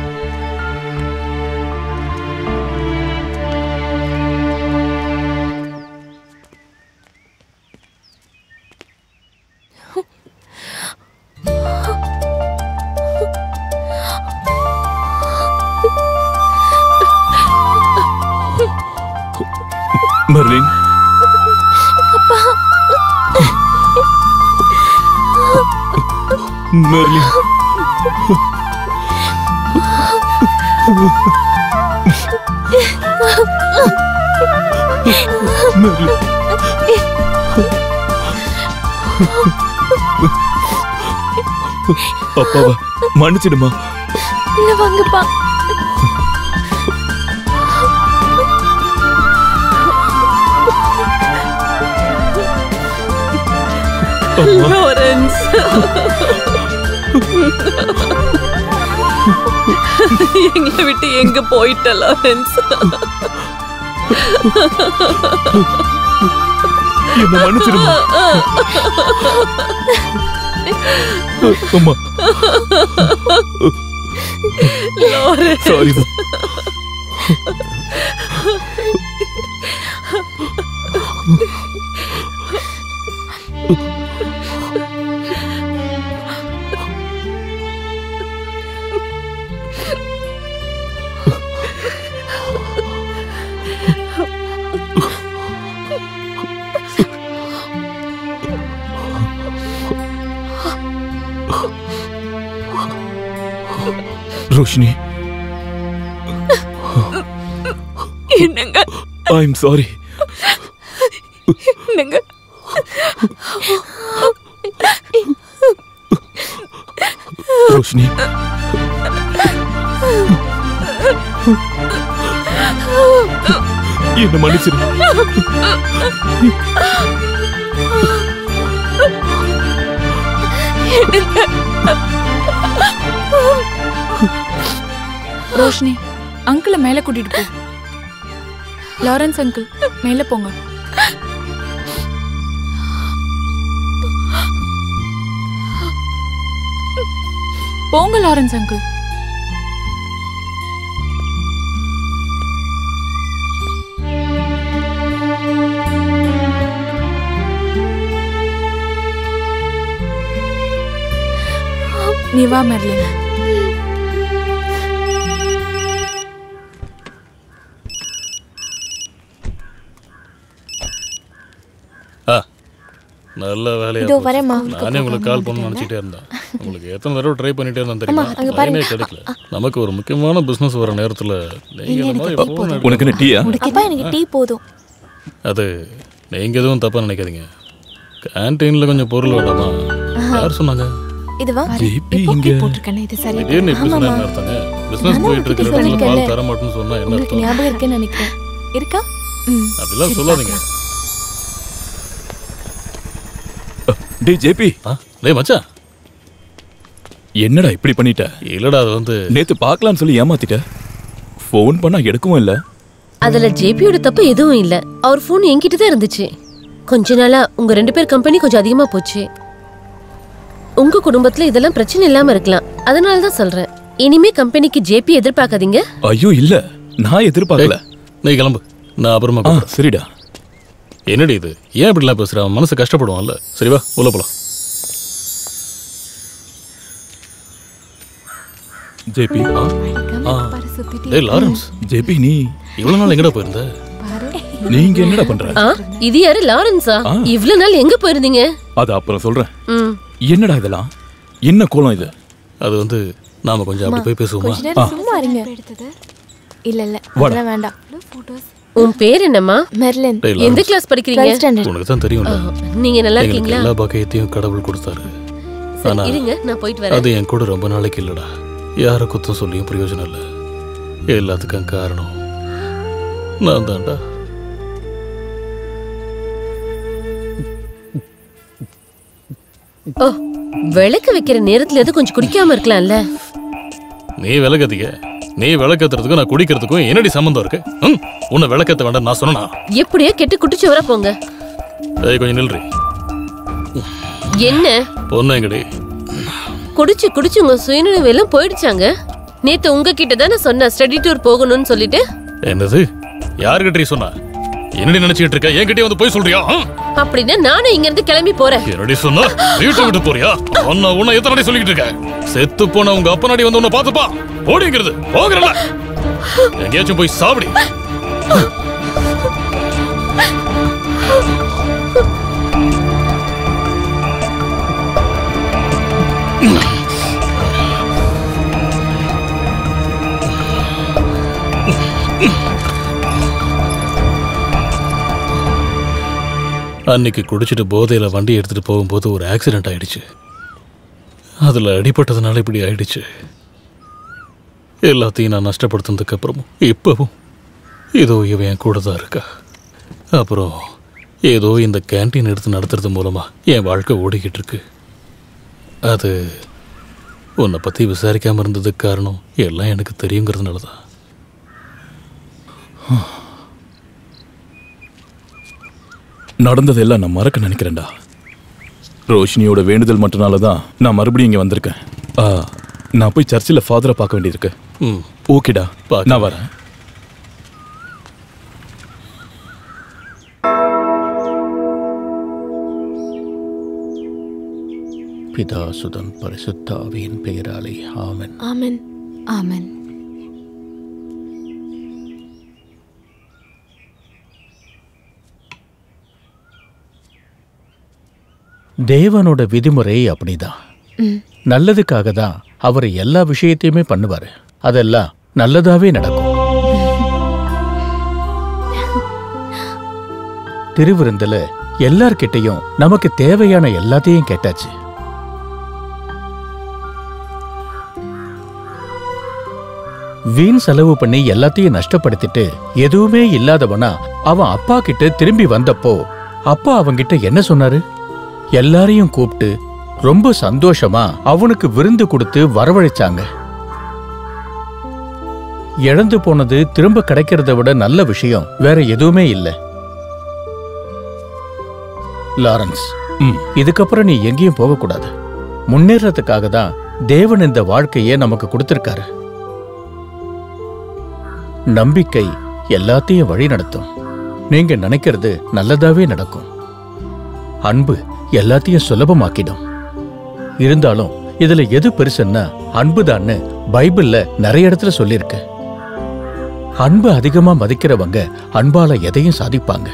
மெர்லின் அப்பா மெர்லின் மெர்லின் அப்பாவா மன்னிச்சிடுமா இல்ல வாங்கப்பா லாரன்ஸ் எங்களை விட்டு எங்க போயிட்ட லாரன்ஸ் என்ன மன்னிச்சிடுமா அம்மா லாரன்ஸ் சாரிமா ரோஷினி என்னங்க ஐ எம் சாரி என்னங்க ரோஷினி என்ன மன்னிச்சிரு ரோஷினி அங்கிளை மேலே கூட்டிட்டு போ லாரன்ஸ் அங்கிள் மேலே போங்க போங்க லாரன்ஸ் அங்கிள் நீ வா மெர்லின் ஆ நல்ல வேலையா இதோ போச்சு. வரேம்மா. நானே உங்களுக்கு கால் பண்ணணும்னு நினச்சிட்டே இருந்தேன் உங்களுக்கு எத்தனை தடவை ட்ரை பண்ணிட்டே இருந்தேன் தெரியுமா அம்மா, அங்க லைனே பாருங்க. கிடைக்கல நமக்கு ஒரு முக்கியமான பிசினஸ் வர நேரத்துல நீங்க இந்த மாதிரி phone எடுக்க- உனக்கு என்ன டீயா அப்பா எனக்கு டீ போதும் அது நீங்க எதுவும் தப்பா நினைக்காதீங்க கேன்டீன்ல கொஞ்சம் பொருள் வேண்டாமா யார் சொன்னாங்க இதுவா ஜிபி எப்போ இங்க போட்டிருக்கேனே இது சரி திடீர்னு இப்படி சொன்னா என்ன அர்த்தங்க பிசினஸ் நானும் போயிட்டு இருக்கிற உங்ககிட்ட இடத்துல பால் சொல்லிருக்கேன்ல. தர மாட்டேன்னு சொன்னா என்ன உங்களுக்கு அர்த்தம் ஞாபகம் இருக்குன்னு நினைக்கிறேன் இருக்கா ம் அப்படிலாம் சரி, சொல்லாதீங்க டேய் ஜேபி டேய் மச்சான் என்னடா இப்படி பண்ணிட்ட இல்லடா அது வந்து நேத்து பார்க்கலாம்னு சொல்லி ஏமாத்திட்ட ஃபோன் பண்ணா எடுக்கவும் இல்ல அதுல ஜேபியோட தப்பு எதுவும் இல்ல அவர் ஃபோன் என்கிட்ட தான் இருந்துச்சு கொஞ்ச நாளா உங்க ரெண்டு பேர் கம்பெனி கொஞ்சம் அதிகமா போச்சு உங்க குடும்பத்துல இதெல்லாம் பிரச்சனை இல்லாம இருக்கலாம் அதனால தான் சொல்றேன் இனிமே கம்பெனிக்கு ஜேபி எதிர்பார்க்காதீங்க ஐயோ இல்ல நான் எதிர்பார்க்கல நீ கிளம்பு நான் அப்புறமா ஆ கூப்பிடுறேன். சரிடா என்னடி இது ஏன் இப்படிலாம் பேசுற அவன் மனசு கஷ்டப்படுவான்ல சரி வா உள்ள போலாம் ஜேபி ஆ டேய் லாரன்ஸ் ஜேபி நீ இவ்வளவு நாள் எங்கடா போயிருந்த நீங்க என்னடா பண்ற ஆ இது யாரு லாரன்ஸா ஆ. இவ்ளோ நாள் எங்க போயிருந்தீங்க அது அப்புறம் சொல்றேன் ம் என்னடா இதெல்லாம் என்ன கோலம் இது அது வந்து நாம கொஞ்சம் அப்படி போய் பேசுவோமா கொஞ்ச நேரம் சும்மா இருங்க இல்ல இல்ல வாடா. அதெல்லாம் வேண்டாம் உன் பேர் என்னம்மா மெர்லின் டேய் எந்த லாரன்ஸ், கிளாஸ் படிக்கிறீங்க 12th standard. உனக்கு தான் தெரியும்ல ஆ, நீங்க நல்லா எங்களுக்கு இருக்கீங்களா எல்லா பாக்கியத்தையும் கடவுள் கொடுத்தாரு சரி, ஆனா இருங்க நான் போயிட்டு வரேன் அது என் கூட ரொம்ப நாளைக்கு இல்லடா யார குத்தம் சொல்லியும் பிரயோஜனம் இல்லை எல்லாத்துக்கும் காரணம் நான் தான்டா ஓ விளக்கு வைக்கிற நேரத்துல எது கொஞ்சம் குடிக்காம இருக்கலாம்ல நீ விளக்கத்திக்க நீ விளக்கத்துறதுக்கும் நான் குடிக்கிறதுக்கும் என்னடி சம்மந்தம் இருக்கு ம்? உன்னை விளக்கத்த வேண்டாம் நான் சொன்னா எப்படியோ கெட்டு குட்டிச்சவரா போங்க ஏய் கொஞ்சம் நில்றி என்ன பொண்ணு எங்கடி குடிச்சு குடிச்சு உங்க சுயநினைவு எல்லாம் போயிடுச்சாங்க நேத்து உங்ககிட்ட தானே சொன்ன ஸ்டடி டூர் போகணும்னு சொல்லிட்டு என்னது யாருக்கிட்ட சொன்னா என்னடி நினைச்சிட்டு இருக்க என்கிட்டயே வந்து போய் சொல்றியா ம்? அப்படின்னா நானும் இங்க இருந்து கிளம்பி போறேன் என்னடி சொன்னா வீட்டை விட்டு போறியா உன்னை உன்னை எத்தனை நாடி சொல்லிக்கிட்டு இருக்க செத்து போன உங்க அப்பா நாடி வந்து உன்னை பாத்துப்பா ஓடிங்கிறது போகிறல எங்கேயாச்சும் போய் சாப்பிடி அன்னைக்கு குடிச்சிட்டு போதையில வண்டி எடுத்துட்டு போகும்போது ஒரு ஆக்சிடென்ட் ஆயிடுச்சு அதுல அடிபட்டதுனால இப்படி ஆயிடுச்சு எல்லாத்தையும் நான் நஷ்டப்படுத்தினதுக்கு அப்புறமும் இப்பவும் ஏதோ இவன் என் கூட தான் இருக்கா அப்புறம் ஏதோ இந்த கேண்டீன் எடுத்து நடத்துறது மூலமா என் வாழ்க்கை ஓடிக்கிட்டு இருக்கு அது உன்னை பத்தி விசாரிக்காம இருந்ததுக்கு காரணம் எல்லாம் எனக்கு தெரியுங்கிறதுனால தான் நடந்ததெல்லாம் நான் மறக்க நினைக்கிறேன்டா ரோஷினியோட வேண்டுதல் மட்டும்னால தான் நான் மறுபடியும் இங்கே வந்திருக்கேன் ஆ, நான் போய் சர்ச்சில் ஃபாதரை பார்க்க வேண்டியிருக்கு ம் ஓகேடா நான் வரேன் பிதா சுதன் பரிசுத்த ஆவியின் பெயராலே ஆமென் ஆமென் ஆமென் தேவனோட விதிமுறை அப்படிதான் ம். நல்லதுக்காக தான் அவர் எல்லா விஷயத்தையுமே பண்ணுவாரு அதெல்லாம் நல்லதாவே நடக்கும் திருவிருந்துல எல்லார்கிட்டையும் நமக்கு தேவையான எல்லாத்தையும் கேட்டாச்சு வீண் செலவு பண்ணி எல்லாத்தையும் நஷ்டப்படுத்திட்டு எதுவுமே இல்லாதவனா அவன் அப்பா கிட்ட திரும்பி வந்தப்போ அப்பா அவன்கிட்ட என்ன சொன்னாரு எல்லாரையும் கூப்பிட்டு ரொம்ப சந்தோஷமா அவனுக்கு விருந்து கொடுத்து வரவழைச்சாங்க இழந்து போனது திரும்ப கிடைக்கிறத விட நல்ல விஷயம் வேற எதுவுமே இல்லை லாரன்ஸ் இதுக்கப்புறம் நீ எங்கேயும் போகக்கூடாது முன்னேறதுக்காக தான் தேவன் இந்த வாழ்க்கையை நமக்கு கொடுத்திருக்காரு நம்பிக்கை எல்லாத்தையும் வழி நடத்தும் நீங்க நினைக்கிறது நல்லதாவே நடக்கும் அன்பு எல்லாத்தையும் சுலபமாக்கிடும் இருந்தாலும் இதுல எது பெருசுன்னா அன்புதான்னு பைபிள்ல நிறைய இடத்துல சொல்லியிருக்கு அன்பு அதிகமா மதிக்கிறவங்க அன்பால எதையும் சாதிப்பாங்க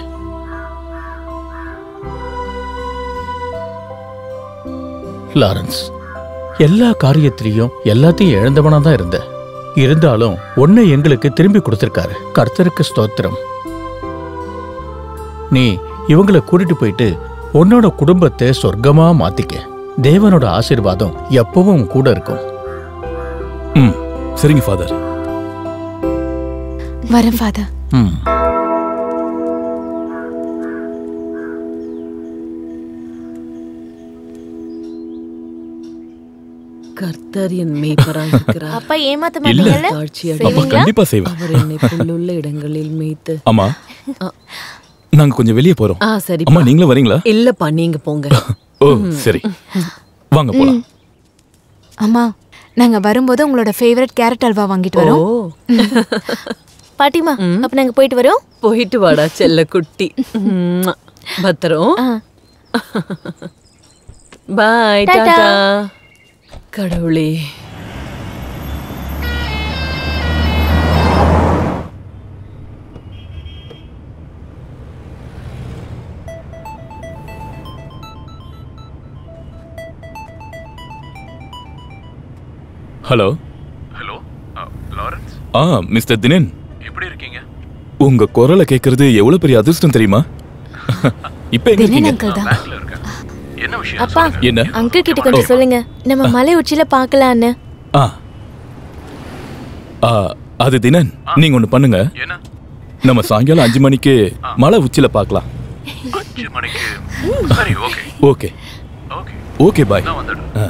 லாரன்ஸ் எல்லா காரியத்திலையும் எல்லாத்தையும் இழந்தவனா தான் இருந்த இருந்தாலும் ஒன்னை எங்களுக்கு திரும்பி கொடுத்திருக்காரு கர்த்தருக்கு ஸ்தோத்திரம் நீ இவங்கள கூட்டிட்டு போயிட்டு உன்னோட குடும்பத்தை சொர்க்கமா மாத்திக்க தேவனோட ஆசீர்வாதம் எப்பவும் உன் கூட இருக்கும் ம் சரிங்க ஃபாதர் வரேன் ஃபாதர் ம் கர்த்தர் என் மேய்ப்பராயிருக்கிறார் அப்பா ஏமாத்த இல்ல. மாட்டீங்கல்ல தாழ்ச்சி அப்பா, அடைவீங்களா? கண்டிப்பா செய்வேன். அவர் என்னை புல்லுள்ள இடங்களில் மேய்த்து அம்மா நாங்க கொஞ்சம் வெளியே போறோம் ஆ சரி அம்மா நீங்களும் வரீங்களா இல்லப்பா நீங்க போங்க ஓ சரி வாங்க போலாம் அம்மா நாங்க வரும்போது உங்களோட ஃபேவரட் கேரட் அல்வா வாங்கிட்டு வரோம் பாட்டிமா அப்ப நாங்க போயிட்டு வரோம் போயிட்டு வாடா செல்ல குட்டி ம்ம். பத்திரம் பாய் டாடா. டாடா கடவுளே ஹலோ ஹலோ லாரன்ஸ் ஆ மிஸ்டர் தினேன் எப்படி இருக்கீங்க உங்க குரலை கேட்கறது எவ்வளவு பெரிய அதிர்ஷ்டம் தெரியுமா இப்ப எங்க தினேன் இருக்கீங்க அங்கிள் தான் பேங்க்ல இருக்கேன் என்ன விஷயம் அப்பா என்ன அங்கிள் கிட்ட கொஞ்சம் சொல்லுங்க நம்ம மலை உச்சியில பார்க்கலான்னு ஆ ஆ, அது தினன் நீங்க ஒண்ணு பண்ணுங்க நம்ம சாயங்காலம் அஞ்சு மணிக்கு மலை உச்சில பார்க்கலாம் அஞ்சு மணிக்கு சரி ஓகே ஓகே ஓகே பாய் நான் வந்துடுறேன் ஆ.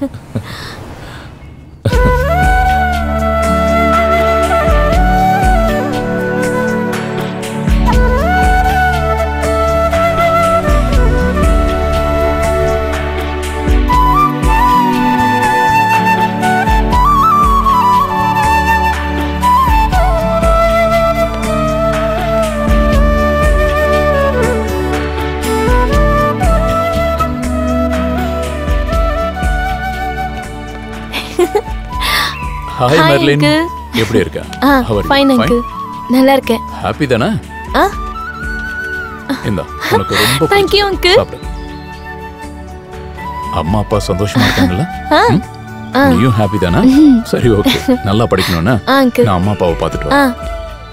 Hi Hi, Merlin uncle. எப்படி இருக்க ஆ How are you? Fine Fine? Uncle நல்லா இருக்கேன் ஹாப்பி தானே ஆ இந்தா உனக்கு ரொம்ப Thank you, uncle. சாப்பிடு. அம்மா அப்பா சந்தோஷமா இருக்காங்கல்ல ஆ ஆ நீயும் ஹாப்பி தானே ம். சரி ஓகே நல்லா படிக்கணும்னா ஆ, uncle. நான் அம்மா அப்பாவை பார்த்துட்டு ஆ வரேன்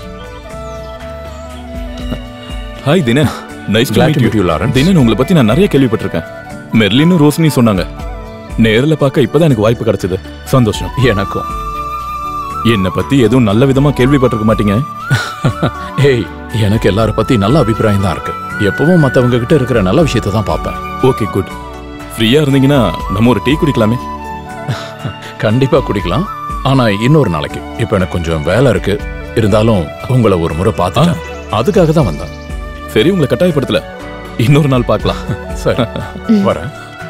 hi Dinan nice to Glad meet to you meet you, Lawrence. Dinan உங்களை பத்தி நான் நிறைய கேள்விப்பட்டிருக்கேன் மெர்லினும் ரோஷினி சொன்னாங்க நேர்ல பார்க்க இப்பதான் எனக்கு வாய்ப்பு கிடைச்சது சந்தோஷம் எனக்கும் என்னை பத்தி எதுவும் நல்ல விதமா கேள்விப்பட்டிருக்க மாட்டீங்க ஏய் எனக்கு எல்லார பத்தி நல்ல அபிப்பிராயம் தான் இருக்கு எப்பவும் மத்தவங்க கிட்ட இருக்கிற நல்ல விஷயத்தை தான் பார்ப்பேன் ஓகே குட் ஃப்ரீயா இருந்தீங்கன்னா நம்ம ஒரு டீ குடிக்கலாமே கண்டிப்பா குடிக்கலாம் ஆனா இன்னொரு நாளைக்கு இப்ப எனக்கு கொஞ்சம் வேலை இருக்கு இருந்தாலும் உங்களை ஒரு முறை பார்த்துட்டேன் அதுக்காக தான் வந்தேன் சரி உங்களை கட்டாயப்படுத்தல இன்னொரு நாள் பார்க்கலாம் சரி வரேன்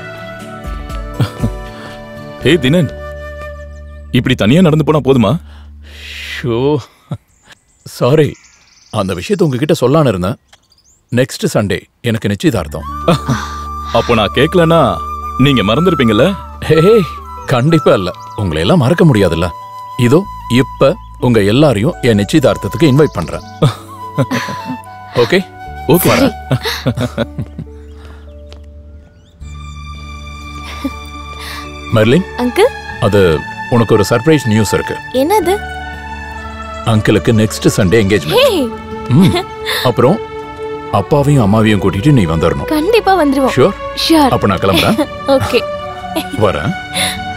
ஹே தினன் இப்படி தனியா நடந்து போனா போதுமா ஷோ சாரி அந்த விஷயத்தை உங்ககிட்ட சொல்லான்னு இருந்தேன் நெக்ஸ்ட் சண்டே எனக்கு நிச்சயதார்த்தம் அப்போ நான் கேட்கலனா நீங்க மறந்துருப்பீங்கல்ல ஹே கண்டிப்பா இல்ல உங்களை எல்லாம் மறக்க முடியாதுல்ல இதோ இப்ப உங்க எல்லாரையும் என் நிச்சயதார்த்தத்துக்கு இன்வைட் பண்றேன் ஓகே ஓகே வரேன் மெர்லின் அங்கிள் அது உனக்கு ஒரு சர்ப்ரைஸ் நியூஸ் இருக்கு என்னது அங்கிளுக்கு நெக்ஸ்ட் சண்டே ஹே என்கேஜ்மெண்ட் ம் அப்புறம் அப்பாவையும் அம்மாவையும் கூட்டிட்டு நீ வந்துடணும் கண்டிப்பா வந்துருவோம் ஷூர் ஷூர் அப்ப நான் கிளம்புறேன் ஓகே வரேன்